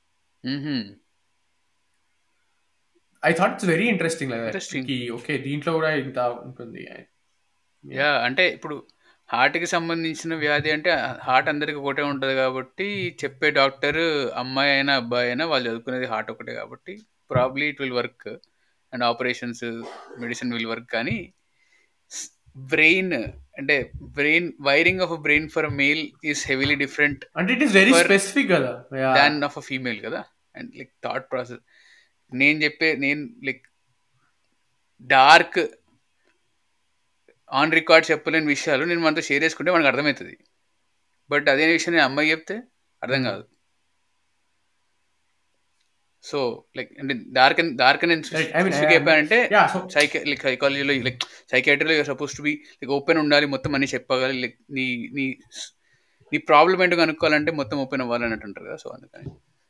I thought it's very interesting Interesting. Okay దీంట్లో కూడా ఇంత ఉంటుంది యా అంటే ఇప్పుడు హార్ట్కి సంబంధించిన వ్యాధి అంటే హార్ట్ అందరికి ఒకటే ఉంటుంది కాబట్టి చెప్పే డాక్టర్ అమ్మాయి అయినా అబ్బాయి అయినా వాళ్ళు చదువుకునేది హార్ట్ ఒకటే కాబట్టి probably it will work and operations medicine will work కానీ బ్రెయిన్ అంటే brain wiring of brain for male is heavily different అంటే it is very For- specific కదా Yeah. Than of a female కదా అండ్ లైక్ థాట్ ప్రాసెస్ నేను చెప్పే నేను like dark on record చెప్పలేని విషయాలు నేను మనతో షేర్ చేసుకుంటే మనకు అర్థమవుతుంది బట్ అదే విషయం నేను అమ్మాయి చెప్తే అర్థం కాదు సో లైక్ అంటే డార్క్ డార్క్ నేను Right. I mean, specific I- చెప్పానంటే Yeah, so సైకి లైక్ సైకాలజీలో లైక్ సైకాట్రీలో suppose to be like open ఉండాలి మొత్తం అన్ని చెప్పగలి లైక్ నీ నీ నీ ప్రాబ్లం ఏంటో కనుక్కోవాలంటే మొత్తం ఓపెన్ అవ్వాలి అన్నట్టు ఉంటారు కదా సో అందుకని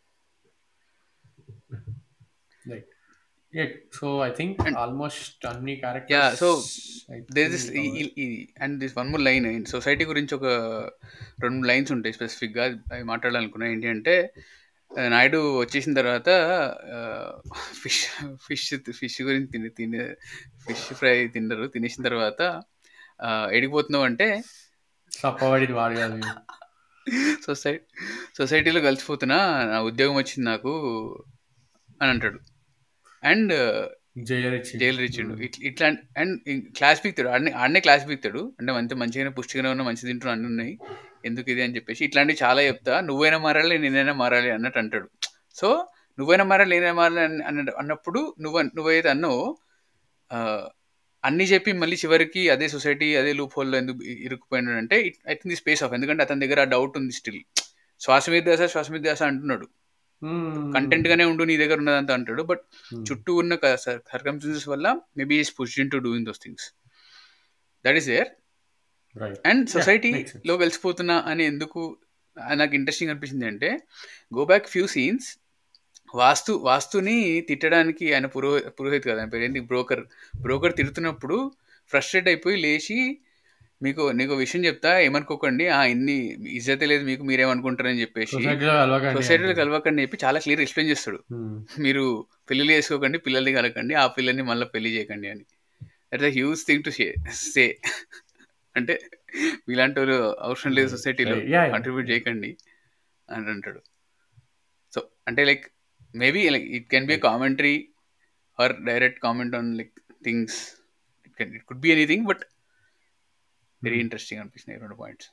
Right. Yeah, so I think And- almost అన్ని characters Yeah, so there this and this one more line society గురించి ఒక రెండు లైన్స్ ఉంటాయి స్పెసిఫిక్గా అవి మాట్లాడాలనుకున్నా ఏంటి అంటే ఆ, నాయుడు వచ్చేసిన తర్వాత ఫిష్ ఫిష్ ఫిష్ గురించి తిని తినే ఫిష్ ఫ్రై తిన్నారు తినేసిన తర్వాత ఆ, ఎడిగిపోతున్నావు అంటే సప్పవాడిది వాడు కాదు సొసైటీ సొసైటీలో కలిసిపోతున్నా నా ఉద్యోగం వచ్చింది నాకు అని అంటాడు అండ్ జైలర్ ఇచ్చి జైలు ఇచ్చిండు ఇట్- ఇట్లా అండ్ క్లాస్ పీక్తాడు ఆడనే ఆడనే క్లాస్ పీక్తాడు అంటే మంచి మంచిగానే పుష్టిగానే ఉన్న మంచి తింటున్నా అన్ని ఉన్నాయి ఎందుకు ఇది అని చెప్పేసి ఇట్లాంటివి చాలా చెప్తా నువ్వైనా మారాలి నేనైనా మారాలి అన్నట్టు అంటాడు సో నువ్వైనా మారాలి నేనైనా మారాలి అన్న అన్న- అన్నప్పుడు నువ్వు నువ్వైతే అన్నావు ఆ, అన్ని చెప్పి మళ్ళీ చివరికి అదే సొసైటీ అదే లూప్ హోల్లో ఎందుకు ఇ- ఇరుక్కుపోయినాడు అంటే I think the space of ఎందుకంటే అతని దగ్గర ఆ డౌట్ ఉంది స్టిల్ శ్వాస మీద ధ్యాస శ్వాస మీద ధ్యాస అంటున్నాడు కంటెంట్ గానే ఉండు నీ దగ్గర ఉన్నదంతా అంటాడు బట్ చుట్టూ ఉన్న సర్కమ్స్టెన్సెస్ వల్ల maybe is push into doing those things that is there right and makes సొసైటీలో కలిసిపోతున్నా అని ఎందుకు ఆ, నాకు ఇంట్రెస్టింగ్ అనిపించింది అంటే go back few scenes Vaasthu వాస్తుని తిట్టడానికి ఆయన పురోహి పురోహిత్ కదా ఆయన పేరు ఏంటి బ్రోకర్ బ్రోకర్ తిడుతున్నప్పుడు ఫ్రస్ట్రేట్ అయిపోయి లేచి మీకు నీకు విషయం చెప్తా ఏమనుకోకండి ఆ ఇన్ని ఇజ్జతే లేదు మీకు మీరేమనుకుంటారని చెప్పేసి సొసైటీలో కలవకండి సొసైటీలో కలవకండి చెప్పి చాలా క్లియర్ ఎక్స్ప్లెయిన్ చేస్తాడు Hmm. మీరు పెళ్లి చేసుకోకండి పిల్లల్ని కలకండి ఆ పిల్లల్ని మళ్ళీ పెళ్లి చేయకండి అని that huge thing to say అంటే మీలాంటి వాళ్ళు అవసరం లేదు Right, సొసైటీలో right. Yeah, yeah. కంట్రిబ్యూట్ చేయకండి అని అంటాడు సో అంటే like maybe like it can be commentary or direct comment on like things it can it could be anything but very interesting అనిపిస్తున్నాయి రెండు points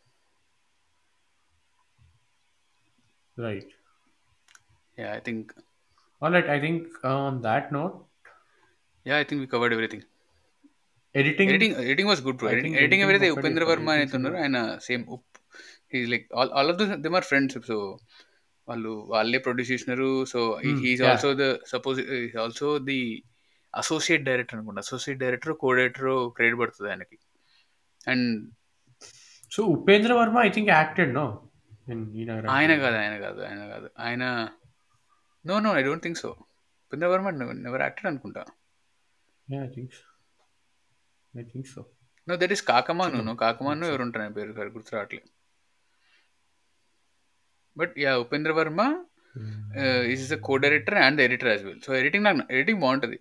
Right. Yeah I think All right. I think uh, on that note, yeah I think we covered everything editing. Editing editing was good I editing think editing editing ఎవరైతే ఒక్కటి ఉపేంద్ర చెప్పాలి. వర్మ అయితే Editing ఉన్నారో ఆయన same ఉప్ he like all all of them are friends so వాళ్ళు వాళ్ళే produce చేసినారు so Hmm, he is yeah. Also the suppose also the associate director అనుకుంటా associate director co director credit పడుతుంది ఆయనకి and So Upendra Verma, I think acted no in Inagar. ఆయన కాదు ఆయన కాదు ఆయన కాదు ఆయన no no I don't think so Upendra Varma never acted అనుకుంటా Yeah, I think so. I think so. No that is Kakamanu చూద్దాం. No Kakamanu Let's see. ఎవరు ఉంటారు ఆయన పేరు సరి గుర్తు రావట్లేదు but yeah Upendra Varma is the co director and editor as well so editing నాకు ఎడిటింగ్ బాగుంటుంది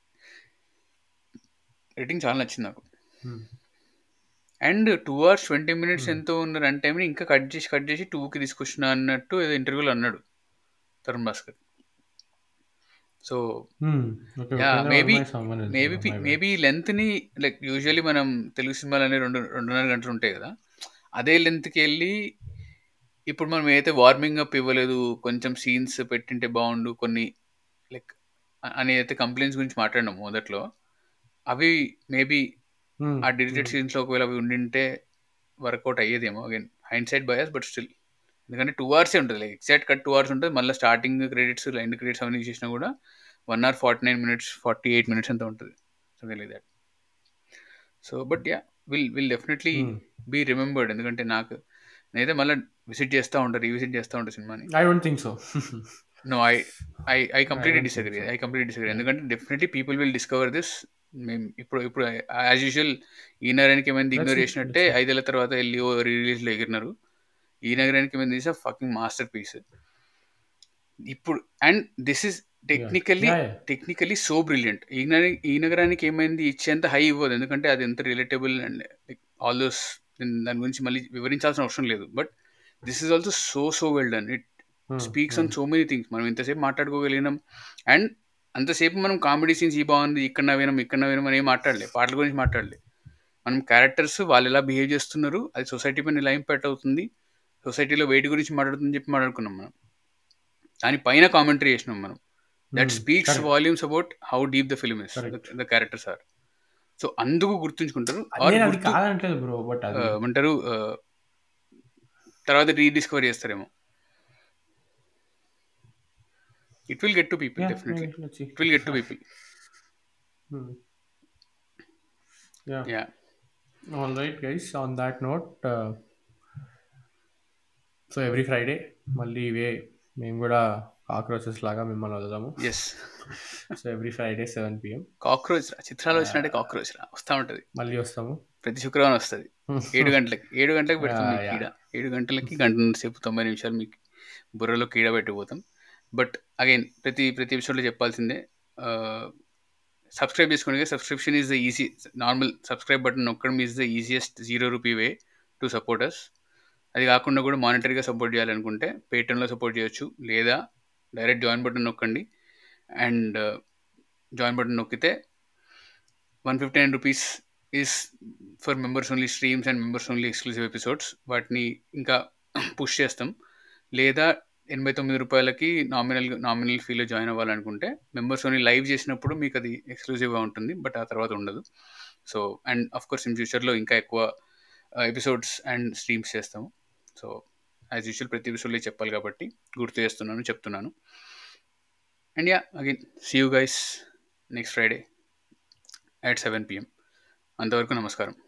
ఎడిటింగ్ చాలా నచ్చింది నాకు Hmm. And two hours twenty minutes Hmm. ఎంతో ఉన్న రన్ టైంని ఇంకా కట్ చేసి కట్ చేసి టూకి తీసుకొచ్చిన అన్నట్టు ఏదో ఇంటర్వ్యూలో అన్నాడు Tharun Bhaskar so Hmm. Okay. Yeah, Upendra maybe- Verma is someone else. Maybe Oh, my bad. Maybe లెంత్ని లైక్ యూజువల్లీ మనం తెలుగు సినిమాలు అనే రెండు రెండున్నర గంటలు ఉంటాయి కదా అదే లెంత్కి వెళ్ళి ఇప్పుడు మనం ఏదైతే వార్మింగ్ అప్ ఇవ్వలేదు కొంచెం సీన్స్ పెట్టింటే బాగుండు కొన్ని లైక్ అని అయితే కంప్లైంట్స్ గురించి మాట్లాడినాం మొదట్లో అవి మేబీ Hmm. ఆ డిజిటెడ్ Hmm. సీన్స్లో ఒకవేళ అవి ఉండింటే వర్కౌట్ అయ్యేదేమో again hindsight bias but still ఎందుకంటే టూ అవర్సే ఉంటుంది like exact cut two hours ఉంటుంది మళ్ళీ స్టార్టింగ్ క్రెడిట్స్ ఎండ్ క్రెడిట్స్ అవన్నీ చేసినా కూడా one hour forty nine minutes forty eight minutes అంత ఉంటుంది something like that so but yeah will will definitely Hmm. Be remembered ఎందుకంటే నాకు నేనైతే మళ్ళీ విజిట్ చేస్తూ ఉంటాను రీవిజిట్ చేస్తూ ఉంటాను సినిమాని I don't think so. No I I I completely don't think disagree so. I completely disagree ఎందుకంటే definitely people will discover this మేము ఇప్పుడు ఇప్పుడు యాజ్ యూజువల్ ఈ నగరానికి ఏమైనా Let's ఇగ్నోర్ see, చేసినట్టే let's see. ఐదేళ్ల తర్వాత వెళ్ళి ఓ రిలీజ్లో ఎగిరినారు ఈ నగరానికి ఏమైనా తీసా ఫకింగ్ మాస్టర్ పీస్ ఇప్పుడు and this is technically Yeah, yeah. Technically so brilliant ఈ నగర- ఈ నగరానికి ఏమైంది ఇచ్చేంత హై ఇవ్వదు ఎందుకంటే అది ఎంత రిలేటబుల్ అండ్ ఆల్ దోస్ దాని గురించి మళ్ళీ వివరించాల్సిన అవసరం లేదు but this is also so so well done it Hmm. Speaks on so many things మనం ఇంతసేపు మాట్లాడుకోగలిగినాం అండ్ అంతసేపు మనం కామెడీ సీన్స్ ఈ బాగుంది ఇక్కడ నవ్వినాం ఇక్కడ నవ్వినాం అని ఏం మాట్లాడలే పాటల గురించి మాట్లాడలే మనం క్యారెక్టర్స్ వాళ్ళు ఎలా బిహేవ్ చేస్తున్నారు అది సొసైటీ పైన ఎలా ఇంపాక్ట్ అవుతుంది సొసైటీలో వెయిట్ గురించి మాట్లాడుతుందని చెప్పి మాట్లాడుకున్నాం మనం దానిపైన కామెంటరీ చేసినాం మనం that Hmm. Speaks Correct. Volumes about how deep the film is Correct. The characters are so అందుకు గుర్తుంచుకుంటారు అది or నేను అది గుర్తు- కాదంటలేదు బ్రో బట్ అది ఆ, ఏమంటారు ఆ, తర్వాత రీడిస్కవర్ చేస్తారేమో it will get to people Yeah, definitely maybe. Let's see. It will get to people Hmm. Yeah. Yeah All right, guys. On that note, uh, so every Friday మళ్ళీ ఇవే మేము కూడా కాక్రోచెస్ లాగా మిమ్మల్ని వదులుదాము yes so every Friday seven PM cockroach రా చిత్రాలు వచ్చినట్టే కాక్రోచ్ రా వస్తూ ఉంటుంది మళ్ళీ వస్తాము ప్రతి శుక్రవారం వస్తుంది ఏడు గంటలకి ఏడు గంటలకు పెడుతుంది Yeah, మీకు yeah. కీడ ఏడు గంటలకి గంట సేపు తొంభై నిమిషాలు మీకు బుర్రలో కీడ పెట్టిపోతాం బట్ అగైన్ ప్రతి ప్రతి ఎపిసోడ్లో చెప్పాల్సిందే సబ్స్క్రైబ్ చేసుకోండి subscription is the easy normal subscribe button నొక్కడం is the easiest zero rupee way to support us అది కాకుండా కూడా మానిటరీగా సపోర్ట్ చేయాలనుకుంటే పేటిఎంలో సపోర్ట్ చేయొచ్చు లేదా డైరెక్ట్ జాయిన్ బటన్ నొక్కండి అండ్ జాయిన్ బటన్ నొక్కితే one fifty nine rupees is for members only streams and members only exclusive episodes వాటిని ఇంకా పుష్ చేస్తాం లేదా ఎనభై తొమ్మిది రూపాయలకి నామినల్ నామినల్ ఫీలో జాయిన్ అవ్వాలనుకుంటే మెంబర్స్ ఓన్లీ లైవ్ చేసినప్పుడు మీకు అది ఎక్స్క్లూజివ్గా ఉంటుంది బట్ ఆ తర్వాత ఉండదు so and of course in ఫ్యూచర్లో ఇంకా ఎక్కువ ఎపిసోడ్స్ అండ్ స్ట్రీమ్స్ చేస్తాము సో యాజ్ యూజువల్ ప్రతి ఎపిసోడ్లో చెప్పాలి కాబట్టి గుర్తు చేస్తున్నాను చెప్తున్నాను and yeah again see you guys next Friday at seven PM అంతవరకు నమస్కారం